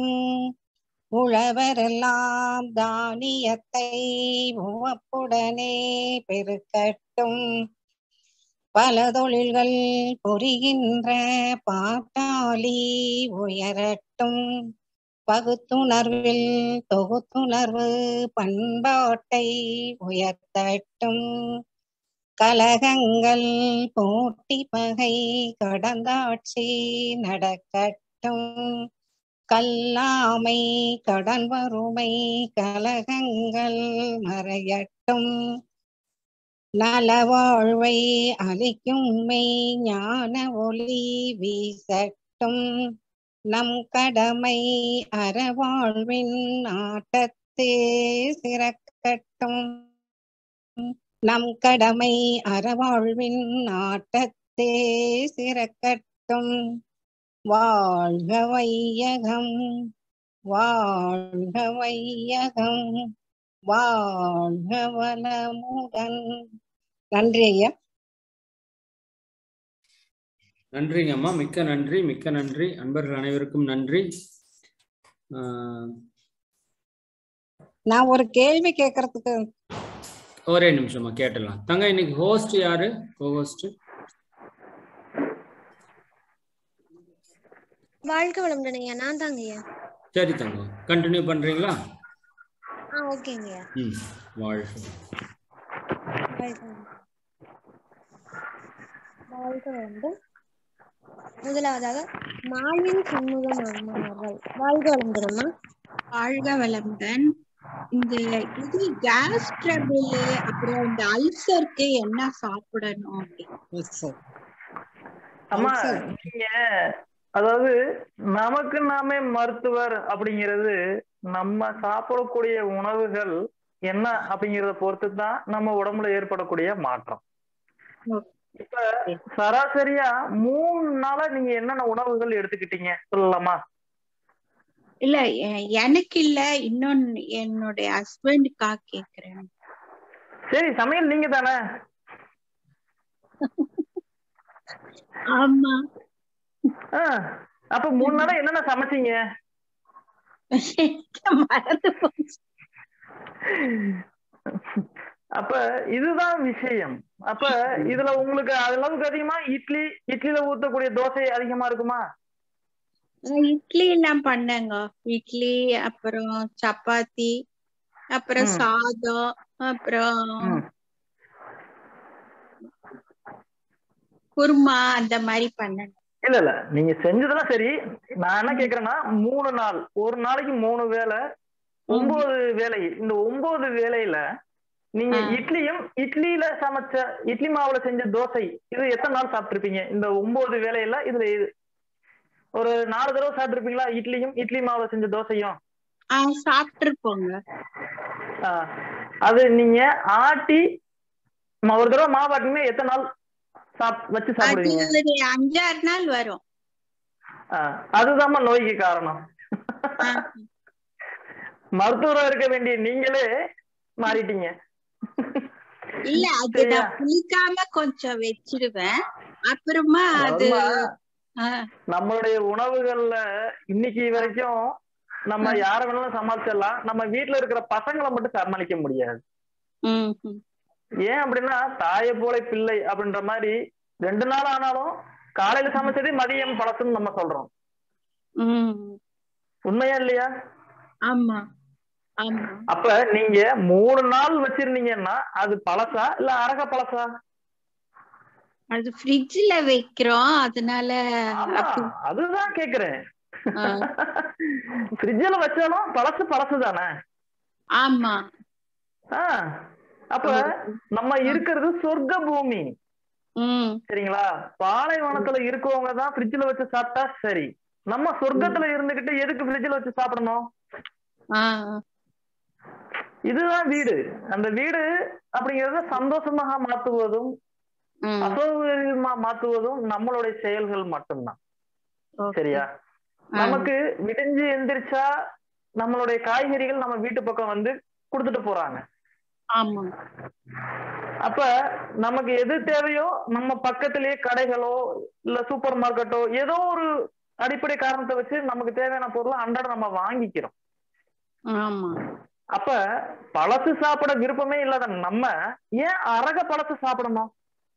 உழவரெல்லாம் தானியத்தை உவப்புடனே பெருக்கட்டும் பல தொழில்கள் புரிகின்ற பாட்டாளி உயரட்டும் பகுத்துணர்வில் தொகுத்துணர்வு பண்பாட்டை உயர்த்தட்டும் கலகங்கள் போட்டி பகை கடந்தாட்சி நடக்கட்டும் கல்லாமை கடன் வறுமை கலகங்கள் மறையட்டும் நலவாழ்வை அளிக்கும் மெய் ஞான ஒளி வீசட்டும் நம் கடமை அறவாழ்வின் ஆட்டத்தே சிறக்கட்டும் நம் கடமை அறவாழ்வின் ஆட்டத்தே சிறக்கட்டும் வாழ்க வையகம் வாழ்க வையகம் வாழ்க வளமுடன் நன்றி ஐயா நன்றிங்க அம்மா மிக்க நன்றி மிக்க நன்றி அன்பர்கள் அனைவருக்கும் நன்றி ஆஹ் நான் ஒரு கேள்வி கேட்கறதுக்கு ஒரே நிமிஷமா கேட்டலாம் தங்க இன்னைக்கு ஹோஸ்ட் யாரு கோ ஹோஸ்ட் வாழ்க வளமுடன் ஐயா நான் தாங்க ஐயா சரி தங்க கண்டினியூ பண்றீங்களா ஆ ஓகேங்க ஐயா ம் வாழ்க வாழ்க வளமுடன். வாழ்க வளமுடன் முதலாவதாக மாலின் சண்முகம் அம்மா அவர்கள் வாழ்க வளமுடன் அம்மா வாழ்க வளமுடன் இந்த இது கேஸ் ட்ரபிள் அப்புறம் இந்த அல்சருக்கு என்ன சாப்பிடணும் அப்படின்னு Yes, sir. அம்மா சரி. நீங்க அதாவது நமக்கு நாமே மருத்துவர் அப்படிங்கிறது நம்ம சாப்பிடக்கூடிய உணவுகள் என்ன அப்படிங்கறத பொறுத்து தான் நம்ம உடம்புல ஏற்படக்கூடிய மாற்றம் இப்ப சராசரியா மூணு நாளா நீங்க என்னென்ன உணவுகள் எடுத்துக்கிட்டீங்க சொல்லலாமா இல்ல எ- எனக்கு இல்ல இன்னொன்னு என்னுடைய ஹஸ்பண்டுக்காக கேக்குறேன் சரி சமையல் நீங்க தானே ஆமா அப்ப மூணு நாளா என்னென்ன சமைச்சீங்க மறந்து போச்சு. அப்ப இதுதான் விஷயம் அப்ப இதுல உங்களுக்கு அளவுக்கு அதிகமா இட்லி இட்லியில ஊத்தக்கூடிய தோசை அதிகமா இருக்குமா நான் இட்லி எல்லாம் பண்ணேங்க இட்லி அப்புறம் சப்பாத்தி அப்புறம் ம். சாதம் அப்புறம் ம். குருமா அந்த மாதிரி பண்ணேன் இல்ல இல்ல நீங்க செஞ்சதெல்லாம் சரி நான் என்ன கேக்குறேன்னா மூணு நாள் ஒரு நாளைக்கு மூணு வேளை ஒன்பது வேலை இந்த ஒன்பது வேலையில நீங்க ஆ. இட்லியும் இட்லியில சமைச்ச இட்லி மாவுல செஞ்ச தோசை இது எத்தனை நாள் சாப்பிட்டிருப்பீங்க இந்த ஒன்பது வேலையில இதுல இது ஒரு நாலு தடவை சாப்பிட்டிருப்பீங்களா இட்லியும் இட்லி மாவுல செஞ்ச தோசையும் ஆஹ் சாப்பிட்டுருப்போங்க ஆ, அது நீங்க ஆட்டி ம- ஒரு தடவை மாவு ஆட்டிங்கன்னா எத்தனை நாள் சாப் வச்சு அது சாப்பிடுவீங்க ஒரு அஞ்சாறு நாள் வரும் ஆ, அதுதாம்மா நோய்க்கு காரணம் ஆஹ் மருத்துவரா இருக்க வேண்டிய நீங்களே மாறிட்டீங்க இல்ல அது சரியா? நான் புளிக்காம கொஞ்சம் வச்சிடுவேன் அப்புறமா அது அம்மா, ஆஹ் நம்மளுடைய உணவுகள்ல இன்னைக்கு வரைக்கும் நம்ம யார வேணாலும் சமாளிச்சிடலாம் நம்ம வீட்டுல இருக்கிற பசங்களை மட்டும் சமாளிக்க முடியாது உம் உம் ஏன் அப்படின்னா தாயை போல பிள்ளை அப்படின்ற மாதிரி ரெண்டு நாள் ஆனாலும் காலையில சமைச்சதே மதியம் பழசுன்னு நம்ம சொல்றோம் உம் உண்மையா இல்லையா ஆமா ஆமா அப்ப நீங்க மூணு நாள் வச்சிருந்தீங்கன்னா அது பழசா இல்ல அரக பழசா அது ஃப்ரிட்ஜ்ல வைக்கிறோம் அதனால ஆமா, அப்படி அதுதான் கேக்குறேன் ஆ. ஃப்ரிட்ஜ்ல வச்சாலும் பழசு பழசு தானே ஆமா ஆ, அப்ப நம்ம இருக்கிறது சொர்க்க பூமி உம் சரிங்களா பாலைவனத்துல இருக்கவங்க தான் ஃப்ரிட்ஜ்ல வச்சு சாப்பிட்டா சரி நம்ம சொர்க்கத்துல இருந்துகிட்டு எதுக்கு ஃப்ரிட்ஜ்ல வச்சு சாப்பிடணும் ஆஹ் இதுதான் வீடு அந்த வீடு அப்படிங்கறத சந்தோஷமாக மாத்துவதும் உம் அசௌகரியமா மாத்துவதும் நம்மளுடைய செயல்கள் மட்டும்தான் Okay. சரியா ஆ. நமக்கு விடிஞ்சு எந்திரிச்சா நம்மளுடைய காய்கறிகள் நம்ம வீட்டு பக்கம் வந்து கொடுத்துட்டு போறாங்க ஆமா அப்ப நமக்கு எது தேவையோ நம்ம பக்கத்திலேயே கடைகளோ இல்ல சூப்பர் மார்க்கெட்டோ ஏதோ ஒரு அடிப்படை காரணத்தை வச்சு நமக்கு தேவையான பொருளை அன்றாட நம்ம வாங்கிக்கிறோம் ஆமா அப்ப பழசு சாப்பிட விருப்பமே இல்லாத நம்ம ஏன் அரக பழசு சாப்பிடணும்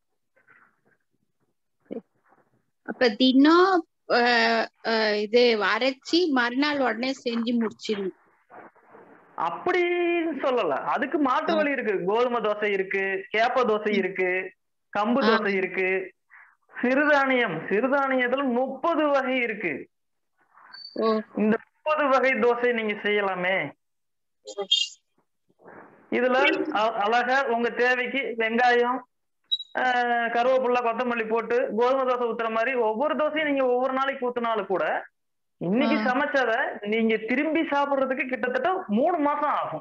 அப்ப தினம் ஆஹ் ஆஹ் இது அரைச்சி மறுநாள் உடனே செஞ்சு முடிச்சிடணும் அப்படின்னு சொல்லல அதுக்கு மாற்று வழி இருக்கு கோதுமை தோசை இருக்கு கேப்ப தோசை இருக்கு கம்பு ஆ. தோசை இருக்கு சிறுதானியம் சிறுதானியத்துல முப்பது வகை இருக்கு ஓ இந்த முப்பது வகை தோசை நீங்க செய்யலாமே இதுல அ- அழகா உங்க தேவைக்கு வெங்காயம் ஆஹ், கருவேப்பிலை கொத்தமல்லி போட்டு கோதுமை தோசை ஊத்துற மாதிரி ஒவ்வொரு தோசையும் நீங்க ஒவ்வொரு நாளைக்கு ஊத்துனாலும் கூட இன்னைக்கு ஆ. சமைச்சத நீங்க திரும்பி சாப்பிடுறதுக்கு கிட்டத்தட்ட மூணு மாசம் ஆகும்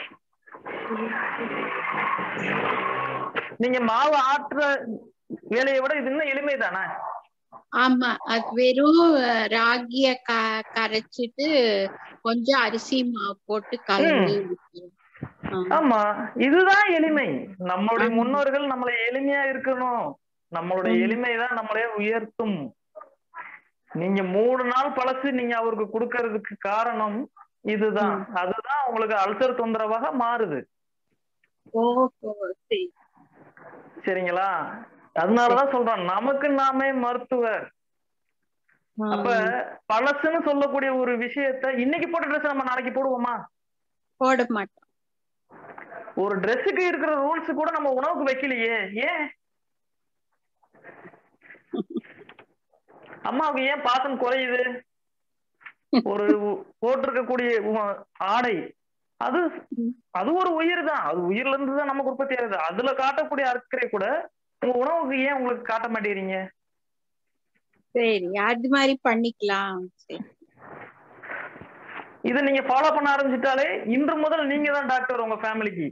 நீங்க மாவு ஆட்டுற வேலையை விட இது இன்னும் எளிமை தானே ஆமா அது வெறும் அஹ், ராகிய க கரைச்சிட்டு கொஞ்சம் அரிசி மாவு போட்டு கலந்து ஊத்தணும். ஆமா இதுதான் எளிமை நம்மளுடைய முன்னோர்கள் நம்மளை எளிமையா இருக்கணும் நம்மளுடைய எளிமை தான் நம்மளே உயர்த்தும் நீங்க மூணு நாள் பழசு நீங்க அவருக்கு கொடுக்கறதுக்கு காரணம் இதுதான் அதுதான் உங்களுக்கு அல்சர் தொந்தரவாக மாறுது ஓஹோ சரி சரிங்களா அதனாலதான் சொல்றேன் நமக்கு நாமே மருத்துவர் அப்ப பழசுன்னு சொல்லக்கூடிய ஒரு விஷயத்த இன்னைக்கு போட்ட ட்ரெஸ் நம்ம நாளைக்கு போடுவோமா போட மாட்டோம் ஒரு ட்ரெஸ்ஸுக்கு இருக்கிற ரூல்ஸ் கூட நம்ம உணவுக்கு வைக்கலையே ஏன் அம்மாவுக்கு ஏன் பாசம் குறையுது ஒரு போட்டிருக்கக்கூடிய உ- ஆடை அது அது ஒரு உயிர் தான் அது உயிர்ல இருந்து தான் நமக்கு உற்பத்தி ஆகுது அதுல காட்டக்கூடிய அக்கறை கூட உங்க உணவுக்கு ஏன் உங்களுக்கு காட்ட மாட்டேங்கிறீங்க சரி அது மாதிரி பண்ணிக்கலாம் சரி இதை நீங்க ஃபாலோ பண்ண ஆரம்பிச்சிட்டாலே இன்று முதல் நீங்க தான் டாக்டர் உங்க ஃபேமிலிக்கு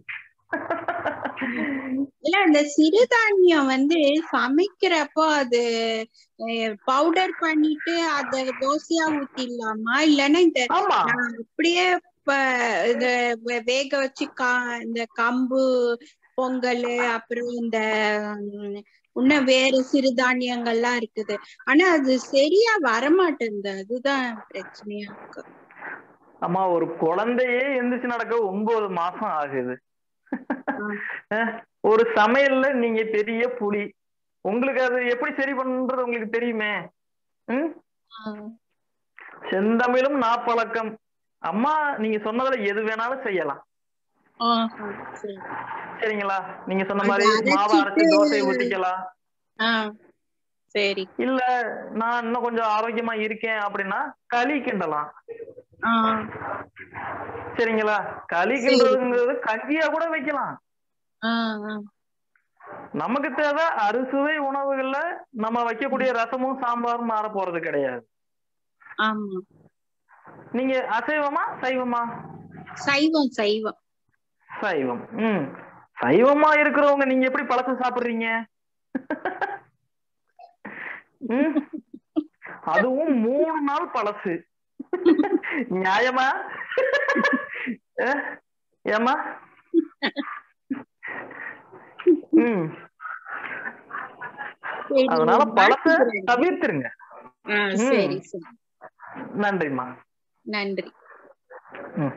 இல்ல இந்த சிறுதானியம் வந்து சமைக்கிறப்போ அது பவுடர் பண்ணிட்டு அத தோசையா ஊத்திடலாமா இல்லைன்னா இந்த ஆமா நான் அப்படியே இப்ப இந்த வே- வேக வச்சு கா இந்த கம்பு பொங்கல் அப்புறம் இந்த ம், இன்னும் வேற சிறுதானியங்கள்லாம் இருக்குது ஆனா அது சரியா வரமாட்டேங்குது அதுதான் பிரச்சனையா இருக்கு அம்மா ஒரு குழந்தையே எந்திரிச்சு நடக்க ஒன்பது மாசம் ஆகுது அஹ், ஒரு சமையல்ல நீங்க பெரிய புலி உங்களுக்கு அது எப்படி சரி பண்றது உங்களுக்கு தெரியுமே ம் செந்தமிழும் நாப்பழக்கம் அம்மா நீங்க சொன்னதுல எது வேணாலும் செய்யலாம் ஆஹா, சரி சரிங்களா நீங்க சொன்ன அது மாதிரி மாவை அரைச்சு அரைச்சிட்டு- தோசையை ஊத்திக்கலாம் ஆ சரி இல்ல நான் இன்னும் கொஞ்சம் ஆரோக்கியமா இருக்கேன் அப்படின்னா களி கிண்டலாம் ஆ சரிங்களா களி சரி. கிண்டுறதுங்கிறது கஞ்சியா கூட வைக்கலாம் ஆ ஆ. நமக்கு தேவை அறுசுவை உணவுகள்ல நம்ம வைக்கக்கூடிய ரசமும் சாம்பாரும் மாற போறது கிடையாது ஆமா நீங்க அசைவமா சைவமா சைவம் சைவம் சைவம் ம் சைவமா இருக்கிறவங்க நீங்க எப்படி பழசம் சாப்பிடுறீங்க ம் அதுவும் மூணு நாள் பழசு நியாயமா அஹ், ஏம்மா ம் சரி அதனால பழத்தை மாத்திக்கிறேன். தவிர்த்துருங்க ஆ, சரி சரி நன்றிம்மா நன்றி ம்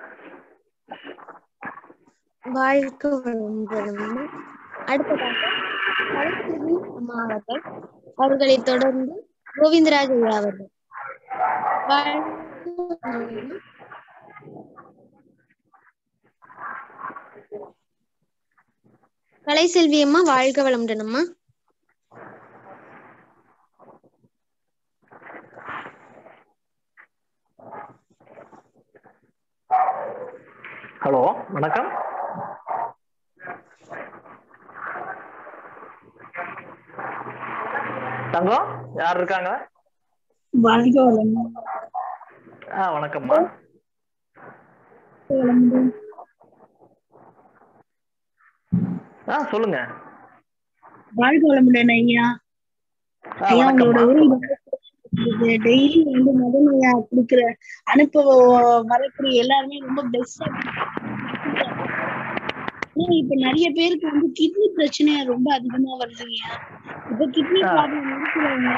வாழ்க்கை வளமுடன் அடுத்ததாக கலைச்செல்வி அம்மா அவர்கள் அவர்களை தொடர்ந்து கோவிந்தராஜ் ஐயா அவர்கள் வாழ்க வளமுடன். கலைசெல்வி அம்மா வாழ்க வளமுடன் அம்மா ஹலோ வணக்கம் தங்கம் யார் இருக்காங்க வாழ்க வளமுடன் ஆ வணக்கம்மா வளமுடன் ஆ சொல்லுங்க வாழ்க வளமுடன் ஐயா ஆ ஐயா உங்களோட வணக்கம்மா உரை டெய்லி வந்து முதல் ஐயா கொடுக்குற அனுப்ப வரக்கூடிய எல்லாருமே ரொம்ப பெஸ்டா இப்ப நிறைய பேருக்கு வந்து கிட்னி பிரச்சனை ரொம்ப அதிகமா வருதுங்க இப்ப கிட்னி ஆ. ப்ராப்ளம் இருக்கிறவங்க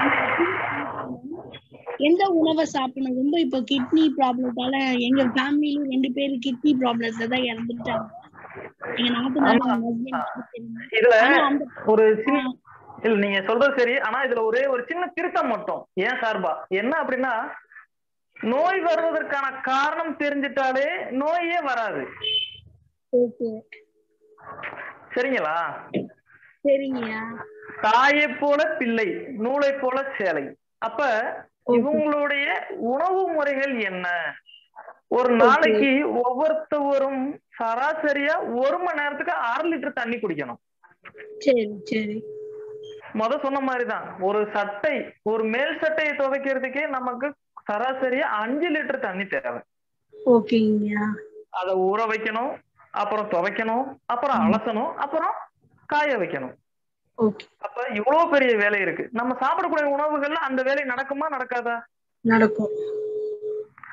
எந்த உணவை சாப்பிடணும் ரொம்ப இப்ப கிட்னி ப்ராப்ளத்தால எங்க ஃபேமிலியில ரெண்டு பேரு கிட்னி ப்ராப்ளத்துல தான் இறந்துட்டாங்க எங்க நாத்தனார் ஆமா. husband இதுல ஆனா அந்த ஒரு சின்ன இல்ல நீங்க சொல்றது சரி ஆனா இதுல ஒரே ஒரு சின்ன திருத்தம் மட்டும் ஏன் சார்பா என்ன அப்படின்னா நோய் வருவதற்கான காரணம் தெரிஞ்சிட்டாலே நோயே வராது okay. சரிங்களா சரிங்கய்யா தாயை போல பிள்ளை நூலை போல சேலை அப்ப இவங்களுடைய உணவு முறைகள் என்ன ஒரு நாளைக்கு ஒவ்வொருத்தவரும் சராசரியா ஒரு மணி நேரத்துக்கு அரை லிட்டர் தண்ணி குடிக்கணும் சரி சரி முத சொன்ன மாதிரிதான் ஒரு சட்டை ஒரு மேல் சட்டையை துவைக்கிறதுக்கே நமக்கு சராசரியா அஞ்சு லிட்டர் தண்ணி தேவை ஓகேங்கய்யா அதை ஊற வைக்கணும் அப்புறம் துவைக்கணும் அப்புறம் அலசணும் அப்புறம் காய வைக்கணும் ஓகே அப்ப இவ்வளவு பெரிய வேலை இருக்கு நம்ம சாப்பிடக்கூடிய உணவுகள்ல அந்த வேலை நடக்குமா நடக்காதா நடக்கும்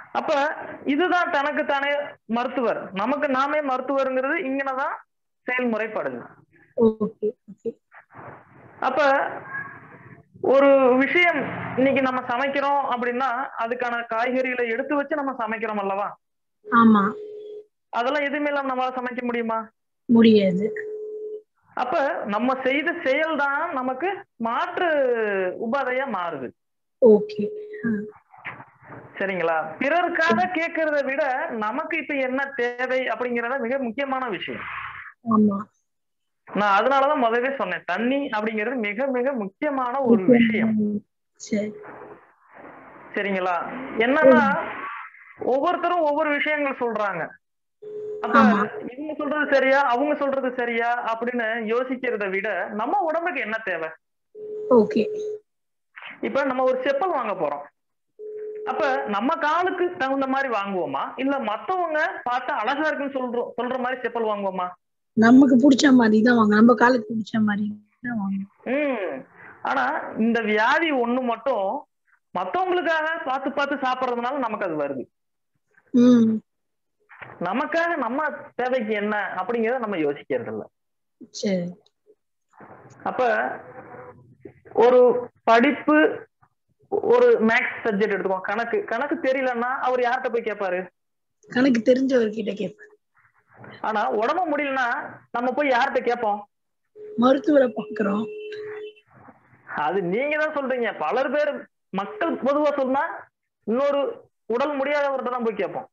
அப்ப இதுதான் தனக்கு தானே மருத்துவர் நமக்கு நாமே மருத்துவருங்கிறது இங்கனதான் செயல்முறைப்படுது ஓகே ஓகே அப்ப ஒரு விஷயம் இன்னைக்கு நம்ம சமைக்கிறோம் அப்படின்னா அதுக்கான காய்கறிகளை எடுத்து வச்சு நம்ம சமைக்கிறோம் அல்லவா ஆமா அதெல்லாம் எதுவுமே இல்லாம நம்மளால சமைக்க முடியுமா முடியாது அப்ப நம்ம செய்த செயல் தான் நமக்கு மாற்று உபாதையா மாறுது ஓகே சரிங்களா பிறருக்காக கேட்கறத விட நமக்கு இப்ப என்ன தேவை அப்படிங்கறத மிக முக்கியமான விஷயம் ஆமா நான் அதனாலதான் முதவே சொன்னேன் தண்ணி அப்படிங்கிறது மிக மிக முக்கியமான ஒரு விஷயம் சரி சரிங்களா என்னன்னா ஒவ்வொருத்தரும் ஒவ்வொரு விஷயங்கள் சொல்றாங்க அப்ப ஆமா. இவங்க சொல்றது சரியா அவங்க சொல்றது சரியா அப்படின்னு யோசிக்கிறத விட நம்ம உடம்புக்கு என்ன தேவை ஓகே இப்ப நம்ம ஒரு செப்பல் வாங்க போறோம் அப்ப நம்ம காலுக்கு தகுந்த மாதிரி வாங்குவோமா இல்ல மத்தவங்க பார்த்தா அழகா இருக்குன்னு சொல்றோம் சொல்ற மாதிரி செப்பல் வாங்குவோமா நமக்கு பிடிச்ச மாதிரி தான் வாங்க நம்ம காலுக்கு பிடிச்ச மாதிரி தான் வாங்க ம் ஆனா இந்த வியாதி ஒண்ணு மட்டும் மத்தவங்களுக்காக பார்த்து பார்த்து சாப்பிடுறதுனால நமக்கு அது வருது ம் நமக்காக நம்ம தேவைக்கு என்ன அப்படிங்கறத நம்ம யோசிக்கிறது இல்ல சரி அப்ப ஒரு படிப்பு ஒரு மேக்ஸ் சப்ஜெக்ட் எடுத்துக்கோ கணக்கு கணக்கு தெரியலன்னா அவர் யார்கிட்ட போய் கேட்பாரு கணக்கு தெரிஞ்சவர்கிட்ட கேட்பேன் ஆனா உடம்பு முடியலன்னா நம்ம போய் யார்கிட்ட கேட்போம் மருத்துவரை பாக்குறோம் அது நீங்க தான் சொல்றீங்க பலர் பேர் மக்கள் பொதுவா சொன்னா இன்னொரு உடல் முடியாதவர்கிட்ட தான் போய் கேட்போம்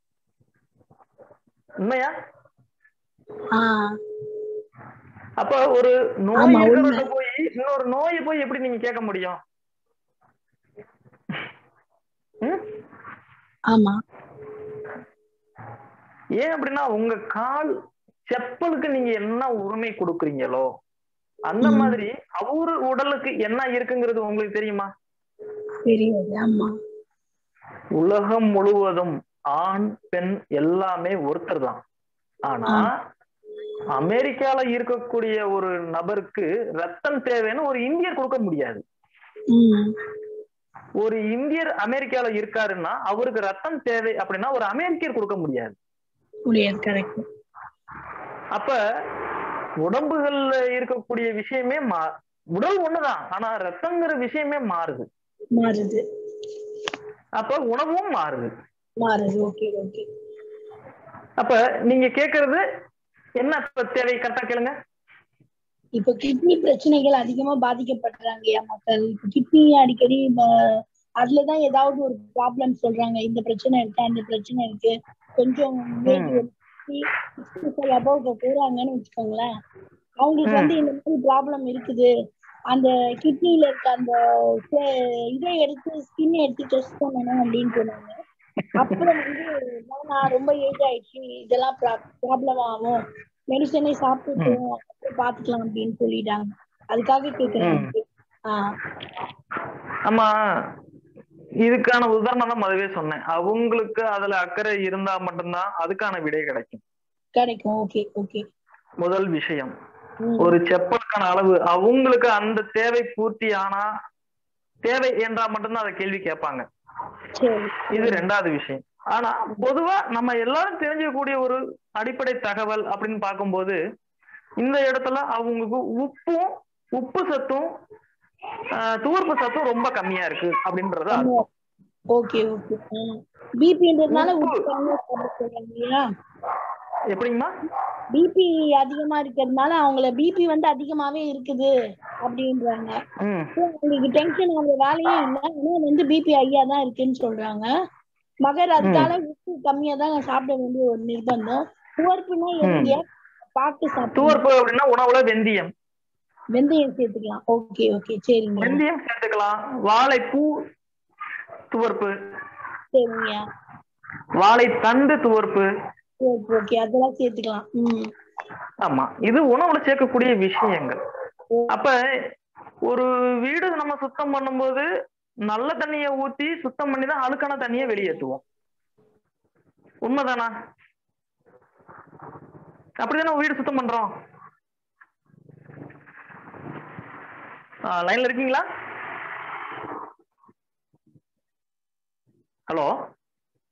உண்மையா ஆஹ் அப்ப ஒரு நோய் ஆமா, இருக்கிறவர்கிட்ட போய் இன்னொரு நோயை போய் எப்படி நீங்க கேட்க முடியும் ம்? ஆமா ஏன் அப்படின்னா உங்க கால் செப்பலுக்கு நீங்க என்ன உரிமை கொடுக்குறீங்களோ அந்த ம். மாதிரி அவரு உடலுக்கு என்ன இருக்குங்கிறது உங்களுக்கு தெரியுமா தெரியாது ஆமா உலகம் முழுவதும் ஆண் பெண் எல்லாமே ஒருத்தர் தான் ஆனா அமெரிக்கால இருக்கக்கூடிய ஒரு நபருக்கு ரத்தம் தேவைன்னு ஒரு இந்தியர் கொடுக்க முடியாது ம் ஒரு இந்தியர் அமெரிக்கால இருக்காருன்னா அவருக்கு ரத்தம் தேவை அப்படின்னா ஒரு அமெரிக்கர் கொடுக்க முடியாது முடியாது கரெக்ட் அப்ப உடம்புகள்ல இருக்கக்கூடிய விஷயமே மா உடல் ஒண்ணுதான் ஆனா ரத்தம்ங்கிற விஷயமே மாறுது மாறுது அப்ப உணவும் மாறுது மாறுது ஓகே ஓகே அப்ப நீங்க கேக்குறது என்ன இப்ப தேவை கரெக்டா கேளுங்க இப்ப கிட்னி பிரச்சனைகள் அதிகமா பாதிக்கப்படுறாங்கய்யா மக்கள் இப்ப கிட்னி அடிக்கடி ம- அதுலதான் ஏதாவது ஒரு ப்ராப்ளம் சொல்றாங்க இந்த பிரச்சனை இருக்கு அந்த பிரச்சனை இருக்கு கொஞ்சம் அபவ் போறாங்கன்னு வச்சுக்கோங்களேன் அவங்களுக்கு வந்து இந்த மாதிரி ப்ராப்ளம் இருக்குது அந்த கிட்னில இருக்க அந்த சே- இதை எடுத்து ஸ்கின் எடுத்து டெஸ்ட் பண்ணணும் அப்படின்னு சொன்னாங்க அப்புறம் வந்து நான் ரொம்ப ஏஜ் ஆயிடுச்சு இதெல்லாம் ப்ராப்ளம் ஆகும் மெடிசனே சாப்பிட்டுட்டோம் அப்புறம் பாத்துக்கலாம் அப்படின்னு சொல்லிட்டாங்க அதுக்காக கேக்குறேன் ஆஹ் ஆமா இதுக்கான உதாரணம் தான் முதவே சொன்னேன் அவங்களுக்கு அதுல அக்கறை இருந்தா மட்டும்தான் அதுக்கான விடை கிடைக்கும் கிடைக்கும் ஓகே ஓகே முதல் விஷயம் ஒரு செப்பலுக்கான அளவு அவங்களுக்கு அந்த தேவை பூர்த்தி ஆனா தேவை என்றா மட்டும்தான் அதை கேள்வி கேட்பாங்க சரி இது ரெண்டாவது விஷயம் ஆனா பொதுவா நம்ம எல்லாரும் தெரிஞ்சுக்கக்கூடிய ஒரு அடிப்படை தகவல் அப்படின்னு பார்க்கும்போது இந்த இடத்துல அவங்களுக்கு உப்பும் உப்பு சத்தும் ஆஹ், துவர்ப்பு சத்தும் ரொம்ப கம்மியா இருக்கு அப்படின்றது அர்த்தம். ஓகே ஓகே பிபின்றதுனால உப்பு. உப்பு கம்மியா சாப்பிட சொல்றாங்க இல்லையா எப்படிங்கம்மா பிபி அதிகமா இருக்கிறதுனால அவங்கள பிபி வந்து அதிகமாவே இருக்குது அப்படின்றாங்க ம் So, அவங்களுக்கு டென்ஷன் ஆகுற வேலையே இல்லை ஆனா வந்து பிபி ஐயா தான் இருக்குன்னு சொல்றாங்க மகர் அதுக்கால உப்பு கம்மியா தான் சாப்பிட வேண்டிய ஒரு நிர்பந்தம் துவர்ப்புனா எங்க பார்த்து சாப்பிட்டு துவர்ப்பு அப்படின்னா உணவுல வெந்தயம் வெந்தயம் சேர்த்துக்கலாம் ஓகே ஓகே சரிங்க வெந்தயம் சேர்த்துக்கலாம் வாழைப்பூ துவர்ப்பு சரிங்க வாழைத்தண்டு துவர்ப்பு ஓகே ஓகே அதெல்லாம் சேர்த்துக்கலாம் ம் ஆமா இது உணவுல சேர்க்கக்கூடிய விஷயங்கள் அப்ப ஒரு வீடு நம்ம சுத்தம் பண்ணும்போது நல்ல தண்ணிய ஊத்தி சுத்தம் பண்ணி தான் அழுக்கான தண்ணிய வெளியேற்றுவோம் உண்மைதானா அப்படிதானே வீடு சுத்தம் பண்றோம் லைன்ல இருக்கீங்களா ஹலோ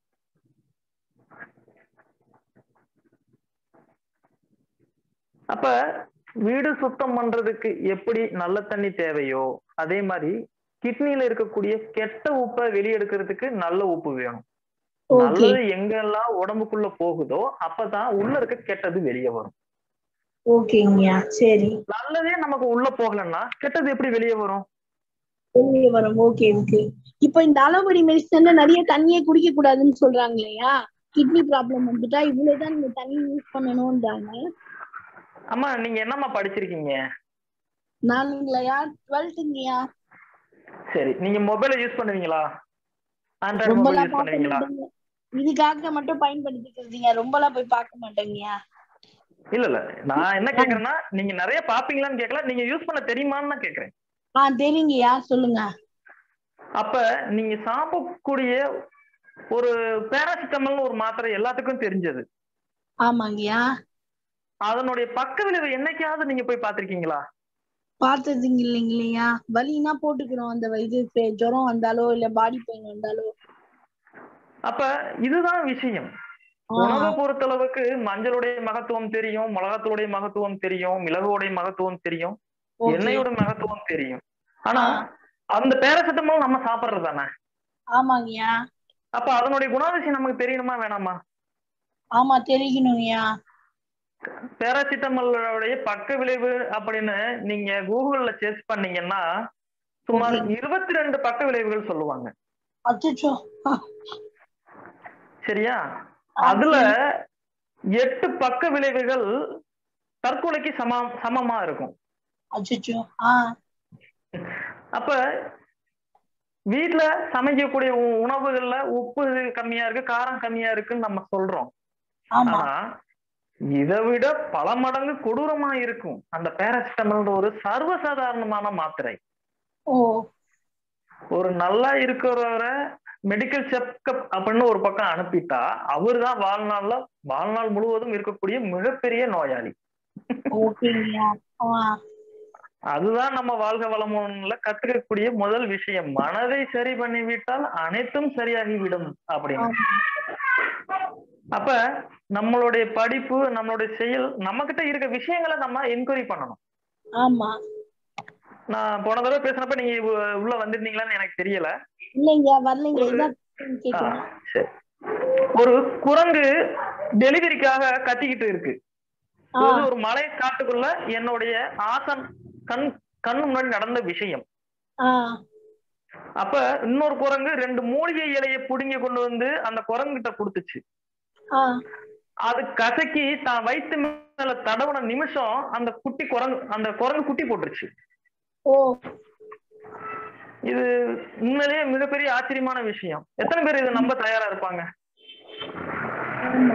அப்ப வீடு சுத்தம் பண்றதுக்கு எப்படி நல்ல தண்ணி தேவையோ அதே மாதிரி கிட்னில இருக்கக்கூடிய கெட்ட உப்பை வெளியெடுக்கிறதுக்கு நல்ல உப்பு வேணும் ஓகே நல்லது எங்கெல்லாம் உடம்புக்குள்ள போகுதோ அப்பதான் உள்ள இருக்க கெட்டது வெளியே வரும் ஓகேங்கய்யா சரி நல்லதே நமக்கு உள்ள போகலன்னா கெட்டது எப்படி வெளியே வரும் வெளியே வரும் ஓகே ஓகே இப்போ இந்த அளவடி மெடிசன்ல நிறைய தண்ணியே குடிக்க கூடாதுன்னு சொல்றாங்க இல்லையா கிட்னி ப்ராப்ளம் வந்துட்டா இவ்வளவுதான் நீங்க தண்ணி யூஸ் பண்ணணும்ன்றாங்க அம்மா நீங்க என்னம்மா படிச்சிருக்கீங்க நானுங்களையா டுவெல்த்துங்கய்யா சரி நீங்க மொபைலை யூஸ் பண்ணுவீங்களா ஆண்ட்ராய்டு ரொம்பலாம் மொபைல் யூஸ் பார்க்க பண்ணுவீங்களா மாட்டேங்க இதுக்காக மட்டும் பயன்படுத்திக்கிறதுங்க ரொம்பலாம் போய் பார்க்க மாட்டேங்கய்யா இல்ல இல்ல நான் என்ன கேக்குறேன்னா நீங்க நிறைய பாப்பீங்களான்னு கேட்கல நீங்க யூஸ் பண்ண தெரியுமான்னு தான் கேக்குறேன் ஆ தெரியுங்கய்யா சொல்லுங்க அப்ப நீங்க சாப்பிடக்கூடிய ஒரு பேராசிட்டமால்னு ஒரு மாத்திரை எல்லாத்துக்கும் தெரிஞ்சது ஆமாங்கய்யா அதனுடைய பக்க விளைவு என்னைக்காவது நீங்க போய் பாத்திருக்கீங்களா பார்த்ததுங்க இல்லைங்களையா வலினா போட்டுக்கிறோம் அந்த இது ஃபே- ஜுரம் வந்தாலோ இல்ல பாடி பெயின் வந்தாலோ அப்ப இதுதான் விஷயம் ஆ, உணவை பொறுத்தளவுக்கு மஞ்சளுடைய மகத்துவம் தெரியும் மிளகாத்தூளுடைய மகத்துவம் தெரியும் மிளகுடைய மகத்துவம் தெரியும் okay. எண்ணெயோட மகத்துவம் தெரியும் ஆனா ஆ. அந்த பேராசிட்டமால் நம்ம சாப்பிடுறது தானே ஆமாங்கய்யா அப்ப அதனுடைய குணாதிசயம் நமக்கு தெரியணுமா வேணாமா ஆமா தெரிக்கணுங்கய்யா பேராசிட்டமாலுடைய பக்க விளைவு அப்படின்னு நீங்க கூகுள்ல சேர்ச் பண்ணீங்கன்னா சுமார் Okay. இருபத்தி ரெண்டு பக்க விளைவுகள் சொல்லுவாங்க அச்சோ சரியா அதுல எட்டு பக்க விளைவுகள் தற்கொலைக்கு சமம் சமமா இருக்கும் அச்சோ ஆ அப்ப வீட்ல சமைக்கக்கூடிய உ- உணவுகள்ல உப்பு கம்மியா இருக்கு காரம் கம்மியா இருக்குன்னு நம்ம சொல்றோம் ஆமா ஆனா இதை விட பல மடங்கு கொடூரமா இருக்கும் அந்த பேராசிட்டமால் ஒரு சர்வசாதாரணமான மாத்திரை ஓ ஒரு நல்லா இருக்கிறவரை மெடிக்கல் செக்கப் அப்படின்னு ஒரு பக்கம் அனுப்பிட்டா அவர்தான் வாழ்நாள்ல வாழ்நாள் முழுவதும் இருக்கக்கூடிய மிகப்பெரிய நோயாளி ஓகேங்கய்யா ஆ அதுதான் நம்ம வாழ்க வளமுன்ல கத்துக்கக்கூடிய முதல் விஷயம் மனதை சரி பண்ணிவிட்டால் அனைத்தும் சரியாகிவிடும் அப்படின்னு ஆமா. அப்ப நம்மளுடைய படிப்பு நம்மளுடைய செயல் நம்ம கிட்ட இருக்க விஷயங்களை நம்ம என்கொயரி பண்ணணும் ஆமா நான் போன தடவை பேசினப்ப நீங்க உ- உள்ள வந்திருந்தீங்களான்னு எனக்கு தெரியல இல்லைங்கய்யா வரலைங்க இதான் ஆ, கேக்குறேன் சரி ஒரு குரங்கு டெலிவரிக்காக கத்திக்கிட்டு இருக்கு ஆ இது ஒரு மலை காட்டுக்குள்ள என்னுடைய ஆசன் கண் கண்ணு முன்னாடி நடந்த விஷயம் ஆ அப்ப இன்னொரு குரங்கு ரெண்டு மூலிகை இலையை புடுங்கி கொண்டு வந்து அந்த குரங்கிட்ட கொடுத்துச்சு ஆ அது கசக்கி தான் வயித்து மேல தடவுன நிமிஷம் அந்த குட்டி குரங்கு அந்த குரங்கு குட்டி போட்டுருச்சு ஓ இது உண்மையிலேயே மிகப்பெரிய ஆச்சரியமான விஷயம் எத்தனை பேர் இதை நம்ப தயாரா இருப்பாங்க ஆமா.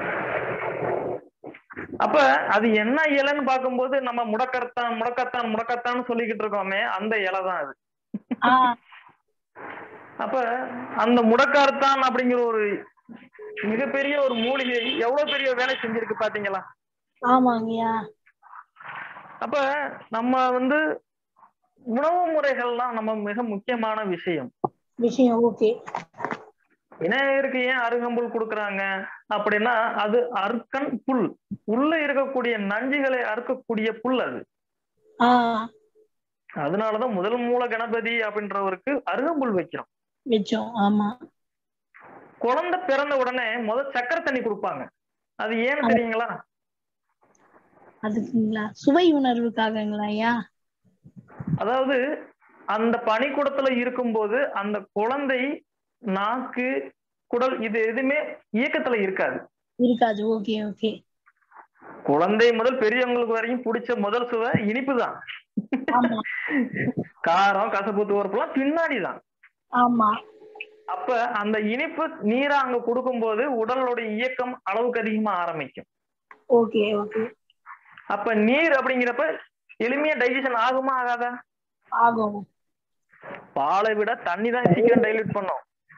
அப்ப அது என்ன இலைன்னு பார்க்கும்போது நம்ம முடக்கத்தான் முடக்கத்தான் முடக்கத்தான்னு சொல்லிக்கிட்டு இருக்கோமே அந்த இலை தான் அது ஆ அப்ப அந்த முடக்கார்த்தான் அப்படிங்கிற ஒரு மிகப்பெரிய ஒரு மூலிகை எவ்வளவு பெரிய வேலை செஞ்சிருக்கு பாத்தீங்களா ஆமாங்கய்யா அப்ப நம்ம வந்து உணவு முறைகள்லாம் நம்ம மிக முக்கியமான விஷயம் விஷயம் ஓகே விநாயகருக்கு ஏன் அருகம்புல் கொடுக்குறாங்க அப்படின்னா அது அர்க்கன் புல் உள்ள இருக்கக்கூடிய நஞ்சுகளை அறுக்கக்கூடிய புல் அது ஆ அதனாலதான் முதல் மூல கணபதி அப்படின்றவருக்கு அருகம்புல் வைக்கிறோம் வச்சோம் ஆமா குழந்தை பிறந்த உடனே முதல் சக்கரை தண்ணி கொடுப்பாங்க அது ஏன்னு தெரியுங்களா அதுக்குங்களா சுவை உணர்வுக்காகங்களா ஐயா அதாவது அந்த பனிக்கூடத்துல இருக்கும்போது அந்த குழந்தை நாக்கு குடல் இது எதுவுமே இயக்கத்துல இருக்காது இருக்காது ஓகே ஓகே குழந்தை முதல் பெரியவங்களுக்கு வரையும் பிடிச்ச முதல் சுவை இனிப்பு தான் ஆமா காரம் கசப்பு துவர்ப்புலாம் பின்னாடி தான் ஆமா அப்ப அந்த இனிப்பு நீரா அங்க கொடுக்கும்போது உடலுடைய இயக்கம் அளவுக்கு அதிகமா ஆரம்பிக்கும் ஓகே ஓகே அப்ப நீர் அப்படிங்கிறப்ப எளிமையா டைஜஷன் ஆகுமா ஆகாதா ஆகும் பாலை விட தண்ணி தான் சீக்கிரம் டைல்யூட் பண்ணும்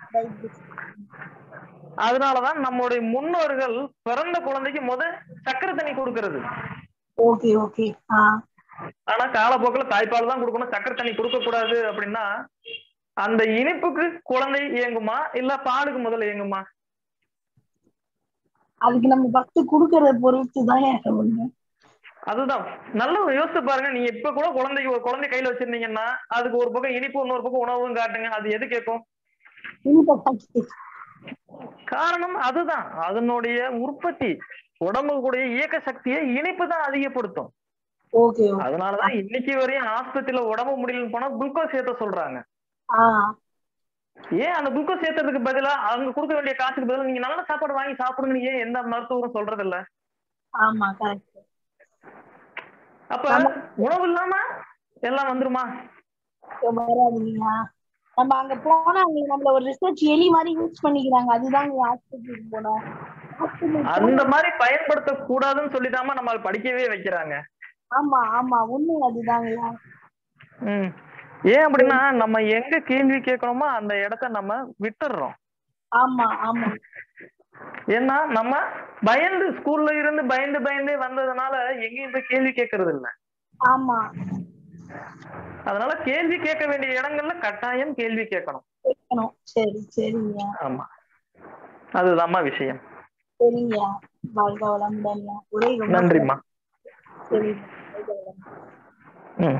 அதனாலதான் நம்மளுடைய முன்னோர்கள் பிறந்த குழந்தைக்கு முத சக்கரை தண்ணி கொடுக்கறது ஓகே ஓகே ஆ ஆனா காலப்போக்கில் தாய்ப்பால் தான் கொடுக்கணும் சக்கரை தண்ணி கொடுக்க கூடாது அப்படின்னா அந்த இனிப்புக்கு குழந்தை இயங்குமா இல்ல பாலுக்கு முதல்ல இயங்குமா அதுக்கு நம்ம ஃபர்ஸ்ட் குடுக்கறத பொறுத்து தான் ஒண்ணு அதுதான் நல்ல ஒரு யோசிச்சு பாருங்க நீங்க இப்ப கூட குழந்தைக்கு ஒரு குழந்தை கையில வச்சிருந்தீங்கன்னா அதுக்கு ஒரு பக்கம் இனிப்பு இன்னொரு பக்கம் உணவும் காட்டுங்க அது எது கேட்கும் இனிப்பை காட்டுது. காரணம் அதுதான் அதனுடைய உற்பத்தி உடம்புக்குடைய இயக்க சக்தியை இனிப்பு தான் அதிகப்படுத்தும் ஓகே ஓகே அதனாலதான் இன்னைக்கு வரையும் ஆஸ்பத்திரியில உடம்பு முடியலன்னு போனா குளுக்கோஸ் ஏத்த சொல்றாங்க ஆ ஏன் அந்த குளுக்கோஸ் ஏத்துறதுக்கு பதிலா அவங்க கொடுக்க வேண்டிய காசுக்கு பதிலா நீங்க நல்ல சாப்பாடு வாங்கி சாப்பிடுங்கன்னு ஏன் எந்த மருத்துவரும் சொல்றது இல்ல ஆமா கரெக்ட் அப்ப உணவு இல்லாம எல்லாம் வந்துருமா வராதுங்களா நம்ம அங்க போனா அவங்க நம்மள ஒரு ரிசர்ச் எலி மாதிரி யூஸ் பண்ணிக்கிறாங்க அதுதான் ஹாஸ்பிட்டலுக்கு போனோம் ஹாஸ்பிட்டலுக்கு அந்த மாதிரி பயன்படுத்த கூடாதுன்னு சொல்லிதாம நம்ம படிக்கவே வைக்கிறாங்க ஆமா ஆமா உண்மை அதுதாங்க ம் ஏன் அப்படின்னா நம்ம எங்க கேள்வி கேட்கணுமோ அந்த இடத்த நம்ம விட்டுடுறோம் ஆமா ஆமா ஏன்னா நம்ம பயந்து ஸ்கூல்ல இருந்து பயந்து பயந்தே வந்ததுனால எங்கேயும் போய் கேள்வி கேட்கறது இல்ல ஆமா அதனால கேள்வி கேட்க வேண்டிய இடங்கள்ல கட்டாயம் கேள்வி கேட்கணும் கேட்கணும் சரி சரிங்க ஆமா அதுதாம்மா விஷயம் சரிங்க வாழ்க வளமுடன் ஒரே ரொம்ப நன்றிம்மா சரி வாழ்க வளமுடன். ம்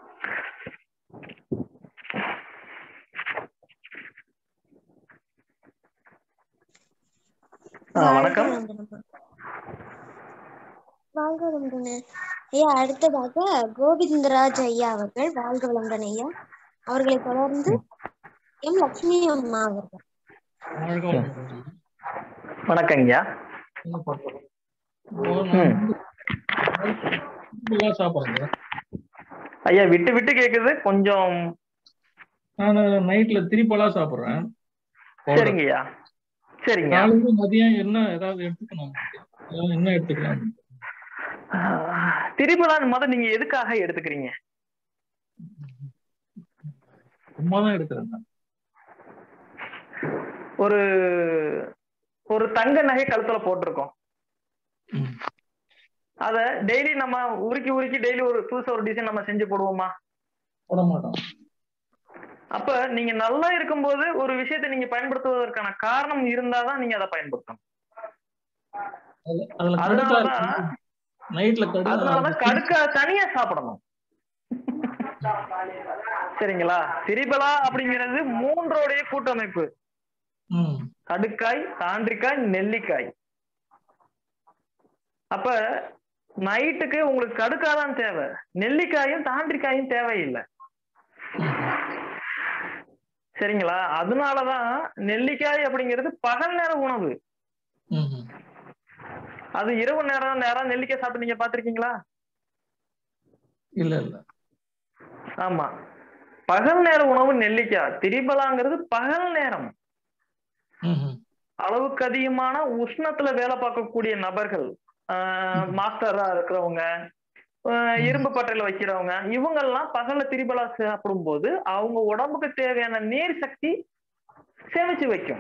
ஆ, வணக்கம் வாழ்க வளமுடன் ஐயா அடுத்ததாக கோவிந்தராஜ் ஐயா அவர்கள் வாழ்க வளமுடன் ஐயா அவர்களை தொடர்ந்து எம் லட்சுமி அம்மா அவர்கள் வணக்கங்கய்யா ம். சாப்பிடுறேங்க ஐயா விட்டு விட்டு கேக்குது கொஞ்சம் நான் நைட்ல திரிப்பலா சாப்பிடுறேன் powder. சரிங்கய்யா சரிங்க காலையில மதியம் என்ன ஏதாவது எடுத்துக்கணும் அதாவது என்ன எடுத்துக்கலாம் திரிபுலான் முத நீங்க எதுக்காக எடுத்துக்கிறீங்க சும்மா தான் எடுக்கிறேன் நான். ஒரு ஒரு தங்க நகை கழுத்துல போட்டிருக்கோம் ம். அத டெய்லி நம்ம உருக்கி உருக்கி டெய்லி ஒரு புதுசா ஒரு டிசைன் நம்ம செஞ்சு போடுவோமா போட மாட்டோம் அப்ப நீங்க நல்லா இருக்கும்போது ஒரு விஷயத்தை நீங்க பயன்படுத்துவதற்கான காரணம் இருந்தாதான் நீங்க அதை பயன்படுத்தணும் அதுல- அதுல கடுக்கா அதனாலதான் நைட்ல கடுக்கா அதனாலதான் கடுக்கா தனியா சாப்பிடணும் சரிங்களா திரிபலா அப்படிங்கிறது மூன்றோடைய கூட்டமைப்பு ம் கடுக்காய் தாண்டிக்காய் நெல்லிக்காய் அப்ப நைட்டுக்கு உங்களுக்கு கடுக்காய் தான் தேவை நெல்லிக்காயும் தாண்டிக்காயும் தேவையில்லை சரிங்களா அதனாலதான் நெல்லிக்காய் அப்படிங்கிறது பகல் நேர உணவு ம் ம். அது இரவு நேரம் நேரம் நெல்லிக்காய் சாப்பிட்டு நீங்க பாத்திருக்கீங்களா இல்ல இல்ல ஆமா பகல் நேர உணவு நெல்லிக்காய் திரிபலாங்கிறது பகல் நேரம் ம் ம். அளவுக்கு அதிகமான உஷ்ணத்துல வேலை பார்க்கக்கூடிய நபர்கள் ஆஹ் மாஸ்டரா இருக்கிறவங்க ஆஹ் இரும்பு பட்டையில வைக்கிறவங்க இவங்க எல்லாம் பகல்ல திரிபலா சாப்பிடும் போது அவங்க உடம்புக்கு தேவையான நீர் சக்தி சேமிச்சு வைக்கும்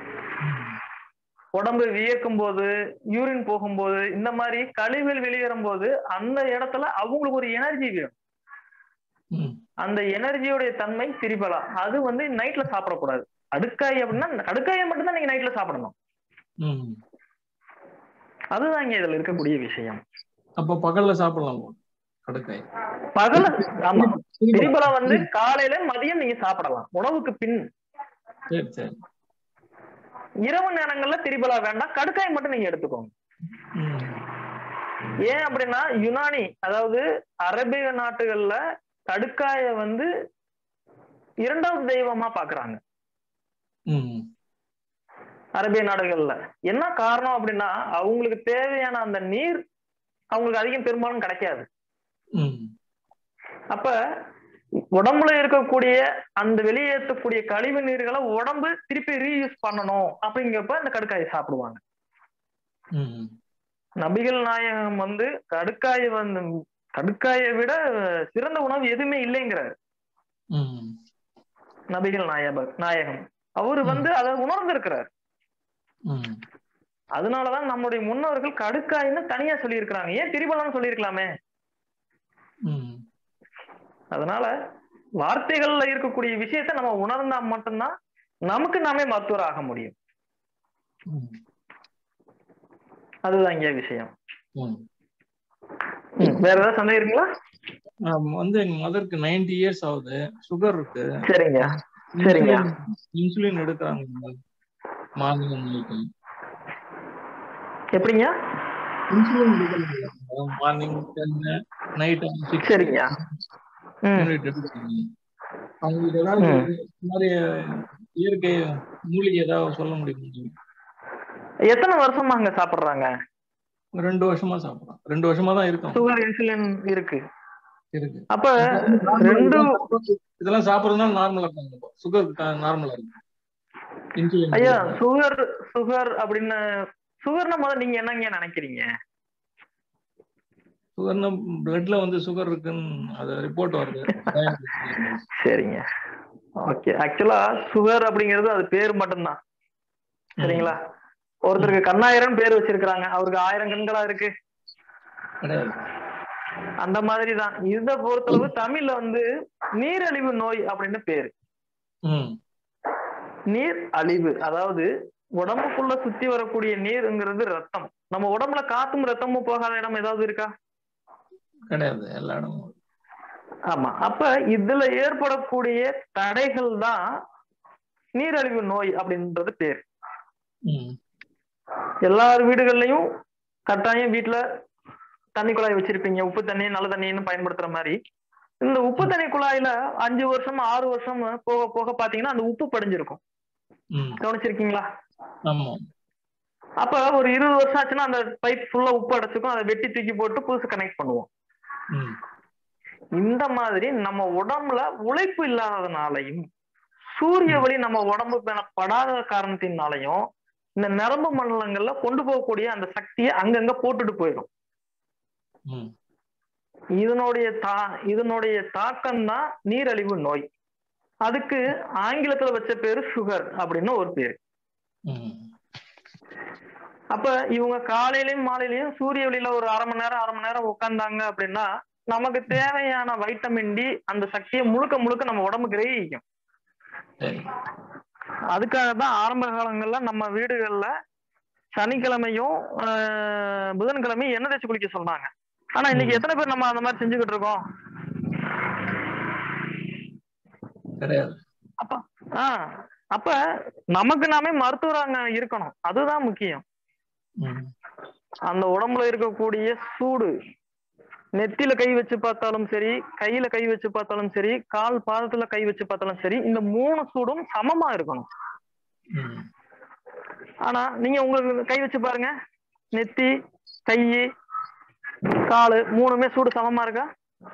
உடம்பு வியக்கும் போது யூரின் போகும்போது இந்த மாதிரி கழிவுகள் வெளியேறும் போது அந்த இடத்துல அவங்களுக்கு ஒரு எனர்ஜி வேணும் ம் அந்த எனர்ஜியோடைய தன்மை திரிபலா அது வந்து நைட்ல சாப்பிடக்கூடாது அடுக்காய் அப்படின்னா அடுக்காயை மட்டும்தான் நீங்க நைட்ல சாப்பிடணும் ம் அதுதான் இங்க இதுல இருக்கக்கூடிய விஷயம் அப்ப பகல்ல சாப்பிடலாம் போல கடுக்காய் பகல ஆமா திரிபலா. திரிபலா வந்து காலையில மதியம் நீங்க சாப்பிடலாம் உணவுக்கு பின் சரி சரி இரவு நேரங்கள்ல திரிபலா வேண்டாம் கடுக்காய் மட்டும் நீங்க எடுத்துக்கோங்க ம் ஏன் அப்படின்னா யுனானி அதாவது அரேபிய நாட்டுகள்ல கடுக்காய வந்து இரண்டாவது தெய்வமா பாக்குறாங்க ம் அரேபிய நாடுகள்ல என்ன காரணம் அப்படின்னா அவங்களுக்கு தேவையான அந்த நீர் அவங்களுக்கு அதிகம் பெரும்பாலும் கிடைக்காது ம் அப்ப உடம்புல இருக்கக்கூடிய அந்த வெளியேற்றக்கூடிய கழிவு நீர்களை உடம்பு திருப்பி ரீயூஸ் பண்ணணும் அப்படிங்கிறப்ப இந்த கடுக்காயை சாப்பிடுவாங்க ம் நபிகள் நாயகம் வந்து கடுக்காயை வந்து கடுக்காயை விட சிறந்த உணவு எதுவுமே இல்லைங்கிறார் ம் நபிகள் நாயக நாயகம் அவரு வந்து அதை உணர்ந்திருக்கிறார் ம் அதனாலதான் நம்முடைய முன்னோர்கள் கடுக்காயின்னு தனியா சொல்லியிருக்கிறாங்க ஏன் திரிபலம்னு சொல்லியிருக்கலாமே ம் அதனால வார்த்தைகள்ல இருக்கக்கூடிய விஷயத்த நம்ம உணர்ந்தா மட்டும்தான் நமக்கு நாமே மருத்துவர் ஆக முடியும் ம் அதுதான் இங்க விஷயம் ம் ம், வேற ஏதாவது சந்தேகம் இருக்குங்களா ஆமா, வந்து எங்க மதருக்கு நைன்டி இயர்ஸ் ஆகுது சுகர் இருக்கு சரிங்க சரிங்க இன்சுலின் எடுக்கிறாங்க மார்னிங் நைட்டு எப்படிங்க இன்சுலின் எடுக்கிறாங்க மார்னிங் டென் நைட் சிக்ஸ் சரிங்க ம் யூனிட் எடுக்கிறாங்க அவங்களுக்கு ஏதாவது ம். இந்த மாதிரி இயற்கை மூலிகை ஏதாவது சொல்ல முடியுமா எத்தனை வருஷமா அங்க சாப்பிடுறாங்க ரெண்டு வருஷமா சாப்பிடுறோம் ரெண்டு வருஷமா தான் இருக்கும் சுகர் இன்சுலின் இருக்கு இருக்கு அப்ப ரெண்டு இதெல்லாம் சாப்பிடுறதுனால நார்மலா இருக்கும் சுகர் நார்மலா இருக்கும் இன்சுலின் ஐயா சுகர் சுகர் அப்படின்னு சுகர்னா முதல்ல நீங்க என்னங்க நினைக்கிறீங்க சுகர்னா பிளட்ல வந்து சுகர் இருக்குன்னு அது ரிப்போர்ட் வருது சரிங்க ஓகே ஆக்சுவலா சுகர் அப்படிங்கிறது அது பேர் மட்டும்தான் சரிங்களா ஒருத்தருக்கு கண்ணாயிரம் பேர் வச்சிருக்கிறாங்க அவருக்கு ஆயிரம் கண்களா இருக்கு கிடையாது அந்த மாதிரி தான் இதை பொறுத்தளவு தமிழ்ல வந்து நீரழிவு நோய் அப்படின்னு பேரு ம் நீர் அழிவு அதாவது உடம்புக்குள்ள சுத்தி வரக்கூடிய நீருங்கிறது ரத்தம் நம்ம உடம்புல காத்தும் ரத்தமும் போகாத இடம் ஏதாவது இருக்கா கிடையாது எல்லா இடமும் ஆமா அப்ப இதுல ஏற்படக்கூடிய தடைகள் தான் நீரழிவு நோய் அப்படின்றது பேர் ம் எல்லார் வீடுகள்லயும் கட்டாயம் வீட்டுல தண்ணி குழாய் வச்சிருப்பீங்க உப்பு தண்ணி நல்ல தண்ணின்னு பயன்படுத்துற மாதிரி இந்த உப்பு தண்ணி குழாயில அஞ்சு வருஷம் ஆறு வருஷம் போக போக பாத்தீங்கன்னா அந்த உப்பு படிஞ்சிருக்கும் ம் கவனிச்சிருக்கீங்களா ஆமா அப்ப ஒரு இருபது வருஷம் ஆச்சுன்னா அந்த பைப் ஃபுல்லா உப்பு அடைச்சிக்கும் அதை வெட்டி தூக்கி போட்டு புதுசு கனெக்ட் பண்ணுவோம் ம் இந்த மாதிரி நம்ம உடம்புல உழைப்பு இல்லாததுனாலையும் சூரிய ஒளி நம்ம உடம்பு மேல படாத காரணத்தினாலையும் இந்த நரம்பு மண்டலங்கள்ல கொண்டு போகக்கூடிய அந்த சக்தியை அங்கங்க போட்டுட்டு போயிடும் ம் இதனுடைய தா இதனுடைய தாக்கம் தான் நீரழிவு நோய் அதுக்கு ஆங்கிலத்துல வச்ச பேரு சுகர் அப்படின்னு ஒரு பேரு ம் அப்ப இவங்க காலையிலயும் மாலையிலயும் சூரிய ஒளியில ஒரு அரை மணி நேரம் அரை மணி நேரம் உட்கார்ந்தாங்க அப்படின்னா நமக்கு தேவையான வைட்டமின் டி அந்த சக்தியை முழுக்க முழுக்க நம்ம உடம்பு கிரகிக்கும் சரி அதுக்காக தான் ஆரம்ப காலங்கள்ல நம்ம வீடுகள்ல சனிக்கிழமையும் ஆஹ், புதன்கிழமையும் எண்ணெய் தேய்ச்சி குளிக்க சொன்னாங்க ஆனா இன்னைக்கு எத்தனை பேர் நம்ம அந்த மாதிரி செஞ்சுக்கிட்டு இருக்கோம் கிடையாது அப்ப ஆஹ் அப்ப நமக்கு நாமே மருத்துவராங்க இருக்கணும் அதுதான் முக்கியம் ம் அந்த உடம்புல இருக்கக்கூடிய சூடு நெத்தியில கை வச்சு பார்த்தாலும் சரி கையில கை வச்சு பார்த்தாலும் சரி கால் பாதத்துல கை வச்சு பார்த்தாலும் சரி இந்த மூணு சூடும் சமமா இருக்கணும் ம் ஆனா நீங்க உங்க கை வச்சு பாருங்க நெத்தி கை காலு மூணுமே சூடு சமமா இருக்கா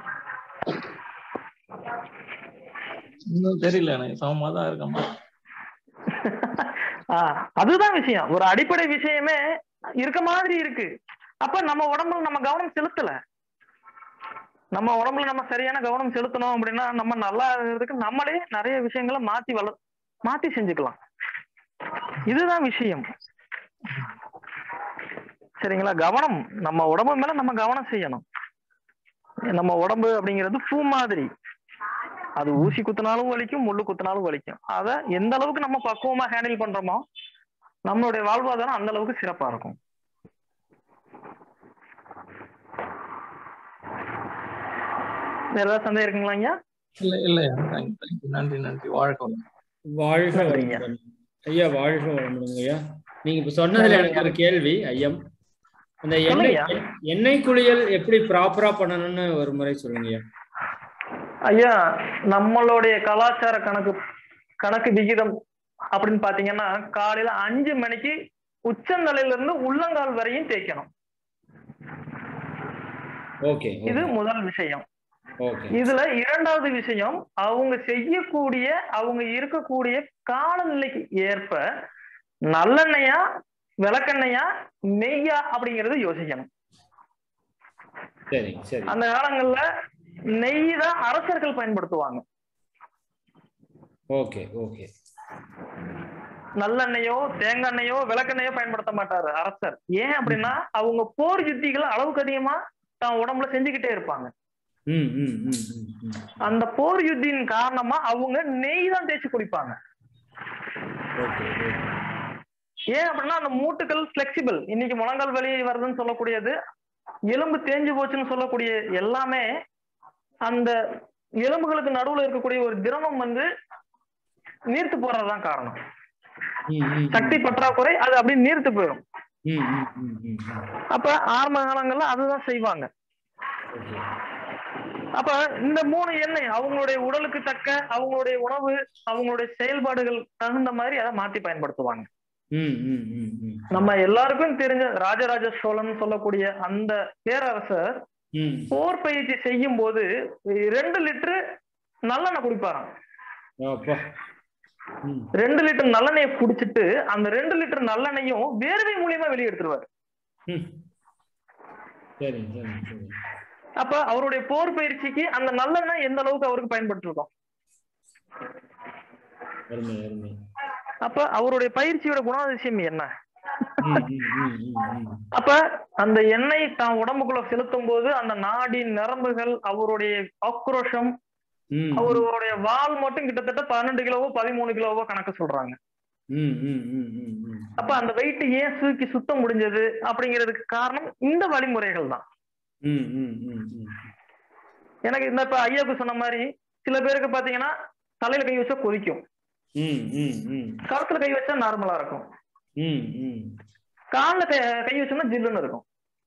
இன்னும் தெரியல எனக்கு சமமா தான் இருக்கமா ஆஹ் அதுதான் விஷயம் ஒரு அடிப்படை விஷயமே இருக்க மாதிரி இருக்கு அப்ப நம்ம உடம்புல நம்ம கவனம் செலுத்தல நம்ம உடம்புல நம்ம சரியான கவனம் செலுத்தணும் அப்படின்னா நம்ம நல்லா இருக்கிறதுக்கு நம்மளே நிறைய விஷயங்களை மாத்தி வள மாத்தி செஞ்சுக்கலாம் இதுதான் விஷயம் சரிங்களா கவனம் நம்ம உடம்பு மேல நம்ம கவனம் செய்யணும் நம்ம உடம்பு அப்படிங்கிறது பூ மாதிரி அது ஊசி குத்துனாலும் வலிக்கும் முள்ளு குத்துனாலும் வலிக்கும் அத எந்த அளவுக்கு நம்ம பக்குவமா ஹேண்டில் பண்றோமோ நம்மளுடைய வாழ்வாதாரம் அந்த அளவுக்கு சிறப்பா இருக்கும் வேற ஏதாவது சந்தேகம் இருக்குங்களா ஐயா இல்ல இல்ல தேங்க்யூ தேங்க்யூ நன்றி நன்றி வாழ்க்கை வளம். வாழ்க நன்றிங்க. வளமுடன் ஐயா வாழ்க வளமுடன் ஐயா நீங்க இப்ப சொன்னதுல எனக்கு ஒரு கேள்வி ஐயம் அந்த எண்ணெய் சொல்லுங்கய்யா. எண்ணெய் குளியல் எப்படி ப்ராப்பரா பண்ணணும்னு ஒரு முறை சொல்லுங்கய்யா ஐயா நம்மளுடைய கலாச்சார கணக்கு கணக்கு விகிதம் அப்படின்னு பாத்தீங்கன்னா காலையில அஞ்சு மணிக்கு உச்சந்தலையில இருந்து உள்ளங்கால் வரையும் தேய்க்கணும் ஓகே இது முதல் விஷயம் ஓகே இதுல இரண்டாவது விஷயம் அவங்க செய்யக்கூடிய அவங்க இருக்கக்கூடிய காலநிலைக்கு ஏற்ப நல்லெண்ணெயா விளக்கெண்ணெயா நெய்யா அப்படிங்கறது யோசிக்கணும் சரி சரி அந்த காலங்கள்ல நெய் தான் அரசர்கள் பயன்படுத்துவாங்க ஓகே ஓகே நல்லெண்ணெயோ தேங்காய் எண்ணெயோ விளக்கெண்ணெயோ பயன்படுத்த மாட்டாரு அரசர் ஏன் அப்படின்னா அவங்க போர் யுத்திகளை அளவுக்கு அதிகமா தான் உடம்புல செஞ்சுக்கிட்டே இருப்பாங்க ம் ம் ம் ம், ம் அந்த போர் யுத்தியின் காரணமா அவங்க நெய் தான் தேய்ச்சி குடிப்பாங்க ஓகே ஓகே ஏன் அப்படின்னா அந்த மூட்டுகள் பிளெக்சிபிள் இன்னைக்கு முழங்கால் வலி வருதுன்னு சொல்லக்கூடியது எலும்பு தேஞ்சு போச்சுன்னு சொல்லக்கூடிய எல்லாமே அந்த எலும்புகளுக்கு நடுவுல இருக்கக்கூடிய ஒரு திரவம் வந்து நீர்த்து போறதுதான் காரணம் ம், ம், சக்தி பற்றாக்குறை அது அப்படியே நீர்த்து போயிடும் ம், ம், ம், ம், ம். அப்ப ஆரம்ப காலங்கள்ல அதுதான் செய்வாங்க ஓகே. அப்ப இந்த மூணு எண்ணெய் அவங்களுடைய உடலுக்கு தக்க அவங்களுடைய உணவு அவங்களுடைய செயல்பாடுகள் தகுந்த மாதிரி அதை மாத்தி பயன்படுத்துவாங்க ம், ம், ம், ம். நம்ம எல்லாருக்கும் தெரிஞ்ச ராஜராஜ சோழன் சொல்லக்கூடிய அந்த பேரரசர் ம். போர் பயிற்சி செய்யும் போது ரெண்டு லிட்டரு நல்லெண்ணெய் குடிப்பாராம் அப்பா ம். ரெண்டு லிட்டர் நல்லெண்ணெயை குடிச்சிட்டு அந்த ரெண்டு லிட்டர் நல்லெண்ணெயும் வேர்வை மூலியமா வெளியே எடுத்துருவாரு ம். சரி சரி சரி அப்ப அவருடைய போர் பயிற்சிக்கு அந்த நல்லெண்ணெய் எந்த அளவுக்கு அவருக்கு பயன்பட்டு இருக்கும் அருமை அருமை அப்ப அவருடைய பயிற்சியோட குணாதிசயம் என்ன ம், ம், ம், ம், ம். அப்ப அந்த எண்ணெய் தான் உடம்புக்குள்ள செலுத்தும் போது அந்த நாடி நரம்புகள் அவருடைய ஆக்ரோஷம் ம், அவருடைய வால் மட்டும் கிட்டத்தட்ட பன்னெண்டு கிலோவோ பதிமூணு கிலோவோ கணக்கு சொல்றாங்க ம், ம், ம், ம், ம். அப்ப அந்த வெயிட் ஏன் தூக்கி சுத்த முடிஞ்சது அப்படிங்கிறதுக்கு காரணம் இந்த வழிமுறைகள் தான் ம், ம், ம், ம். எனக்கு இந்த இப்ப ஐயாவுக்கு சொன்ன மாதிரி சில பேருக்கு பாத்தீங்கன்னா தலையில கை வச்சா கொதிக்கும் ம், ம், ம். கழுத்துல கை வச்சா நார்மலா இருக்கும் ம், ம். கால்ல கை கை வச்சோம்னா ஜில்லுன்னு இருக்கும்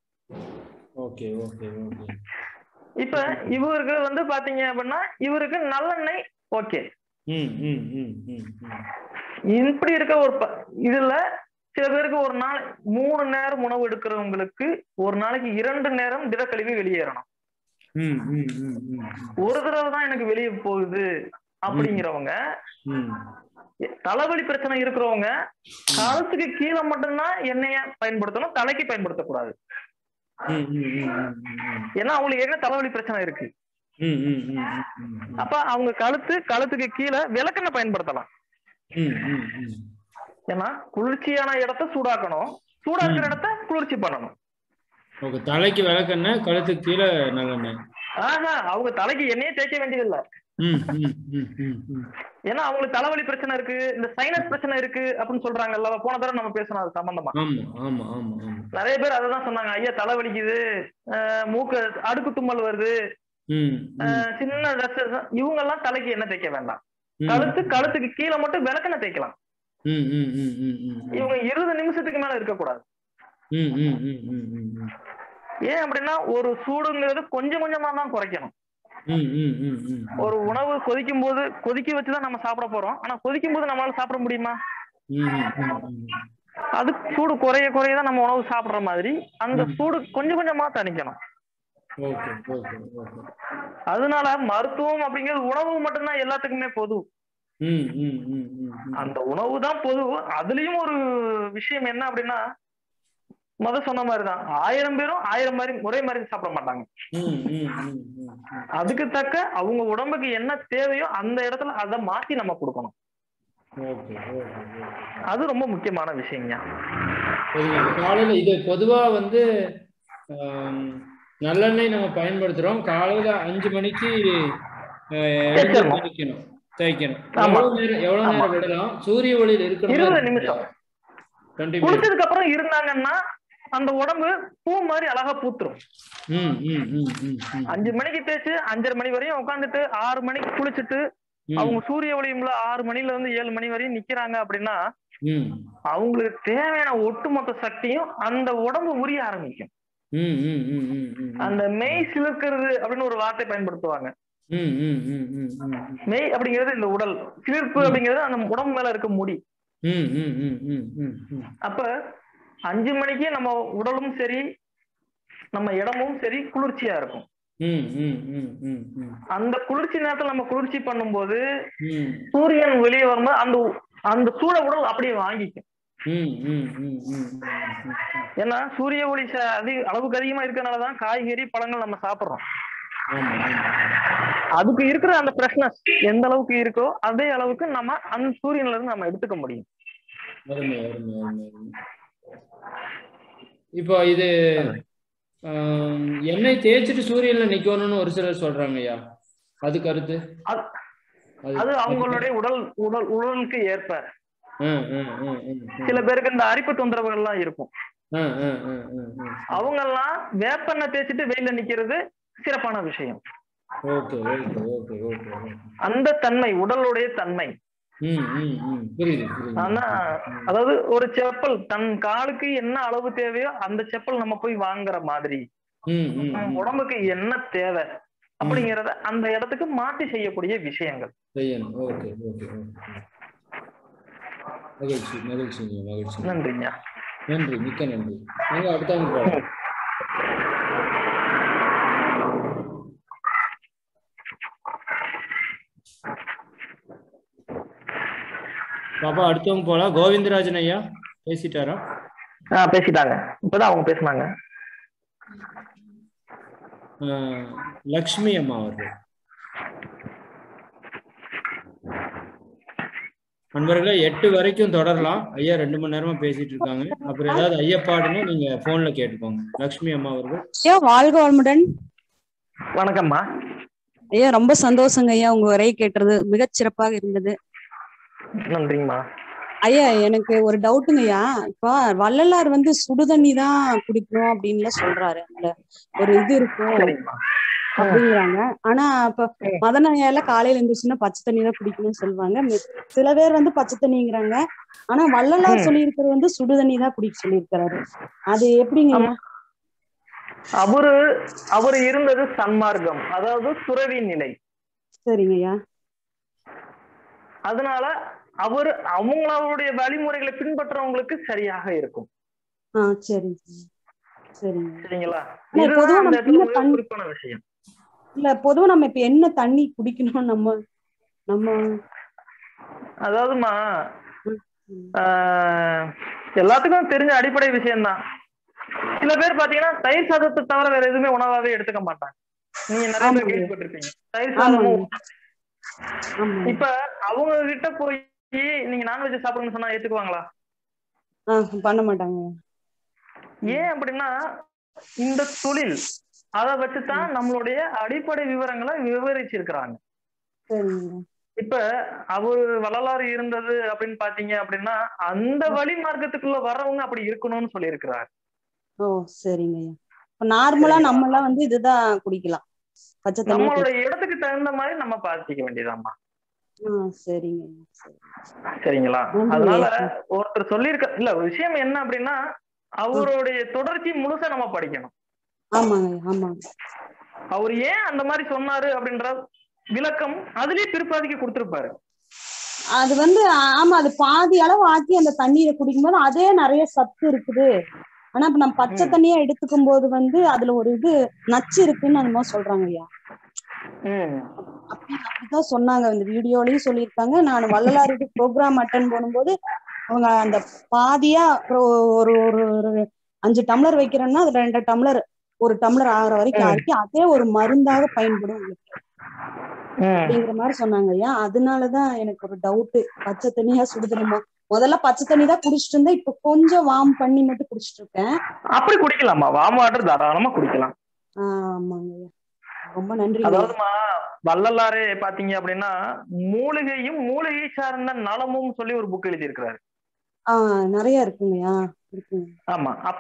ஓகே ஓகே ஓகே இப்ப இவருக்கு வந்து பாத்தீங்க அப்படின்னா இவருக்கு நல்லெண்ணெய் ஓகே ம், ம், ம், ம், ம். இப்படி இருக்க ஒரு ப- இதுல சில பேருக்கு ஒரு நாள் மூணு நேரம் உணவு எடுக்கிறவங்களுக்கு ஒரு நாளைக்கு இரண்டு நேரம் திடக்கழிவு வெளியேறணும் ம், ம், ம், ம், ஒரு தடவை தான் எனக்கு வெளியே போகுது அப்படிங்கிறவங்க ம். தலைவலி பிரச்சனை இருக்கிறவங்க கழுத்துக்கு கீழே மட்டும்தான் எண்ணெய பயன்படுத்தணும் தலைக்கு பயன்படுத்தக்கூடாது ம், ம், ம், ம், ம். ஏன்னா அவங்களுக்கு என்ன தலைவலி பிரச்சனை இருக்கு ம், ம், ம், ம், ம், ம். அப்ப அவங்க கழுத்து கழுத்துக்கு கீழே விளக்கெண்ணெய் பயன்படுத்தலாம் ம், ம், ம். ஏன்னா குளிர்ச்சியான இடத்த சூடாக்கணும் சூடா இருக்கிற இடத்த குளிர்ச்சி பண்ணணும் ஓகே தலைக்கு விளக்கெண்ணெய் கழுத்துக்கு கீழே நல்லெண்ணெய் ஆஹா அவங்க தலைக்கு எண்ணெயே தேய்க்க வேண்டியதில்லை ம், ம், ம், ம், ம். ஏன்னா அவங்களுக்கு தலைவலி பிரச்சனை இருக்கு இந்த சைனஸ் பிரச்சனை இருக்கு அப்படின்னு சொல்றாங்கல்ல போன தடவை நம்ம பேசணும் அது சம்பந்தமா ஆமா ஆமா ஆமா ஆமா நிறைய பேர் அததான் சொன்னாங்க ஐயா தலைவலிக்குது அஹ் மூக்கு அடுக்கு தும்மல் வருது ம், ம், அஹ் சின்ன ரச இவங்க எல்லாம் தலைக்கு எண்ணெய் தேய்க்க வேண்டாம் ம். கழுத்து கழுத்துக்கு கீழே மட்டும் விளக்கெண்ணெய் தேய்க்கலாம் ம், ம், ம், ம், ம், ம். இவங்க இருபது நிமிஷத்துக்கு மேல இருக்கக்கூடாது ம், ம், ம், ம், ம், ம். ஏன் அப்படின்னா ஒரு சூடுங்கிறது கொஞ்சம் கொஞ்சமா தான் குறைக்கணும் ம், ம், ம், ம். ஒரு உணவு கொதிக்கும் போது கொதிக்க வச்சுதான் நம்ம சாப்பிட போறோம் ஆனா கொதிக்கும் போது நம்மளால சாப்பிட முடியுமா ம், ம், ம், ம். அது சூடு குறைய குறைய தான் நம்ம உணவு சாப்பிடுற மாதிரி அந்த சூடு கொஞ்சம் கொஞ்சமா தணிக்கணும் ஓகே ஓகே ஓகே அதனால மருத்துவம் அப்படிங்கிறது உணவு மட்டும்தான் எல்லாத்துக்குமே பொது ம், ம், ம், ம், ம். அந்த உணவு தான் பொது அதுலயும் ஒரு விஷயம் என்ன அப்படின்னா முத சொன்ன மாதிரிதான் ஆயிரம் பேரும் ஆயிரம் மாதிரி ஒரே மாதிரி சாப்பிட மாட்டாங்க ம், ம், ம், ம், ம். அதுக்கு தக்க அவங்க உடம்புக்கு என்ன தேவையோ அந்த இடத்துல அதை மாத்தி நம்ம கொடுக்கணும் ஓகே ஓகே ஓகே அது ரொம்ப முக்கியமான விஷயங்க சரிங்க. காலையில இது பொதுவா வந்து ஆம், நல்லெண்ணெய் நம்ம பயன்படுத்துறோம் காலையில அஞ்சு மணிக்கு அஹ், எழுந்து தேய்ச்சிடணும். தேய்க்கணும் தேய்க்கணும் ஆமா. எவ்வளவு நேரம் எவ்வளவு நேரம் விடலாம் சூரிய ஒளியில் இருக்கணும் இருபது நிமிஷம் டுவெண்ட்டி மினிட்ஸ் குளிச்சதுக்கு அப்புறம் இருந்தாங்கன்னா அந்த உடம்பு பூ மாதிரி அழகா பூத்துரும் ம் ம் ம் ம் ம் அஞ்சு மணிக்கு தேய்ச்சு அஞ்சரை மணி வரையும் உட்காந்துட்டு ஆறு மணிக்கு குளிச்சுட்டு ம், அவங்க சூரிய ஒளியும்ல ஆறு மணில இருந்து ஏழு மணி வரையும் நிக்கிறாங்க அப்படின்னா ம் அவங்களுக்கு தேவையான ஒட்டுமொத்த சக்தியும் அந்த உடம்பு உரிய ஆரம்பிக்கும் ம் ம் ம் ம் ம் அந்த மெய் சிலிர்க்கிறது அப்படின்னு ஒரு வார்த்தை பயன்படுத்துவாங்க ம் ம் ம் ம் ம் மெய் அப்படிங்கிறது இந்த உடல் சிலிர்ப்பு அப்படிங்கிறது அந்த உடம்பு மேல இருக்க முடி ம் ம் ம் ம் ம் ம் அப்ப அஞ்சு மணிக்கு நம்ம உடலும் சரி நம்ம இடமும் சரி குளிர்ச்சியா இருக்கும் ம் ம் ம் ம் ம் அந்த குளிர்ச்சி நேரத்துல நம்ம குளிர்ச்சி பண்ணும்போது ம் சூரியன் வெளியே வரும்போது அந்த அந்த சூட உடல் அப்படியே வாங்கிக்கும் ம் ம் ம் ம் ம் ஏன்னா சூரிய ஒளி ச- அதிக அளவுக்கு அதிகமா இருக்கறனாலதான் காய்கறி பழங்கள் நம்ம சாப்பிடுறோம் ஆமா ஆமா அதுக்கு இருக்கிற அந்த ஃப்ரெஷ்னஸ் எந்த அளவுக்கு இருக்கோ அதே அளவுக்கு நம்ம அந்த சூரியன்ல இருந்து நம்ம எடுத்துக்க முடியும் அருமை அருமை அருமை அருமை இப்போ இது ஆம், எண்ணெய் தேய்ச்சிட்டு சூரியன்ல நிக்கணும்னு ஒரு சிலர் சொல்றாங்க ஐயா அது கருத்து அது- அது அவங்களுடைய உடல் உடல் உடலுக்கு ஏற்ப ம், ம், ம், ம், ம். சில பேருக்கு இந்த அரிப்பு தொந்தரவுகள் எல்லாம் இருக்கும் ஆ, ஆ, ஆ, ஆ, ஆ. அவங்க எல்லாம் வேப்பெண்ணெய் தேய்ச்சிட்டு வெயில நிக்கிறது சிறப்பான விஷயம் okay okay okay okay okay. அந்த தன்மை உடலுடைய தன்மை ம் ம் ம் புரியுது புரியுது ஆனா அதாவது ஒரு செப்பல் தன் காலுக்கு என்ன அளவு தேவையோ அந்த செப்பல் நம்ம போய் வாங்குற மாதிரி ம் ம் நம்ம ம். உடம்புக்கு என்ன தேவை அப்படிங்கறத அந்த இடத்துக்கு மாற்றி செய்யக்கூடிய விஷயங்கள் செய்யணும் ஓகே ஓகே ஓகே மகிழ்ச்சி மகிழ்ச்சிங்க மகிழ்ச்சி நன்றிங்க நன்றி மிக்க நன்றி நீங்க அடுத்தவங்க போகலாம் பாப்பா அடுத்தவங்க போலாம் கோவிந்தராஜன் ஐயா பேசிட்டாரா ஆஹ் பேசிட்டாங்க இப்பதான் அவங்க பேசுனாங்க ஆஹ் லக்ஷ்மி அம்மா அவர்கள் நண்பர்களே எட்டு வரைக்கும் தொடரலாம் ஐயா ரெண்டு மணி நேரமா பேசிட்டு இருக்காங்க அப்புறம் ஏதாவது ஐயப்பாடுன்னா நீங்க போன்ல கேட்டுக்கோங்க லக்ஷ்மி அம்மா அவர்கள் ஐயா வாழ்க வளமுடன் வணக்கம்மா ஐயா ரொம்ப சந்தோஷங்க ஐயா உங்க உரை கேட்டுறது மிகச் சிறப்பாக இருந்தது நன்றிங்கம்மா ஐயா எனக்கு ஒரு டவுட்டுங்க ஐயா இப்போ வள்ளலார் வந்து சுடுதண்ணி தான் குடிக்கணும் அப்படின்லாம் சொல்றாரு அதுல ஒரு இது இருக்கும் சரிங்கம்மா அப்படிங்கிறாங்க ஆனா இப்ப மதன ஐயால காலையில இருந்துச்சுன்னா பச்சை தண்ணி தான் குடிக்கணும்னு சொல்லுவாங்க மி- சில பேர் வந்து பச்சை தண்ணிங்கிறாங்க ஆனா வள்ளலார் ம். சொல்லியிருக்கிறது வந்து சுடுதண்ணி தான் குடிக்க சொல்லியிருக்கிறாரு அது எப்படிங்க ஐயா அவரு அவரு இருந்தது சன்மார்க்கம் அதாவது துறவி நிலை சரிங்க ஐயா அதனால அவர் அவங்களுடைய வழிமுறைகளை பின்பற்றவங்களுக்கு சரியாக இருக்கும் ஆ சரிங்க சரிங்க சரிங்களா ஆனா இதுதான் பொதுவா அந்த நம்ம இடத்துல என்ன மிக பண்ணி- குறிப்பான விஷயம் இல்ல பொதுவா நம்ம இப்ப என்ன தண்ணி குடிக்கணும் நம்ம நம்ம அதாவதுமா ஆஹ், எல்லாத்துக்கும் தெரிஞ்ச அடிப்படை விஷயம்தான் சில பேர் பாத்தீங்கன்னா தயிர் சாதத்தை தவிர வேற எதுவுமே உணவாவே எடுத்துக்க மாட்டாங்க நீங்க நிறைய பேர் ஆமாங்க. கேள்விப்பட்டிருப்பீங்க தயிர் சாதமும் ஆமா இப்ப அவங்க கிட்ட போய் நீங்க நான்வெஜ் சாப்பிடுங்கன்னு சொன்னா ஏத்துக்குவாங்களா ஆ பண்ண மாட்டாங்க ஏன் அப்படின்னா இந்த தொழில் அதை வச்சுதான் நம்மளுடைய அடிப்படை விவரங்களை விவரிச்சிருக்கிறாங்க சரிங்க இப்ப அவர் வள்ளலார் இருந்தது அப்படின்னு பாத்தீங்க அப்படின்னா அந்த வழி மார்க்கத்துக்குள்ள வர்றவங்க அப்படி இருக்கணும்னு சொல்லியிருக்கிறார் ஓ சரிங்க ஐயா இப்ப நார்மலா சரிங்களா? நம்ம எல்லாம் வந்து இதுதான் குடிக்கலாம் பச்சை தண்ணி நம்மளுடைய இடத்துக்கு தகுந்த மாதிரி நம்ம பார்த்துக்க வேண்டியதாம்மா ஆ சரிங்க ஐயா சரி சரிங்களா நன்றி அதனால ஐயா. ஒருத்தர் சொல்லியிருக்க இல்ல ஒரு விஷயம் என்ன அப்படின்னா அவருடைய தொடர்ச்சி முழுசா நம்ம படிக்கணும் ஆமாங்க ஐயா ஆமாங்க அவர் ஏன் அந்த மாதிரி சொன்னாரு அப்படின்ற விளக்கம் அதுலயே பிற்பாதிக்கு கொடுத்திருப்பாரு அது வந்து ஆமா அது பாதி அளவு ஆக்கி அந்த தண்ணீரை குடிக்கும்போது அதே நிறைய சத்து இருக்குது ஆனா இப்ப நம்ம பச்சை ம். தண்ணியா எடுத்துக்கும் போது வந்து அதுல ஒரு இது நச்சு இருக்குன்னு அந்த மாதிரி சொல்றாங்க ஐயா ம் அப்படி அப்படிதான் சொன்னாங்க இந்த வீடியோலயும் சொல்லியிருக்காங்க நான் வள்ளலாருக்கு ப்ரோக்ராம் அட்டன் பண்ணும்போது அவங்க அந்த பாதியா அப்புறம் ஒரு ஒரு ஒரு அஞ்சு டம்ளர் வைக்கிறேன்னா அது ரெண்டு டம்ளர் ஒரு டம்ளர் ஆகிற வரைக்கும் ம். ஆக்கி அதே ஒரு மருந்தாக பயன்படும் உங்களுக்கு ம் அப்படிங்கிற மாதிரி சொன்னாங்க ஐயா அதனாலதான் எனக்கு ஒரு டவுட் பச்சை தண்ணியா சுடுதண்ணிமா முதல்ல பச்சை தண்ணி தான் குடிச்சிட்டு இருந்தேன் இப்ப கொஞ்சம் வார்ம் பண்ணி மட்டும் குடிச்சிட்டு இருக்கேன் அப்படி குடிக்கலாமா வாம் வாட்டர் தாராளமா குடிக்கலாம் ஆஹ் ஆமாங்க ஐயா ரொம்ப நன்றி ஐயா. அதாவதுமா வள்ளலாரே பாத்தீங்க அப்படின்னா மூலிகையும் மூலிகை சார்ந்த நலமும் சொல்லி ஒரு புக் எழுதியிருக்கிறாரு ஆஹ் நிறைய இருக்குங்கய்யா இருக்குங்க ஆமா அப்ப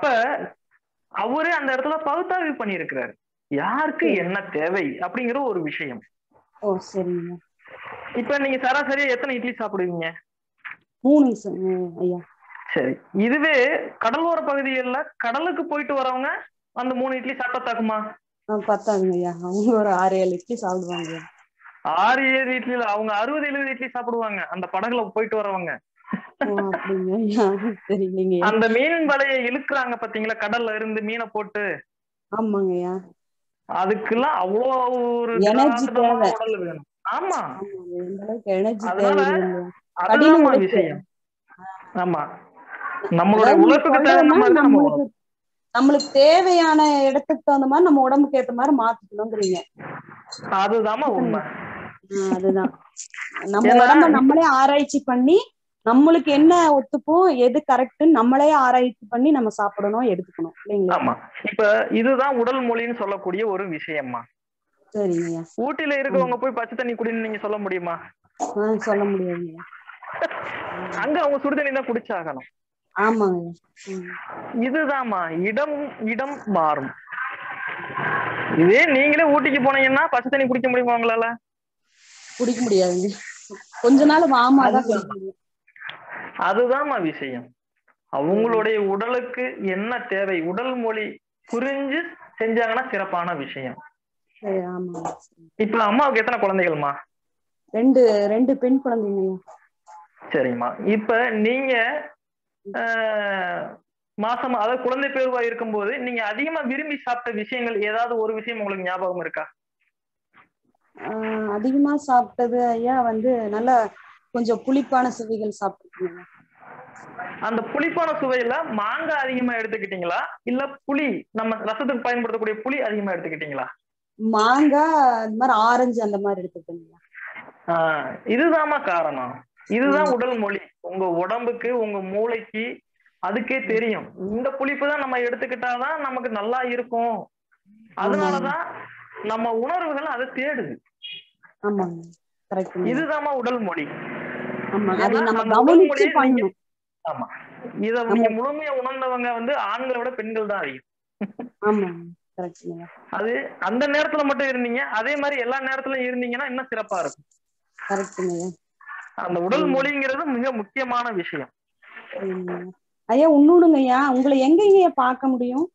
அவரே அந்த இடத்துல பகுத்தாய்வு பண்ணியிருக்கிறாரு யாருக்கு என்ன தேவை அப்படிங்கிற ஒரு விஷயம் ஓ சரிங்க இப்ப நீங்க சராசரியா எத்தனை இட்லி சாப்பிடுவீங்க மூணு ச- உம், ஐயா சரி இதுவே கடலோர பகுதிகளில் கடலுக்கு போயிட்டு வரவங்க அந்த மூணு இட்லி சாப்பிட்டா தாக்குமா ஆஹ் பத்தாதுங்க ஐயா அவங்க ஒரு ஆறு ஏழு இட்லி சாப்பிடுவாங்க ஐயா. ஆறு ஏழு இட்லில அவங்க அறுபது எழுபது இட்லி சாப்பிடுவாங்க அந்த படகுல போயிட்டு வரவங்க ஓ அப்படிங்க ஐயா தெரியலைங்க ஐயா அந்த மீன் வலையை இழுக்குறாங்க பாத்தீங்களா கடல்ல இருந்து மீனை போட்டு ஆமாங்க ஐயா அதுக்கெல்லாம் அவ்வளோ ஒரு Energy திடாதனமான தேவை. உடல் வேணும் ஆமா ஆமாங்க இந்த அளவுக்கு எனர்ஜி அதனால தேவையில்லைங்க அதுதான் உழைப்பு. விஷயம் ஆமா நம்மளுடைய அதாவது உழைப்புக்கு நீங்க தகுந்த சொல்றதுன்னா மாதிரி தான் நம்ம நம்மளுக்கு நம்மளுக்கு தேவையான இடத்துக்கு தகுந்த மாதிரி நம்ம உடம்புக்கு ஏத்த மாதிரி மாத்திக்கணுங்கிறீங்க உழைக்கணும். அதுதாம்மா உண்மை ஆஹ் அதுதான் நம்ம ஏன்னா உடம்ப இப்ப- நம்மளே ஆராய்ச்சி பண்ணி நம்மளுக்கு என்ன ஒத்துக்கும் எது கரெக்ட்னு நம்மளே ஆராய்ச்சி பண்ணி நம்ம சாப்பிடணும் எடுத்துக்கணும் இல்லைங்களா ஆமா இப்ப இதுதான் உடல் மொழின்னு சொல்லக்கூடிய ஒரு விஷயம்மா சரிங்கய்யா ஊட்டியில இருக்கவங்க போய் பச்சை தண்ணி குடின்னு நீங்க சொல்ல முடியுமா ஆஹ் சொல்ல முடியாதுங்க அங்க அவங்க சுடுதண்ணி தான் குடிச்சாகணும் ஆமாங்க ம். இதுதாம்மா இடம் இடம் மாறும் இதே நீங்களே ஊட்டிக்கு போனீங்கன்னா பச்சை தண்ணி குடிக்க முடியுமா உங்களால குடிக்க முடியாதுங்க கொஞ்ச நாள் மாமா தான் குடிக்க முடியும் அதுதாம்மா விஷயம் அவங்களுடைய உடலுக்கு என்ன தேவை உடல் மொழி புரிஞ்சு செஞ்சாங்கன்னா சிறப்பான விஷயம் சரி ஆமாங்க இப்ப அம்மாவுக்கு எத்தனை குழந்தைகள்மா ரெண்டு ரெண்டு பெண் குழந்தைங்க சரிம்மா இப்ப நீங்க ஆஹ், மாசமா அதாவது குழந்தை பேருவா இருக்கும்போது நீங்க அதிகமா விரும்பி சாப்பிட்ட விஷயங்கள் ஏதாவது ஒரு விஷயம் உங்களுக்கு ஞாபகம் இருக்கா ஆஹ் அதிகமா சாப்பிட்டது ஐயா வந்து நல்ல கொஞ்சம் புளிப்பான சுவைகள் சாப்பிட்டுருக்கீங்க அந்த புளிப்பான சுவையில மாங்காய் அதிகமா எடுத்துக்கிட்டீங்களா இல்ல புளி நம்ம ரசத்துக்கு பயன்படுத்தக்கூடிய புளி அதிகமா எடுத்துக்கிட்டீங்களா மாங்காய் இந்த மாதிரி ஆரஞ்சு அந்த மாதிரி எடுத்துக்கோங்க ஆஹ் இதுதாம்மா காரணம் இதுதான் உடல் மொழி உங்க உடம்புக்கு உங்க மூளைக்கு அதுக்கே தெரியும் இந்த புளிப்பு தான் நம்ம எடுத்துக்கிட்டாதான் நமக்கு நல்லா இருக்கும் அதனாலதான் நம்ம உணர்வுகள் அதை தேடுது ஆமாங்க கரெக்ட் இதுதாம்மா உடல் மொழி ஆமா அதை ஏன்னா நம்ம அந்த உடல் கவனிச்சு மொழியை நீங்க- பண்ணணும் ஆமா இத நீங்க முழுமையா உணர்ந்தவங்க வந்து ஆண்களை விட பெண்கள் தான் அதிகம் ஆமா கரெக்டுங்க அது அந்த நேரத்துல மட்டும் இருந்தீங்க அதே மாதிரி எல்லா நேரத்துலயும் இருந்தீங்கன்னா இன்னும் சிறப்பா இருக்கும் கரெக்டுங்க அந்த உடல் மொழிங்கிறது மிக முக்கியமான விஷயம் ஐயா இன்னொன்னுங்க ஐயா உங்களை எங்கங்க பார்க்க முடியும்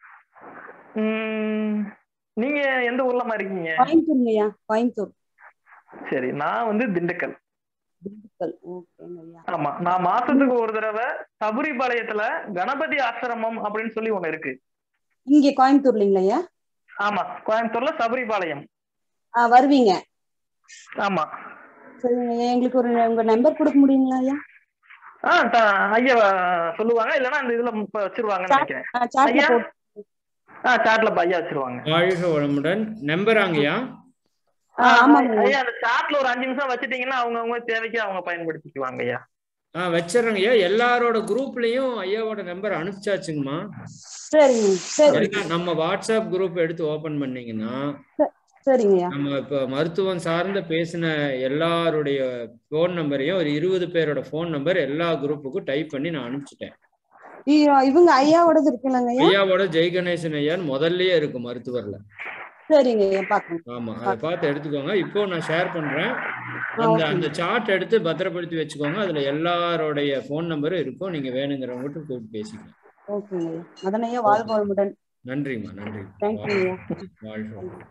உம் நீங்க எந்த ஊர்லமா இருக்கீங்க கோயம்புத்தூருங்க ஐயா கோயம்புத்தூர் சரி நான் வந்து திண்டுக்கல் திண்டுக்கல் ஓகேங்க ஐயா ஆமா நான் மாசத்துக்கு ஒரு தடவை சபரிபாளையத்துல கணபதி ஆசிரமம் அப்படின்னு சொல்லி ஒண்ணு இருக்கு இங்க கோயம்புத்தூர்லங்களா ஐயா ஆமா கோயம்புத்தூர்ல சபரிபாளையம் ஆ வருவீங்க ஆமா சரிங்க ஐயா எங்களுக்கு ஒரு உங்க நம்பர் கொடுக்க முடியுங்களா ஐயா ஆ த- ஐயா சொல்லுவாங்க இல்லைன்னா அந்த இதுல இப்ப வச்சிருவாங்கன்னு நினைக்கிறேன் ஆ, சாட்ல ஐயா போட்டு ஆ சாட்ல ஐயா வச்சிருவாங்க வாழ்க வளமுடன் நம்புறாங்கய்யா ஆ, ஆமாங்க ஐயா. ஐயா அந்த சாட்ல ஒரு அஞ்சு நிமிஷம் வச்சிட்டீங்கன்னா அவங்க அவங்க தேவைக்கு அவங்க பயன்படுத்திக்குவாங்க ஐயா ஆ வச்சிடுறேங்க ஐயா எல்லாரோட குரூப்லயும் ஐயாவோட நம்பர் அனுப்பிச்சாச்சுங்கம்மா சரிங்க சரி எல்லாம் நம்ம வாட்ஸ்அப் குரூப் எடுத்து ஓபன் பண்ணீங்கன்னா சரிங்க ஐயா நம்ம இப்ப மருத்துவம் சார்ந்த பேசின எல்லாருடைய ஃபோன் நம்பரையும் ஒரு இருபது பேரோட ஃபோன் நம்பர் எல்லா குரூப்புக்கும் டைப் பண்ணி நான் அனுப்பிச்சிட்டேன் இ- இவங்க ஐயாவோடது இருக்குல்லங்க ஐயா ஐயாவோட ஜெய் கணேசன் ஐயான்னு முதல்லயே இருக்கும் மருத்துவர்ல சரிங்க ஐயா பாக்கணும் ஆமா அதை பார்த்து எடுத்துக்கோங்க இப்போ நான் ஷேர் பண்றேன் ஆ, அந்த ஓகேங்க. அந்த சார்ட் எடுத்து பத்திரப்படுத்தி வச்சுக்கோங்க அதுல எல்லாருடைய ஃபோன் நம்பரும் இருக்கும் நீங்க வேணுங்கிறவங்ககிட்ட கூப்பிட்டு பேசிக்கலாம் ஓகேங்க ஐயா மதன் ஐயா வாழ்க வளமுடன் நன்றிம்மா நன்றி தேங்க்யூ ஐயா வாழ்க வளமுடன்.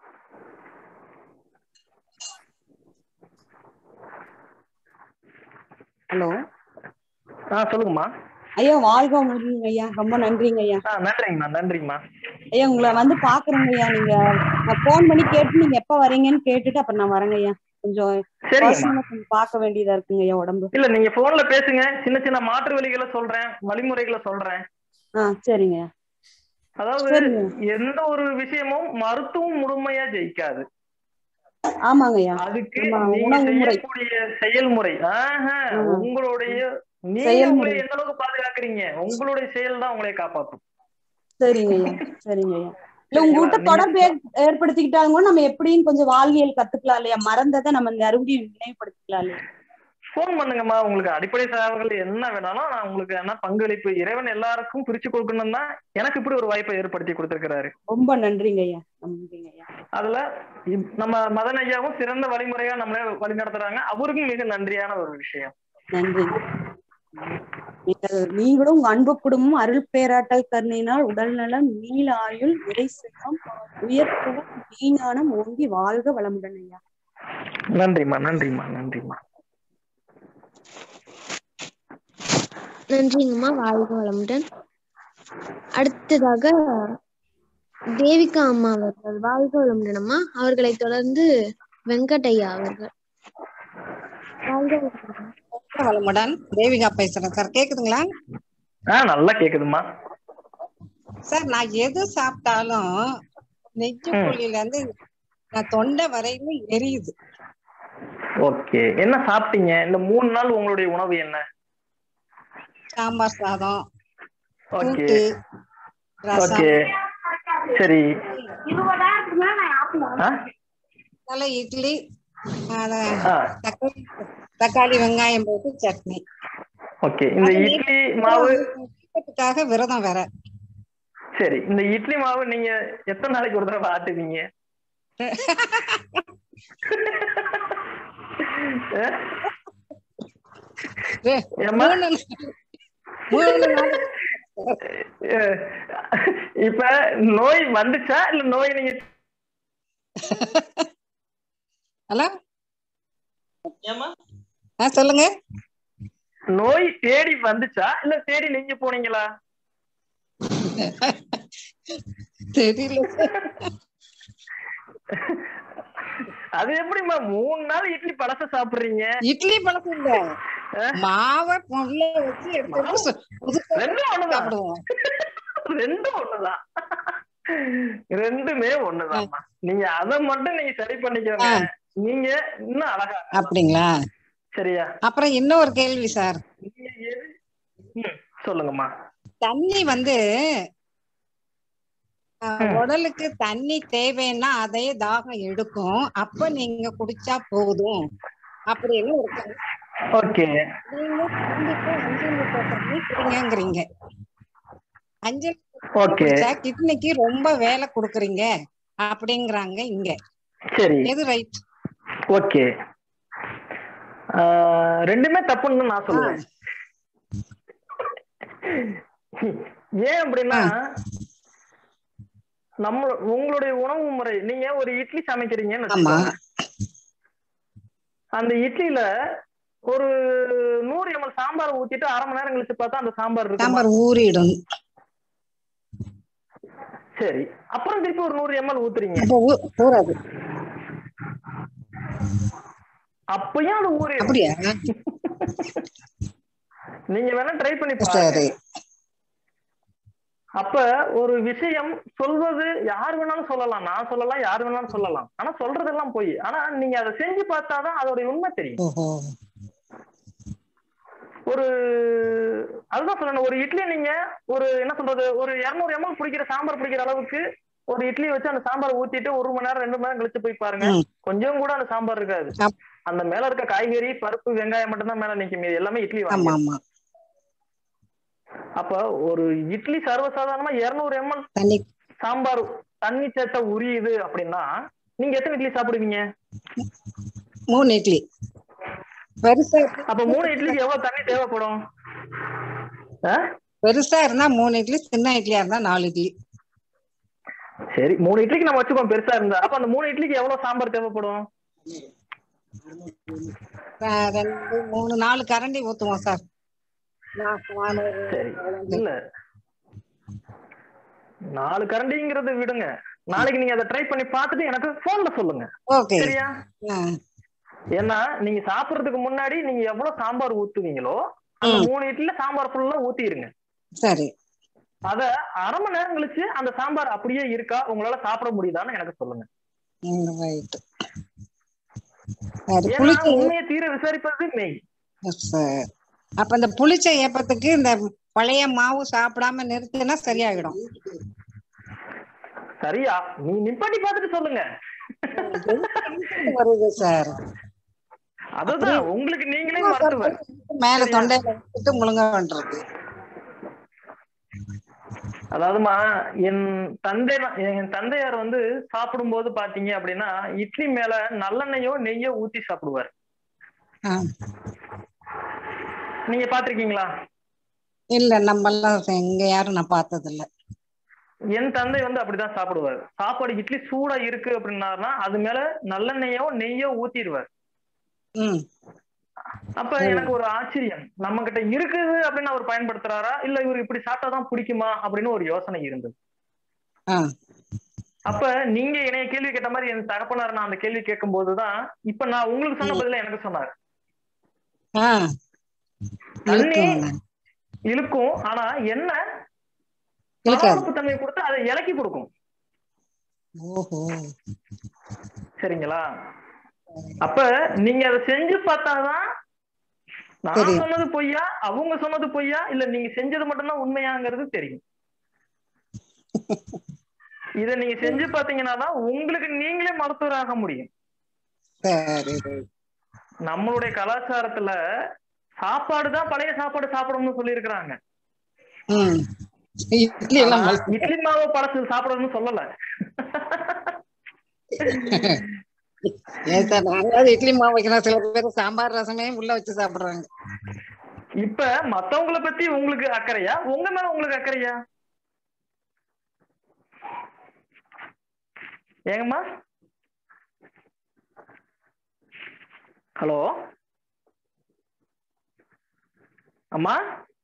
ஹலோ ஆ சொல்லுங்கம்மா ஐயா வாழ்க வளமுடன் ஐயா ரொம்ப நன்றிங்க ஐயா ஆ நன்றிங்கம்மா நன்றிங்கம்மா ஐயா உங்களை வந்து பாக்குறேங்க ஐயா நீங்க நான் ஃபோன் பண்ணி கேட்டு நீங்க எப்ப வரீங்கன்னு கேட்டுட்டு அப்புறம் நான் வரேங்க ஐயா கொஞ்சம் சரிங்கம்மா personal ஆ கொஞ்சம் பார்க்க வேண்டியதா இருக்குங்க ஐயா உடம்பு இல்ல நீங்க போன்ல பேசுங்க சின்ன சின்ன மாற்று வழிகளை சொல்றேன் வழிமுறைகளை சொல்றேன் ஆ சரிங்க ஐயா அதாவது சரிங்க. எந்த ஒரு விஷயமும் மருத்துவம் முழுமையா ஜெயிக்காது ஆமாங்க ஐயா அதுக்கு ஆமா, நீங்க உணவு முறை. செய்யக்கூடிய செயல்முறை ஆஹா, ஆ. உங்களுடைய நீங்க செயல்முறை. உங்களை எந்த அளவுக்கு பாதுகாக்கிறீங்க உங்களுடைய செயல் தான் உங்களை காப்பாற்றும் சரிங்க ஐயா சரிங்க ஐயா இல்ல உங்ககிட்ட நீங்க- தொடர்பு ஏற்- ஏற்படுத்திக்கிட்டாலும் கூட நம்ம எப்படின்னு கொஞ்சம் வாழ்வியல் கத்துக்கலாம் இல்லையா மறந்ததை நம்ம மறுபடியும் நினைவுபடுத்திக்கலாம் இல்லையா போன் பண்ணுங்கம்மா உங்களுக்கு அடிப்படை சேவைகள் என்ன வேணாலும் நான் உங்களுக்கு என்ன பங்களிப்பு இறைவன் எல்லாருக்கும் பிரிச்சு கொடுக்கணும் தான் எனக்கு இப்படி ஒரு வாய்ப்பை ஏற்படுத்தி கொடுத்திருக்கிறாரு ரொம்ப நன்றிங்க ஐயா நன்றிங்க ஐயா அதுல இப்- நம்ம மதன் ஐயாவும் சிறந்த வழிமுறையா நம்மளே வழி நடத்துறாங்க அவருக்கும் மிக நன்றியான ஒரு விஷயம் நன்றி நீங்கள் நீங்களும் உங்க அன்பு குடும்பம் அருள் பேராட்டல் கருணையினால் உடல் நலம் நீல ஆயுள் நிறை செல்வம் உயர்த்தவும் மெய்ஞானம் ஓங்கி வாழ்க வளமுடன் ஐயா நன்றிம்மா நன்றிம்மா நன்றிம்மா நன்றிங்கம்மா வாழ்க வளமுடன் அடுத்ததாக தேவிகா அம்மா அவர்கள் வாழ்க வளமுடன் அம்மா அவர்களை தொடர்ந்து வெங்கட்டையா அவர்கள் வாழ்க வளமுடன் வளமுடன் தேவிகா பேசுறேன் சார் கேக்குதுங்களா ஆஹ் நல்லா கேக்குதும்மா சார் நான் எது சாப்பிட்டாலும் நெஞ்சு ம். புள்ளியில இருந்து நான் தொண்டை வரையிலும் எரியுது ஓகே என்ன சாப்பிட்டீங்க இந்த மூணு நாள் உங்களுடைய உணவு என்ன சாம்பார் சாதம் ஓகே கூட்டு ரசம் ஓகே சரி ஆ? நல்ல இட்லி அத ஆ, தக்காளி தக்காளி வெங்காயம் போட்டு சட்னி ஓகே இந்த அது இட்லி மாவு தீபத்துக்காக விரதம் வேற சரி இந்த இட்லி மாவு நீங்க எத்தனை நாளைக்கு ஒரு தடவை ஆட்டுவீங்க அஹ்? ஏம்மா? மூணு நாள் மூணு நாள் அஹ், இப்ப நோய் வந்துச்சா இல்ல நோய் நீங்க ஹலோ ஆ சொல்லுங்க நோய் தேடி வந்துச்சா இல்ல தேடி நீங்க போனீங்களா தெரியல அது எப்படிம்மா மூணு நாள் இட்லி பழச சாப்பிடுறீங்க இட்லி பழக்கம் இல்ல மாவை உள்ள வச்சு எடுத்து எடுத்து சு- புதுசா ரெண்டும் ஒண்ணுதான் சாப்பிடுவோம் ரெண்டும் ஒண்ணுதான் ரெண்டுமே ஒண்ணுதான்மா நீங்க அதை மட்டும் நீங்க சரி பண்ணிக்கோங்க ஆ. நீங்க இன்னும் அழகா அப்படிங்களா சரியா அப்புறம் இன்னொரு கேள்வி சார் நீங்க எது ம், சொல்லுங்கம்மா தண்ணி வந்து அஹ், உடலுக்கு தண்ணி தேவைன்னா அதே தாகம் எடுக்கும் அப்ப நீங்க குடிச்சா போதும் அப்படின்னு ஒரு கருத்து. ஓகே நீங்க கண்டிப்பா அஞ்சல் லிட்டர் தண்ணி குடிங்கங்கிறீங்க அஞ்சல் ஓகே குடிச்சா கிட்னிக்கு ரொம்ப வேலை கொடுக்குறீங்க அப்படிங்கிறாங்க இங்க சரி எது ரைட் ஓகே ஆஹ், ரெண்டுமே தப்புன்னு நான் சொல்லுவேன் ஏன் அப்படின்னா நம்ம உங்களுடைய உணவு முறை நீங்க ஒரு இட்லி சமைக்கிறீங்கன்னு ஆமா வச்சுக்கோங்க. அந்த இட்லில ஒரு நூறு எம்எல் சாம்பார் ஊத்திட்டு அரை மணி நேரம் கழிச்சு பார்த்தா அந்த சாம்பார் இருக்கு சாம்பார் ஊறிடும் சரி அப்புறம் திருப்பி ஒரு நூறு எம்எல் ஊத்துறீங்க அப்ப ஊ- ஊறாது அப்பயும் அது ஊறி அப்படியா நீங்க வேணா ட்ரை பண்ணி பாருங்க சரி அப்ப ஒரு விஷயம் சொல்வது யார் வேணாலும் சொல்லலாம் நான் சொல்லலாம் யார் வேணாலும் சொல்லலாம் ஆனா சொல்றதெல்லாம் போய் ஆனா நீங்க அதை செஞ்சு பார்த்தாதான் அதோட உண்மை தெரியும் ஓஹோ ஒரு அதுதான் சொல்லணும் ஒரு இட்லி நீங்க ஒரு என்ன சொல்றது ஒரு இருநூறு எம்எல் பிடிக்கிற சாம்பார் பிடிக்கிற அளவுக்கு ஒரு இட்லி வச்சு அந்த சாம்பார் ஊத்திட்டு ஒரு மணி நேரம் ரெண்டு மணி நேரம் கழிச்சு போய் பாருங்க ம். கொஞ்சம் கூட அந்த சாம்பார் இருக்காது ஆம். அந்த மேல இருக்க காய்கறி பருப்பு வெங்காயம் மட்டும்தான் மேல நிக்கும் மீதி எல்லாமே இட்லி ஆமா வாங்க ஆமா அப்ப ஒரு இட்லி சர்வசாதாரணமா இருநூறு எம்எல் தண்ணி சாம்பார் தண்ணி சேர்த்த உரியுது அப்படின்னா நீங்க எத்தனை இட்லி சாப்பிடுவீங்க மூணு இட்லி பெருசா அப்ப மூணு இட்லிக்கு எவ்வளவு தண்ணி தேவைப்படும் ஆ? பெருசா இருந்தா மூணு இட்லி சின்ன இட்லியா இருந்தா நாலு இட்லி சரி மூணு இட்லிக்கு நம்ம வச்சுக்கோம் பெருசா இருந்தா அப்ப அந்த மூணு இட்லிக்கு எவ்வளவு சாம்பார் தேவைப்படும் அஹ் ரெண்டு மூணு நாலு கரண்டி ஊத்துவோம் சார் நா- நானூறு சரி இல்ல நாலு கரண்டிங்கிறத விடுங்க நாளைக்கு நீங்க அதை ட்ரை பண்ணி பார்த்துட்டு எனக்கு போன்ல சொல்லுங்க ஓகே சரியா ஏன்னா நீங்க சாப்பிடுறதுக்கு முன்னாடி நீங்க எவ்வளவு சாம்பார் ஊத்துவீங்களோ அந்த ம். மூணு இட்லில சாம்பார் ஃபுல்லா ஊத்திடுங்க சரி அத அரை மணி நேரம் கழிச்சு அந்த சாம்பார் அப்படியே இருக்கா உங்களால சாப்பிட முடியுதான்னு எனக்கு சொல்லுங்க ரைட் சரி ஏன்னா புளிச்ச உண்மையை தீர விசாரிப்பது மெய் சரி. அப்ப இந்த புளிச்ச ஏப்பத்துக்கு இந்த பழைய மாவு சாப்பிடாம நிறுத்தினா சரியாயிடும் சரியா நீ நிப்பாட்டி பார்த்துட்டு சொல்லுங்க வருது சார் அதுதான் உங்களுக்கு நீங்களே மருத்துவர் மேல சரியா? தொண்டையில வச்சுட்டு முழுங்க பண்றது அதாவதுமா என் தந்தை என் தந்தையார் வந்து சாப்பிடும்போது பாத்தீங்க அப்படின்னா இட்லி மேல நல்லெண்ணெயோ நெய்யோ ஊத்தி சாப்பிடுவார் ஆ. நீங்க பாத்திருக்கீங்களா இல்ல நம்ம எல்லாம் எங்க யாரும் நான் பார்த்தது இல்ல என் தந்தை வந்து அப்படிதான் சாப்பிடுவார் சாப்பாடு இட்லி சூடா இருக்கு அப்படின்னாருன்னா அது மேல நல்லெண்ணெயோ நெய்யோ ஊத்திடுவார் ம் அப்ப எனக்கு ஒரு ஆச்சரியம் நம்ம கிட்ட இருக்குது அப்படின்னு அவர் பயன்படுத்துறாரா இல்ல இவர் இப்படி சாப்பிட்டாதான் பிடிக்குமா அப்படின்னு ஒரு யோசனை இருந்தது ஆ அப்ப நீங்க என்னைய கேள்வி கேட்ட மாதிரி என் தகப்பனார் நான் அந்த கேள்வி கேட்கும் போதுதான் இப்ப நான் உங்களுக்கு சொன்ன பதில எனக்கு சொன்னார் ஆ தண்ணி இழுக்கும். இழுக்கும் ஆனா என்ன இழுக்காது பளபளப்பு தன்மை கொடுத்து அதை இலக்கி கொடுக்கும் ஓஹோ சரிங்களா அப்ப நீங்க அதை செஞ்சு பார்த்தாதான் நான் தெரியும். சொன்னது பொய்யா அவங்க சொன்னது பொய்யா இல்ல நீங்க செஞ்சது மட்டும்தான் உண்மையாங்கிறது தெரியும் இத நீங்க செஞ்சு பாத்தீங்கன்னா தான் உங்களுக்கு நீங்களே மருத்துவராக முடியும் சரி நம்மளுடைய கலாச்சாரத்துல சாப்பாடு தான் பழைய சாப்பாடு சாப்பிடணும்னு சொல்லியிருக்கிறாங்க ம் இட்லி எல்லாம் ஆனா, மல்சி- இட்லி மாவு பழசு சாப்பிடணும்னு சொல்லல ஏன் சார் நாங்களாவது இட்லி மாவு வைக்கிறோம் சில பேர் சாம்பார் ரசமே உள்ள வச்சு சாப்பிடுறாங்க இப்ப மத்தவங்கள பத்தி உங்களுக்கு அக்கறையா உங்க மேல உங்களுக்கு அக்கறையா ஏங்கம்மா ஹலோ அம்மா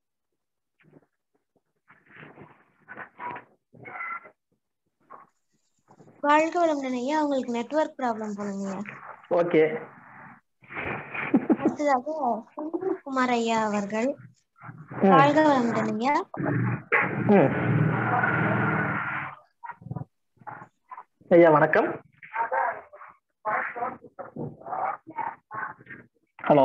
வாழ்க வளமுடன் ஐயா அவங்களுக்கு நெட்வொர்க் ப்ராப்ளம் போலங்க ஓகே அடுத்ததாக குமார் ஐயா அவர்கள் ம். வாழ்க வளமுடன் ஐயா ம். ஐயா வணக்கம் ஹலோ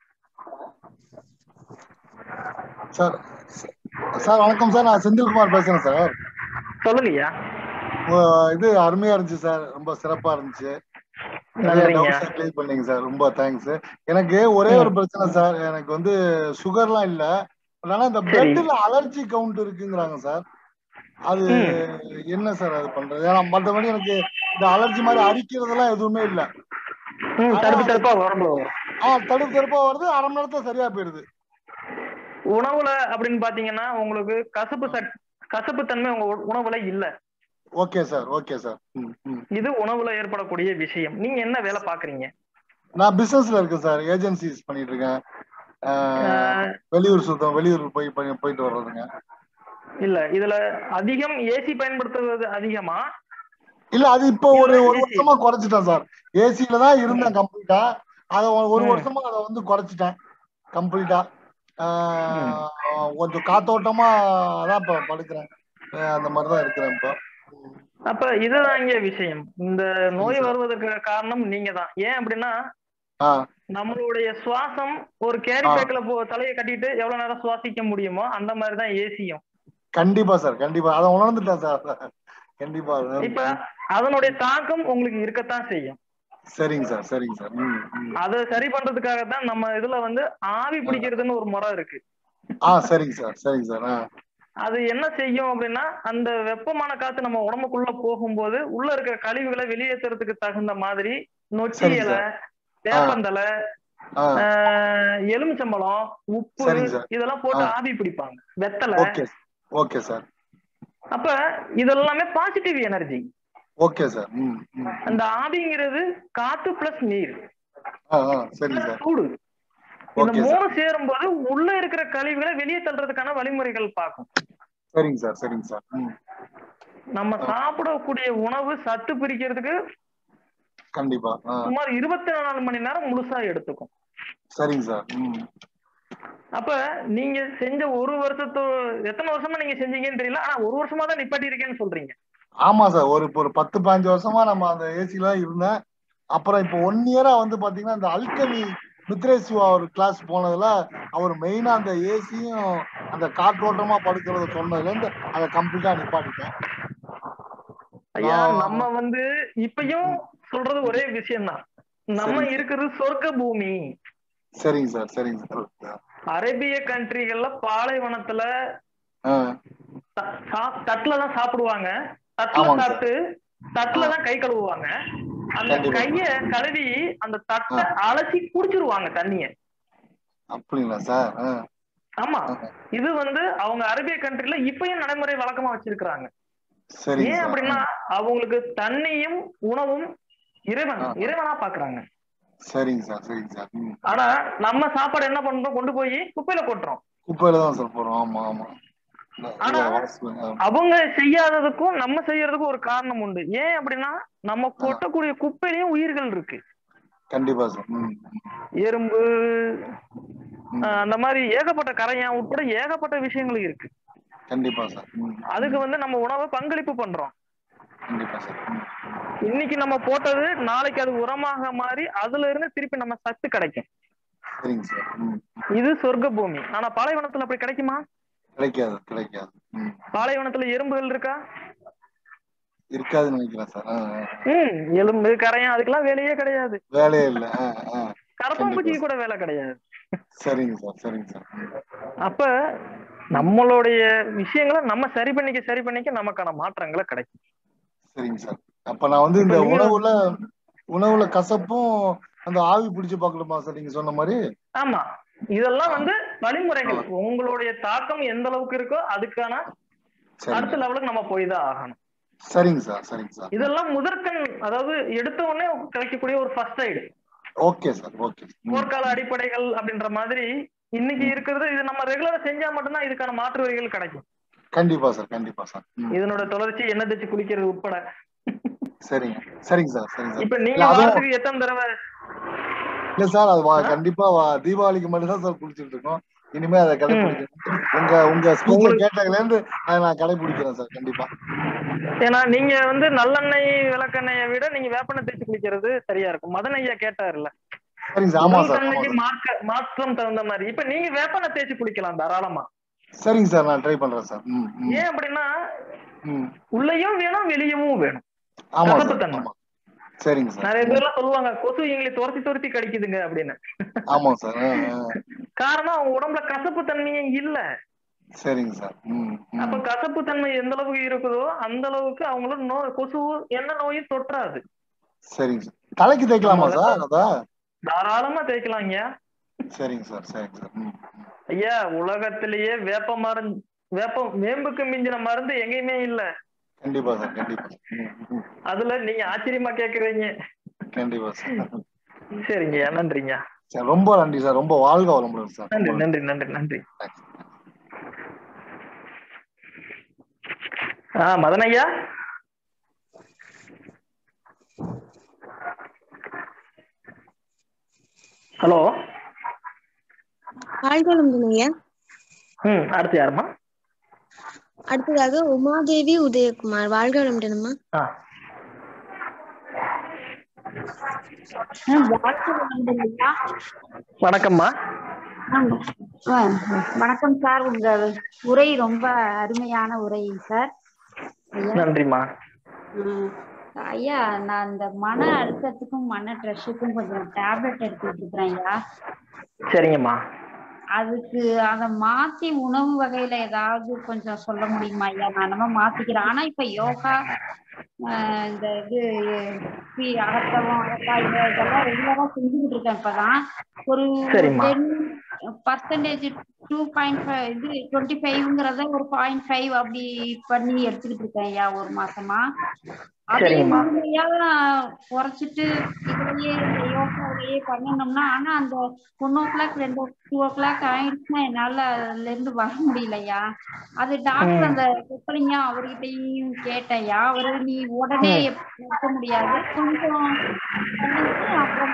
சார் சார் வணக்கம் சார் நான் செந்தில்குமார் பேசுறேன் சார் சொல்லுங்கய்யா உங்க இது அருமையா இருந்துச்சு சார் ரொம்ப சிறப்பா இருந்துச்சு நிறைய நன்றிங்க. டவுட்ஸ் கிளியர் பண்ணீங்க சார் ரொம்ப தேங்க்ஸ் எனக்கு ஒரே ஒரு பிரச்சனை சார் எனக்கு வந்து சுகர்லாம் இல்ல பட் ஆனா இந்த சரி. பிளட்ல அலர்ஜி கவுண்ட் இருக்குங்கிறாங்க சார் அது என்ன சார் அது பண்றது ஏன்னா மற்றபடி எனக்கு இந்த அலர்ஜி மாதிரி அரிக்கிறதெல்லாம் எதுவுமே இல்ல ம் தடுப்பு தடுப்பா உடம்புல வரும் ஆ தடுப்பு தடுப்பா வருது அரை மணி நேரத்துல சரியா போயிருது உணவுல அப்படின்னு பாத்தீங்கன்னா உங்களுக்கு கசப்பு சட் கசப்பு தன்மை உங்க உ- உணவுல இல்ல ஓகே சார் ஓகே சார் ம் ம் இது உணவுல ஏற்படக்கூடிய விஷயம் நீங்க என்ன வேலை பாக்குறீங்க நான் பிசினஸ்ல இருக்கேன் சார் ஏஜென்சிஸ் பண்ணிட்டு இருக்கேன் ஆஹ், வெளியூர் சுத்தம் வெளியூர் போய் பண்ணி- போயிட்டு வர்றதுங்க இல்ல இதுல அதிகம் ஏசி பயன்படுத்துவது அதிகமா இல்ல அது இப்போ ஒரு ஒரு வருஷமா குறைச்சிட்டேன் சார் ஏசில தான் இருந்தேன் கம்ப்ளீட்டா அத ஒரு- ஒரு ம். வருஷமா அதை வந்து குறைச்சிட்டேன் கம்ப்ளீட்டா கொஞ்சம் காத்தோட்டமா தான் இப்ப படுக்கிறேன் ஆஹ், அந்த மாதிரி தான் இருக்கிறேன் இப்போ அப்ப இதுதான் இங்க விஷயம் இந்த நோய் வருவதற்கு காரணம் நீங்க தான் ஏன் அப்படின்னா ஆ நம்மளுடைய சுவாசம் ஒரு கேரி ஆ. பேக்ல போ தலையை கட்டிட்டு எவ்வளவு நேரம் சுவாசிக்க முடியுமோ அந்த மாதிரி தான் ஏசியும் கண்டிப்பா சார் கண்டிப்பா அதை உணர்ந்துட்டேன் சார் கண்டிப்பா இப்ப அதனுடைய தாக்கம் உங்களுக்கு இருக்கத்தான் செய்யும் சரிங்க சார் சரிங்க சார் ம் ம். அதை சரி பண்றதுக்காக தான் நம்ம இதுல வந்து ஆவி பிடிக்கிறதுன்னு ஒரு முறை இருக்கு ஆ சரிங்க சார் சரிங்க சார் ஆ அது என்ன செய்யும் அப்படின்னா அந்த வெப்பமான காத்து நம்ம உடம்புக்குள்ள போகும்போது உள்ள இருக்கிற கழிவுகளை வெளியேற்றுறதுக்கு தகுந்த மாதிரி நொச்சி சரிங்க இலை சார். வேப்பந்தலை ஆ ஆஹ், எலுமிச்சம்பழம் உப்பு சரிங்க சார். இதெல்லாம் போட்டு ஆ. ஆவி பிடிப்பாங்க வெத்தலை ஓகே ஓகே சார் அப்ப இதெல்லாமே பாசிட்டிவ் எனர்ஜி ஓகே சார் ம் ம் அந்த ஆவிங்கிறது காத்து பிளஸ் நீர் ஆ ஆ சரிங்க சார் சூடு இந்த ஓகே சார் மூணு சேரும்போது உள்ள இருக்கிற கழிவுகளை வெளியே தள்ளுறதுக்கான வழிமுறைகள் பார்க்கும் சரிங்க சார் சரிங்க சார் ம் நம்ம சாப்பிடக்கூடிய உணவு சத்து பிரிக்கிறதுக்கு கண்டிப்பா ஆ சுமார் இருபத்தி நாலு மணி நேரம் முழுசா எடுத்துக்கும் சரிங்க சார் ம் அப்ப நீங்க செஞ்ச ஒரு வருஷத்தோ எத்தனை வருஷமா நீங்க செஞ்சீங்கன்னு தெரியல ஆனா ஒரு வருஷமா தான் நிப்பாட்டி இருக்கேன்னு சொல்றீங்க ஆமா சார் ஒரு இப்போ ஒரு பத்து பதினஞ்சு வருஷமா நம்ம அந்த ஏசில தான் இருந்தேன் அப்புறம் இப்போ ஒன் இயரா வந்து பாத்தீங்கன்னா இந்த அல்கமி மித்ரேசிவா ஒரு கிளாஸ் போனதுல அவர் மெயினா அந்த ஏசியும் அந்த காற்றோட்டமா படுக்கிறத சொன்னதுல இருந்து அதை கம்ப்ளீட்டா நிப்பாட்டிட்டேன் ஐயா நான் நம்ம வந்து இப்பயும் சொல்றது ஒரே விஷயம்தான் நம்ம சரிங்க. இருக்கிறது சொர்க்க பூமி சரிங்க சார் சரிங்க சார் அரேபிய கண்ட்ரிகள்ல பாலைவனத்துல ஆ த- சா- தட்டுல தான் சாப்பிடுவாங்க தட்டுல ஆமாங்க சார். சாப்பிட்டு தட்டுல தான் கை கழுவுவாங்க அந்த கண்டிப்பா. கைய கழுவி அந்த தட்டை அலசி குடிச்சிருவாங்க தண்ணிய அப்படிங்களா சார் ஆ ஆமா இது வந்து அவங்க அரேபிய கண்ட்ரில இப்பயும் நடைமுறை வழக்கமா வச்சிருக்கிறாங்க சரிங்க ஏன் சார் அப்படின்னா அவங்களுக்கு தண்ணியும் உணவும் இறைவன் ஆ. இறைவனா பாக்குறாங்க சரிங்க சார் சரிங்க சார் ம் ஆனா நம்ம சாப்பாடு என்ன பண்றோம் கொண்டு போய் குப்பையில கொட்டுறோம் குப்பையில தான் சார் போறோம் ஆமா ஆமா இல்ல, ஆனா இல்ல, வாசல், ஆ. அவங்க செய்யாததுக்கும் நம்ம செய்யறதுக்கும் ஒரு காரணம் உண்டு ஏன் அப்படின்னா நம்ம கொட்டக்கூடிய குப்பையிலயும் உயிர்கள் இருக்கு கண்டிப்பா சார் ம் எறும்பு ம். ஆஹ் அந்த மாதிரி ஏகப்பட்ட கரையான் உட்பட ஏகப்பட்ட விஷயங்கள் இருக்கு கண்டிப்பா சார் ம் அதுக்கு வந்து நம்ம உணவை பங்களிப்பு பண்றோம் கண்டிப்பா சார் ம் இன்னைக்கு நம்ம போட்டது நாளைக்கு அது உரமாக மாறி அதுல இருந்து திருப்பி நம்ம சத்து கிடைக்கும் சரிங்க சார் ம் இது சொர்க்க பூமி ஆனா பாலைவனத்துல அப்படி கிடைக்குமா கிடைக்காது கிடைக்காது ம் பாலைவனத்துல எறும்புகள் இருக்கா இருக்காதுன்னு நினைக்கிறேன் சார் ஆ, ஆ. ம் எலும்பு கரையான் அதுக்கெல்லாம் வேலையே கிடையாது வேலையே இல்ல ஆ, ஆ. கரப்பாம்பூச்சிக்கு கண்டிப்பா கூட வேலை கிடையாது சரிங்க சார் சரிங்க சார் ம். அப்ப நம்மளுடைய விஷயங்களை நம்ம சரி பண்ணிக்க சரி பண்ணிக்க நமக்கான மாற்றங்களை கிடைக்கும் சரிங்க சார் அப்ப நான் வந்து இந்த இப்ப நீங்க- உணவுல உணவுல கசப்பும் அந்த ஆவி பிடிச்சு பார்க்கணுமா சார் நீங்க சொன்ன மாதிரி ஆமா இதெல்லாம் வந்து வழிமுறைகள் உங்களுடைய தாக்கம் எந்த அளவுக்கு இருக்கோ அதுக்கான சரிங்க அடுத்த லெவலுக்கு நம்ம போய் தான் ஆகணும் சரிங்க சார் சரிங்க சார் இதெல்லாம் முதற்கண் அதாவது எடுத்த உடனே கிடைக்கக்கூடிய ஒரு first aid okay sir okay போர்க்கால அடிப்படைகள் அப்படின்ற மாதிரி இன்னைக்கு இருக்கிறது இது நம்ம ரெகுலரா செஞ்சா மட்டும்தான் இதுக்கான மாற்று வழிகள் கிடைக்கும் கண்டிப்பா சார் கண்டிப்பா சார் ம். இதனோட தொடர்ச்சி எண்ணெய் தேய்ச்சி குளிக்கிறது உட்பட சரிங்க சரிங்க சார் சரிங்க சார் இப்ப நீங்க இல்ல, அதுவும் வாரத்துக்கு எத்தனை தடவை இல்ல சார் அது வா- கண்டிப்பா வா- தீபாவளிக்கு மட்டும் தான் சார் குளிச்சுட்டு இருக்கோம் இனிமே அதை கடைபிடிக்கணும் உங்க உங்க ஸ்பீச்சை உங்களுக்கு- கேட்டதுல இருந்து அதை நான் கடைபிடிக்கிறேன் சார் கண்டிப்பா ஏன்னா நீங்க வந்து நல்லெண்ணெய் விளக்கெண்ணெயை விட நீங்க வேப்பெண்ணெய் தேய்ச்சி குளிக்கிறது சரியா இருக்கும் மதன் ஐயா கேட்டாருல்ல சரிங்க சார் ஆமா உடல் சார் ஆமா தன்மைக்கு சார் மாற்ற மாற்றம் தகுந்த மாதிரி இப்ப நீங்க வேப்பெண்ணெய் தேய்ச்சி குளிக்கலாம் தாராளமா சரிங்க சார் நான் ட்ரை பண்றேன் சார் ம் ம் ஏன் அப்படின்னா ம் உள்ளேயும் வேணும் வெளியவும் வேணும் ஆமா சார் கசப்புத்தன்மை ஆமா சரிங்க சார் நிறைய பேர்லாம் சொல்லுவாங்க கொசு எங்களை துரத்தி துரத்தி கடிக்குதுங்க அப்படின்னு ஆமா சார் ஆ, ஆ. காரணம் அவங்க உடம்புல கசப்பு தன்மையே இல்ல சரிங்க சார் ம் அப்ப ம் கசப்பு தன்மை எந்த அளவுக்கு இருக்குதோ அந்த அளவுக்கு அவங்களோட நோய் கொசு எந்த நோயும் தொற்றாது சரிங்க சார் தலைக்கு தேய்க்கலாமா நம்ம சார் அதா தாராளமா தேய்க்கலாங்க சரிங்க சார் சரிங்க சார் ம் ம். ஐயா உலகத்திலேயே வேப்ப மருந்து வேப்பம் வேம்புக்கு மிஞ்சின மருந்து எங்கேயுமே இல்ல கண்டிப்பா சார் கண்டிப்பா ம் ம் அதுல நீங்க ஆச்சரியமா கேக்குறீங்க கண்டிப்பா சார் சரிங்க நன்றிங்க சார் ரொம்ப நன்றி சார் ரொம்ப வாழ்க வளமுடன் சார் நன்றி ரொம்ப நன்றி நன்றி நன்றி தேங்க்ஸ் ஆ மதன் ஐயா ஹலோ வாழ்வளம் ஐயா ம் அடுத்து யாருமா அடுத்ததாக உமாதேவி உதயகுமார் வாழ்க வளமுடனம்மா ஆ வணக்கம்மா வணக்கம் சார் உங்க உரை ரொம்ப அருமையான உரை சார் ஐயா நன்றிம்மா உம், ஐயா நான் இந்த மன அழுத்தத்துக்கும் மன ஸ்ட்ரெஸ்ஸுக்கும் கொஞ்சம் டேப்லெட் எடுத்துட்டு இருக்கிறேன் ஐயா சரிங்கம்மா அதுக்கு அத மாத்தி உணவு வகையில ஏதாவது கொஞ்சம் சொல்ல முடியுமா ஐயா நான் நம்ம மாத்திக்கிறேன் ஆனா இப்ப யோகா ஆஹ் இந்த இது சி அகத்தவம் அகத்தாய் இதெல்லாம் ரெகுலரா செஞ்சுக்கிட்டு இருக்கேன் இப்பதான் ஒரு சரிம்மா. Ten percentage two point five இது டுவெண்ட்டி ஃபைவ்ங்கிறத ஒரு பாயிண்ட் ஃபைவ் அப்படி பண்ணி எடுத்துக்கிட்டு இருக்கேன் ஐயா ஒரு மாசமா அதையும் சரிங்கம்மா. முழுமையா குறைச்சிட்டு இதுலயே இந்த யோகாவிலேயே பண்ணணும்னா ஆனா அந்த ஒன் ஓ கிளாக் ரெண்டு டூ ஓ கிளாக் ஆயிடுச்சுன்னா என்னால அதுல இருந்து வர முடியலையா அது டாக்டர் ம். அந்த சொப்பலிங்க அவர்கிட்டயும் கேட்டேயா அவரு நீ உடனே ம். நிறுத்த முடியாது கொஞ்சம் பண்ணிட்டு அப்புறம்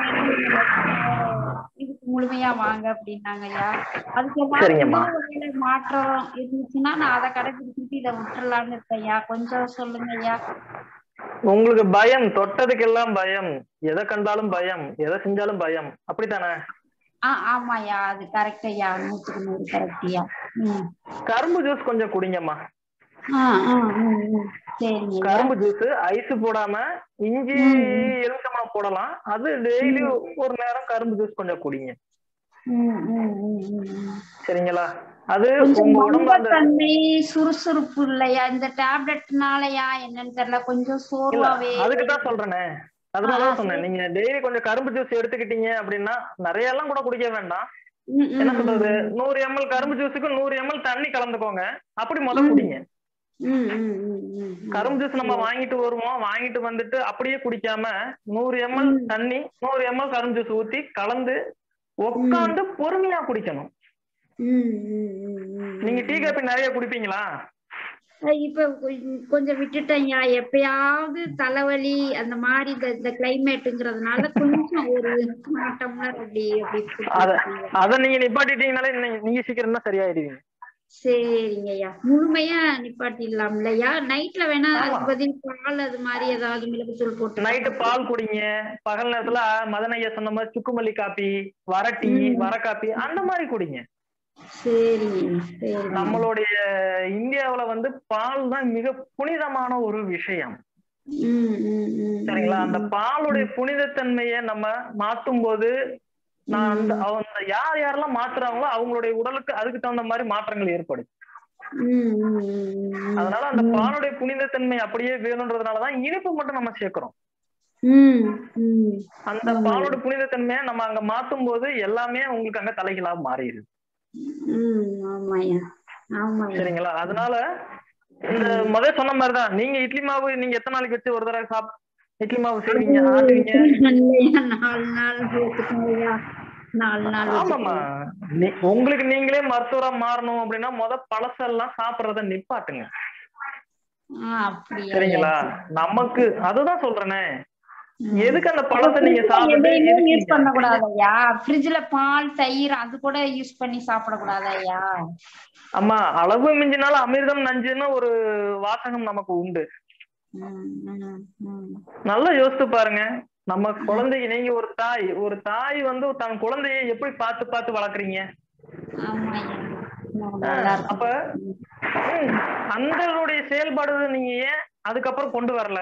இதுக்கு முழுமையா வாங்க அப்படின்னாங்கய்யா அதுக்கு ஏதாவது சரிங்கம்மா. உணவு வகையில மாற்றம் இருந்துச்சுன்னா நான் அதை கடைபிடிச்சிட்டு இதை விட்டுறலாம்னு இருக்கேன்யா கொஞ்சம் சொல்லுங்கய்யா உங்களுக்கு பயம் தொட்டதுக்கெல்லாம் பயம் எதை கண்டாலும் பயம் எதை செஞ்சாலும் பயம் அப்படித்தானே ஆ ஆமாய்யா அது கரெக்ட் ஐயா நூத்துக்கு நூறு கரெக்ட்யா ம் கரும்பு ஜூஸ் கொஞ்சம் குடிங்கம்மா ஆ ஆ ம் ம் சரிங்க ஐயா கரும்பு ஜூஸ் ஐஸ் போடாம இஞ்சி ம், ம். எலுமிச்சம்பழம் போடலாம் அது டெய்லி ஒரு நேரம் கரும்பு ஜூஸ் கொஞ்சம் குடிங்க ம் ம் ம் ம் ம் சரிங்களா அது கொஞ்சம் உங்க உடம்பு அந்த மந்தத்தன்மை சுறுசுறுப்பு இல்லையா இந்த டேப்லெட்னாலயா என்னன்னு தெரியல கொஞ்சம் இல்ல சோர்வாவே அதுக்கு தான் சொல்றேனே ஆ, அதனாலதான் சொன்னேன் சரி. நீங்க டெய்லி கொஞ்சம் கரும்பு ஜூஸ் எடுத்துக்கிட்டீங்க அப்படின்னா நிறைய எல்லாம் கூட குடிக்க வேண்டாம் ம், ம், என்ன ம், சொல்றது ம். நூறு எம்எல் கரும்பு ஜூஸுக்கு நூறு எம்எல் தண்ணி கலந்துக்கோங்க அப்படி முத ம். குடிங்க ம், ம், ம், ம், ம். கரும்பு ஜூஸ் நம்ம சரி. வாங்கிட்டு வருவோம் வாங்கிட்டு வந்துட்டு அப்படியே குடிக்காம நூறு எம்எல் ம். தண்ணி நூறு எம்எல் கரும்பு ஜூஸ் ஊத்தி கலந்து உட்காந்து பொறுமையா குடிக்கணும் ம், ம், ம், ம், நீங்க ம், டீ ம். காபி நிறைய குடிப்பீங்களா அஹ் இப்ப கொ- கொஞ்சம் விட்டுட்டேன்யா எப்பயாவது தலைவலி அந்த மாதிரி இந்த இந்த கிளைமேட்டுங்கிறதுனால கொஞ்சம் ஒரு கால் டம்ளர் அப்படி அப்படி அத குடிச்சிருக்கேன்யா. அத நீங்க நிப்பாட்டிட்டீங்கனாலே நீ- நீங்க சீக்கிரம் தான் சரியாயிடுவீங்க சரிங்கய்யா முழுமையா நிப்பாட்டிடலாம் இல்லையா நைட்ல வேணா ஆமா. அதுக்கு பதில் பால் அது மாதிரி ஏதாவது மிளகுத்தூள் போட்டு நைட்டு பால் குடிங்க பகல் நேரத்துல மதன் ஐயா சொன்ன மாதிரி சுக்குமல்லி காப்பி வர டீ ம். வர காப்பி அந்த மாதிரி குடிங்க சரிங்க சரிங்க நம்மளுடைய இந்தியாவுல வந்து பால் தான் மிக புனிதமான ஒரு விஷயம் ம், ம், ம், சரிங்களா அந்த ம், பாலுடைய புனிதத்தன்மையை நம்ம மாத்தும் போது நான் அந்த அவங்க யார் யாரெல்லாம் மாத்துறாங்களோ அவங்களுடைய உடலுக்கு அதுக்கு தகுந்த மாதிரி மாற்றங்கள் ஏற்படும் ம், ம், ம், ம். அதனால அந்த பாலுடைய புனிதத்தன்மை அப்படியே வேணுன்றதுனாலதான் இனிப்பு மட்டும் நம்ம சேர்க்கிறோம் ம், ம். அந்த பாலோட புனிதத்தன்மையை நம்ம அங்க மாத்தும் போது எல்லாமே உங்களுக்கு அங்க தலைகளா மாறிடுது ம், ஆமாய்யா ஆமாய்யா சரிங்களா அதனால இந்த முதல் சொன்ன மாதிரிதான் நீங்க இட்லி மாவு நீங்க எத்தனை நாளைக்கு வச்சு ஒரு தடவை சாப் இட்லி மாவு செய்வீங்க ஆட்டுவீங்க இல்லையா நாலு நாள் போட்டுக்கோங்கய்யா நாலு நாள் ஆமாமா நீ- உங்களுக்கு நீங்களே மருத்துவரா மாறணும் அப்படின்னா முத பழசெல்லாம் சாப்பிடுறத நிப்பாட்டுங்க ஆ, அப்படியா சரிங்களா நமக்கு அதுதான் சொல்றேனே எதுக்கு அந்த பழத்தை நீங்க சாப்பிட்டு எதையுமே எதுக்கு யூஸ் நீங்க- பண்ண கூடாதய்யா ஃப்ரிட்ஜ்ல பால் தயிர் அது கூட யூஸ் பண்ணி சாப்பிட கூடாதய்யா ஆமா அளவு மிஞ்சினாலும் அமிர்தம் நஞ்சுன்னு ஒரு வாசகம் நமக்கு உண்டு ம், ம், ம். நல்லா யோசித்து பாருங்க நம்ம குழந்தைக்கு நீங்க ஒரு தாய் ஒரு தாய் வந்து தன் குழந்தைய எப்படி பார்த்து பார்த்து வளர்க்குறீங்க ஆமாய்யா நல்லா இருக்கு அப்ப ம், அந்தனுடைய செயல்பாடு நீங்க ஏன் அதுக்கப்புறம் கொண்டு வரல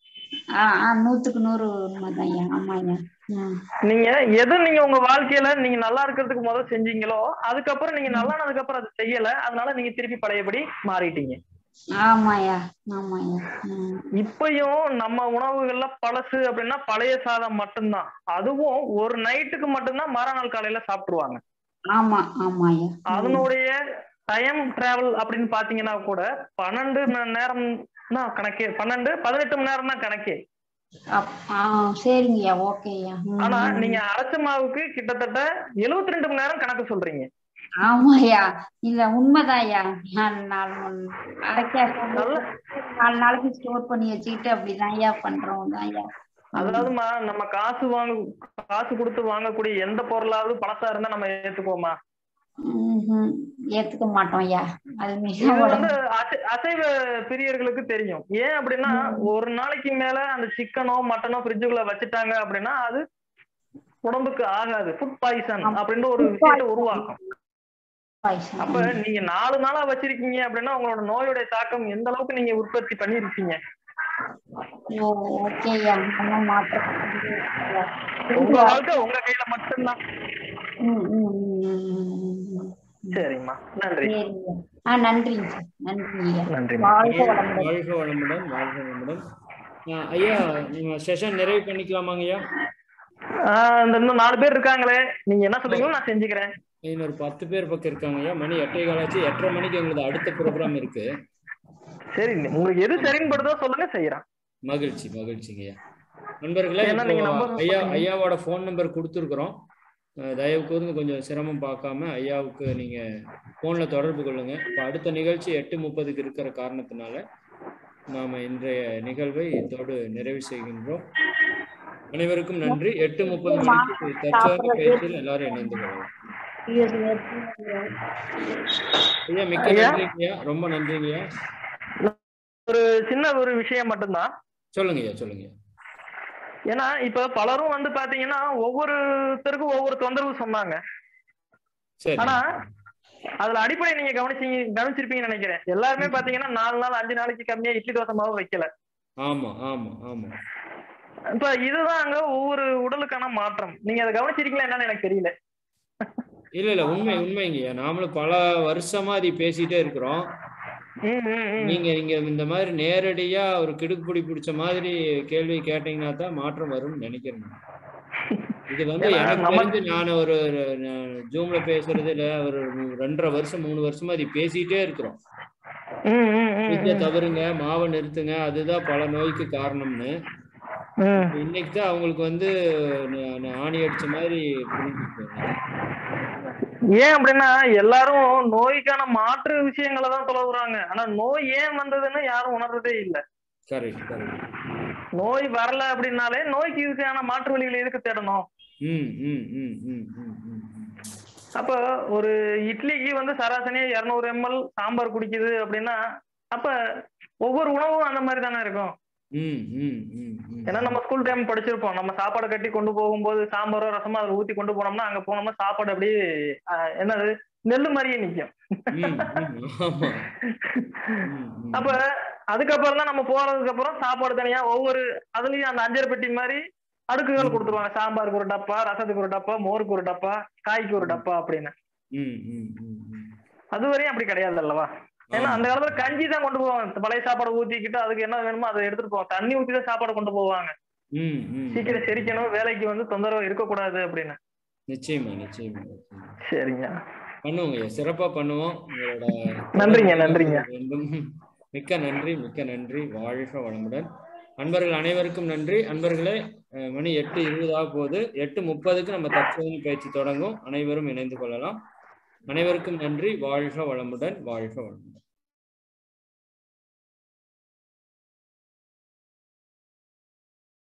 ஆ ஆ நூத்துக்கு நூறு உண்மைதான்யா ஆமாய்யா ம் நீங்க எது நீங்க உங்க வாழ்க்கையில நீங்க நல்லா இருக்கிறதுக்கு முதல்ல செஞ்சீங்களோ அதுக்கப்புறம் நீங்க நல்லா ஆனதுக்கு அப்புறம் அதை செய்யல அதனால நீங்க திருப்பி பழையபடி மாறிட்டீங்க ஆமாய்யா ஆமாய்யா ம் இப்பயும் நம்ம உணவுகள்ல பழசு அப்படின்னா பழைய சாதம் மட்டும்தான் அதுவும் ஒரு நைட்டுக்கு மட்டும்தான் மறுநாள் காலையில சாப்பிட்டுருவாங்க ஆமா ஆமாய்யா அதனுடைய டைம் டிராவல் அப்படின்னு பாத்தீங்கன்னா கூட பன்னெண்டு மணி நேரம் தான் கணக்கே பன்னெண்டு பதினெட்டு மணி நேரம் தான் கணக்கே அப்- ஆ சரிங்கய்யா ஓகேய்யா ம், ஆனா ம். நீங்க அரைச்ச மாவுக்கு கிட்டத்தட்ட 72 ரெண்டு மணி நேரம் கணக்கு சொல்றீங்க ஆமாய்யா இல்ல உண்மைதான்யா நாலு நாள் முன்- அரைக்க நாலு நாளைக்கு ஸ்டோர் பண்ணி வச்சுக்கிட்டு அப்படிதான்யா பண்றோம் தான்யா அதாவதுமா நம்ம காசு வாங்க காசு கொடுத்து வாங்கக்கூடிய எந்த பொருளாவது பழசா இருந்தா நம்ம ஏத்துக்குவோமா ம்ஹும். ஏத்துக்க மாட்டோம் ஐயா அது மிக இது வந்து உடம்பு அசை- அசைவ பிரியர்களுக்கு தெரியும் ஏன் அப்படின்னா ஒரு நாளைக்கு மேல அந்த சிக்கனோ மட்டனோ ஃப்ரிட்ஜுக்குள்ள வச்சுட்டாங்க அப்படின்னா அது உடம்புக்கு ஆகாது ஃபுட் பாய்சன் அப்படின்ற ஒரு விஷயத்தை உருவாக்கும் பாய்சன். அப்ப நீங்க நாலு நாளா வச்சிருக்கீங்க அப்படின்னா உங்களோட நோயோட தாக்கம் எந்த அளவுக்கு நீங்க உற்பத்தி பண்ணிருக்கீங்க ஓ ஓகேய்யா ஒன்றும் மாற்றம் இல்லையா. உங்க வாழ்க்கை உங்க கையில மட்டும்தான் ம், ம், ம், ம், ம், ம். சரிம்மா நன்றி சரிங்கய்யா ஆ நன்றிங்க சார் நன்றிங்கய்யா நன்றிம்மா. வாழ்க வளமுடன் வாழ்க வளமுடன் வாழ்க வளமுடன் ஆ, ஐயா நம்ம செஷன் நிறைவு பண்ணிக்கலாமாங்க ஐயா ஆஹ் இந்த இன்னும் நாலு பேர் இருக்காங்களே நீங்க என்ன சொல்றீங்களோ நான் செஞ்சுக்கிறேன் இன்னொரு பத்து பேர் பக்கம் இருக்காங்க ஐயா மணி எட்டே காலாச்சு எட்டரை மணிக்கு எங்களுக்கு அடுத்த ப்ரோக்ராம் இருக்கு சரி உங்களுக்கு எது சரின்னு படுதோ சொல்லுங்க செய்யறேன் மகிழ்ச்சி மகிழ்ச்சிங்க ஐயா நண்பர்களே ஏன்னா இப்போ நீங்க number ஐயா சொல்றீங்க. ஐயாவோட ஃபோன் நம்பர் கொடுத்துருக்குறோம் அஹ் தயவு கூர்ந்து கொஞ்சம் சிரமம் பார்க்காம ஐயாவுக்கு நீங்க ஃபோன்ல தொடர்பு கொள்ளுங்க இப்போ அடுத்த நிகழ்ச்சி எட்டு முப்பதுக்கு இருக்கிற காரணத்தினால நாம இன்றைய நிகழ்வை இதோடு நிறைவு செய்கின்றோம் அனைவருக்கும் நன்றி எட்டு முப்பது மணிக்கு தற்சார்பு பயிற்சியில் எல்லாரும் இணைந்து கொள்ளலாம் ஐயா மிக்க ஐயா. நன்றிங்க ஐயா ரொம்ப நன்றிங்க ஐயா ஒரு சின்ன ஒரு விஷயம் மட்டும்தான் சொல்லுங்க ஐயா சொல்லுங்க ஐயா. ஏன்னா இப்ப பலரும் வந்து பாத்தீங்கன்னா ஒவ்வொருத்தருக்கும் ஒவ்வொரு தொந்தரவு சொன்னாங்க சரி ஆனா அதுல அடிப்படை நீங்க கவனிச்சீங்க கவனிச்சிருப்பீங்கன்னு நினைக்கிறேன் எல்லாருமே பாத்தீங்கன்னா நாலு நாள் அஞ்சு நாளைக்கு கம்மியா இட்லி தோசை மாவு வைக்கல ஆமா ஆமா ஆமா இப்ப இதுதான் அங்க ஒவ்வொரு உடலுக்கான மாற்றம் நீங்க அதை கவனிச்சிருக்கீங்களா என்னன்னு எனக்கு தெரியல இல்ல இல்ல உண்மை உண்மைங்கய்யா நாமளும் பல வருஷமா அதை பேசிட்டே இருக்கிறோம் ம், ம், ம். நீங்க நீங்க இந்த மாதிரி நேரடியா ஒரு கிடுக்குப்பிடி பிடிச்ச மாதிரி கேள்வி கேட்டீங்கன்னா தான் மாற்றம் வரும்னு நினைக்கிறேன் நான். இது வந்து ஏன்னா எனக்கு நம்ம- தெரிஞ்சு நான் ஒரு ஜூம்ல பேசுறதுல ஒரு ரெண்டரை வருஷம் மூணு வருஷமா அதை பேசிட்டே இருக்கிறோம் ம், ம், ம், இதை ம். தவறுங்க மாவை நிறுத்துங்க அதுதான் பல நோய்க்கு காரணம்னு ம். இன்னைக்கு தான் அவங்களுக்கு வந்து ந- ந- ஆணி அடிச்ச மாதிரி புரிஞ்சுக்கிறாங்க ஏன் அப்படின்னா எல்லாரும் நோய்க்கான மாற்று விஷயங்களை தான் தொலைவுறாங்க ஆனா நோய் ஏன் வந்ததுன்னு யாரும் உணர்றதே இல்ல கரெக்ட் கரெக்ட் நோய் வரல அப்படின்னாலே நோய்க்கு இதுக்கான மாற்று வழிகளை எதுக்கு தேடணும் ம் ம் ம் ம் ம் ம் அப்ப ஒரு இட்லிக்கு வந்து சராசரியா இருநூறு எம்எல் சாம்பார் குடிக்குது அப்படின்னா அப்ப ஒவ்வொரு உணவும் அந்த மாதிரி தானே இருக்கும் ம் ம் ம் ம் ஏன்னா நம்ம ஸ்கூல் டைம் படிச்சிருப்போம் நம்ம சாப்பாடு கட்டி கொண்டு போகும்போது சாம்பாரோ ரசமோ அதில் ஊத்தி கொண்டு போனோம்னா அங்க போனோம்னா சாப்பாடு அப்படியே ஆஹ், என்னது நெல்லு மாதிரியே நிக்கும் ம் ம் ஆமா ம் ம் அப்ப அதுக்கப்புறம் தான் நம்ம போனதுக்கு அப்புறம் சாப்பாடு தனியா ஒவ்வொரு அதுலயும் அந்த அஞ்சரை பெட்டி மாதிரி அடுக்குகள் கொடுத்துருவாங்க சாம்பாருக்கு ஒரு டப்பா ரசத்துக்கு ஒரு டப்பா மோருக்கு ஒரு டப்பா காய்க்கு ஒரு டப்பா அப்படின்னு ம் ம் ம் ம் அது வரையும் அப்படி கிடையாது அல்லவா ஏன்னா அந்த காலத்துல கஞ்சி தான் கொண்டு போவாங்க பழைய சாப்பாடு ஊத்திக்கிட்டு அதுக்கு என்ன வேணுமோ அதை எடுத்துட்டு போவாங்க தண்ணி ஊத்தி தான் சாப்பாடு கொண்டு போவாங்க ம் ம் சீக்கிரம் செரிக்கணும் வேலைக்கு வந்து தொந்தரவு இருக்கக்கூடாது அப்படின்னு நிச்சயமா நிச்சயமா நிச்சயமா. சரிங்க பண்ணுவோங்க ஐயா சிறப்பா பண்ணுவோம் உங்களோட நன்றிங்க, நன்றிங்க. வேண்டும் மிக்க நன்றி மிக்க நன்றி வாழ்க வளமுடன் அன்பர்கள் அனைவருக்கும் நன்றி அன்பர்களே அஹ், மணி எட்டு இருபதாக போகுது எட்டு முப்பதுக்கு நம்ம தற்சோதனை பயிற்சி தொடங்கும் அனைவரும் இணைந்து கொள்ளலாம் அனைவருக்கும் நன்றி வாழ்க வளமுடன் வாழ்க வளமுடன்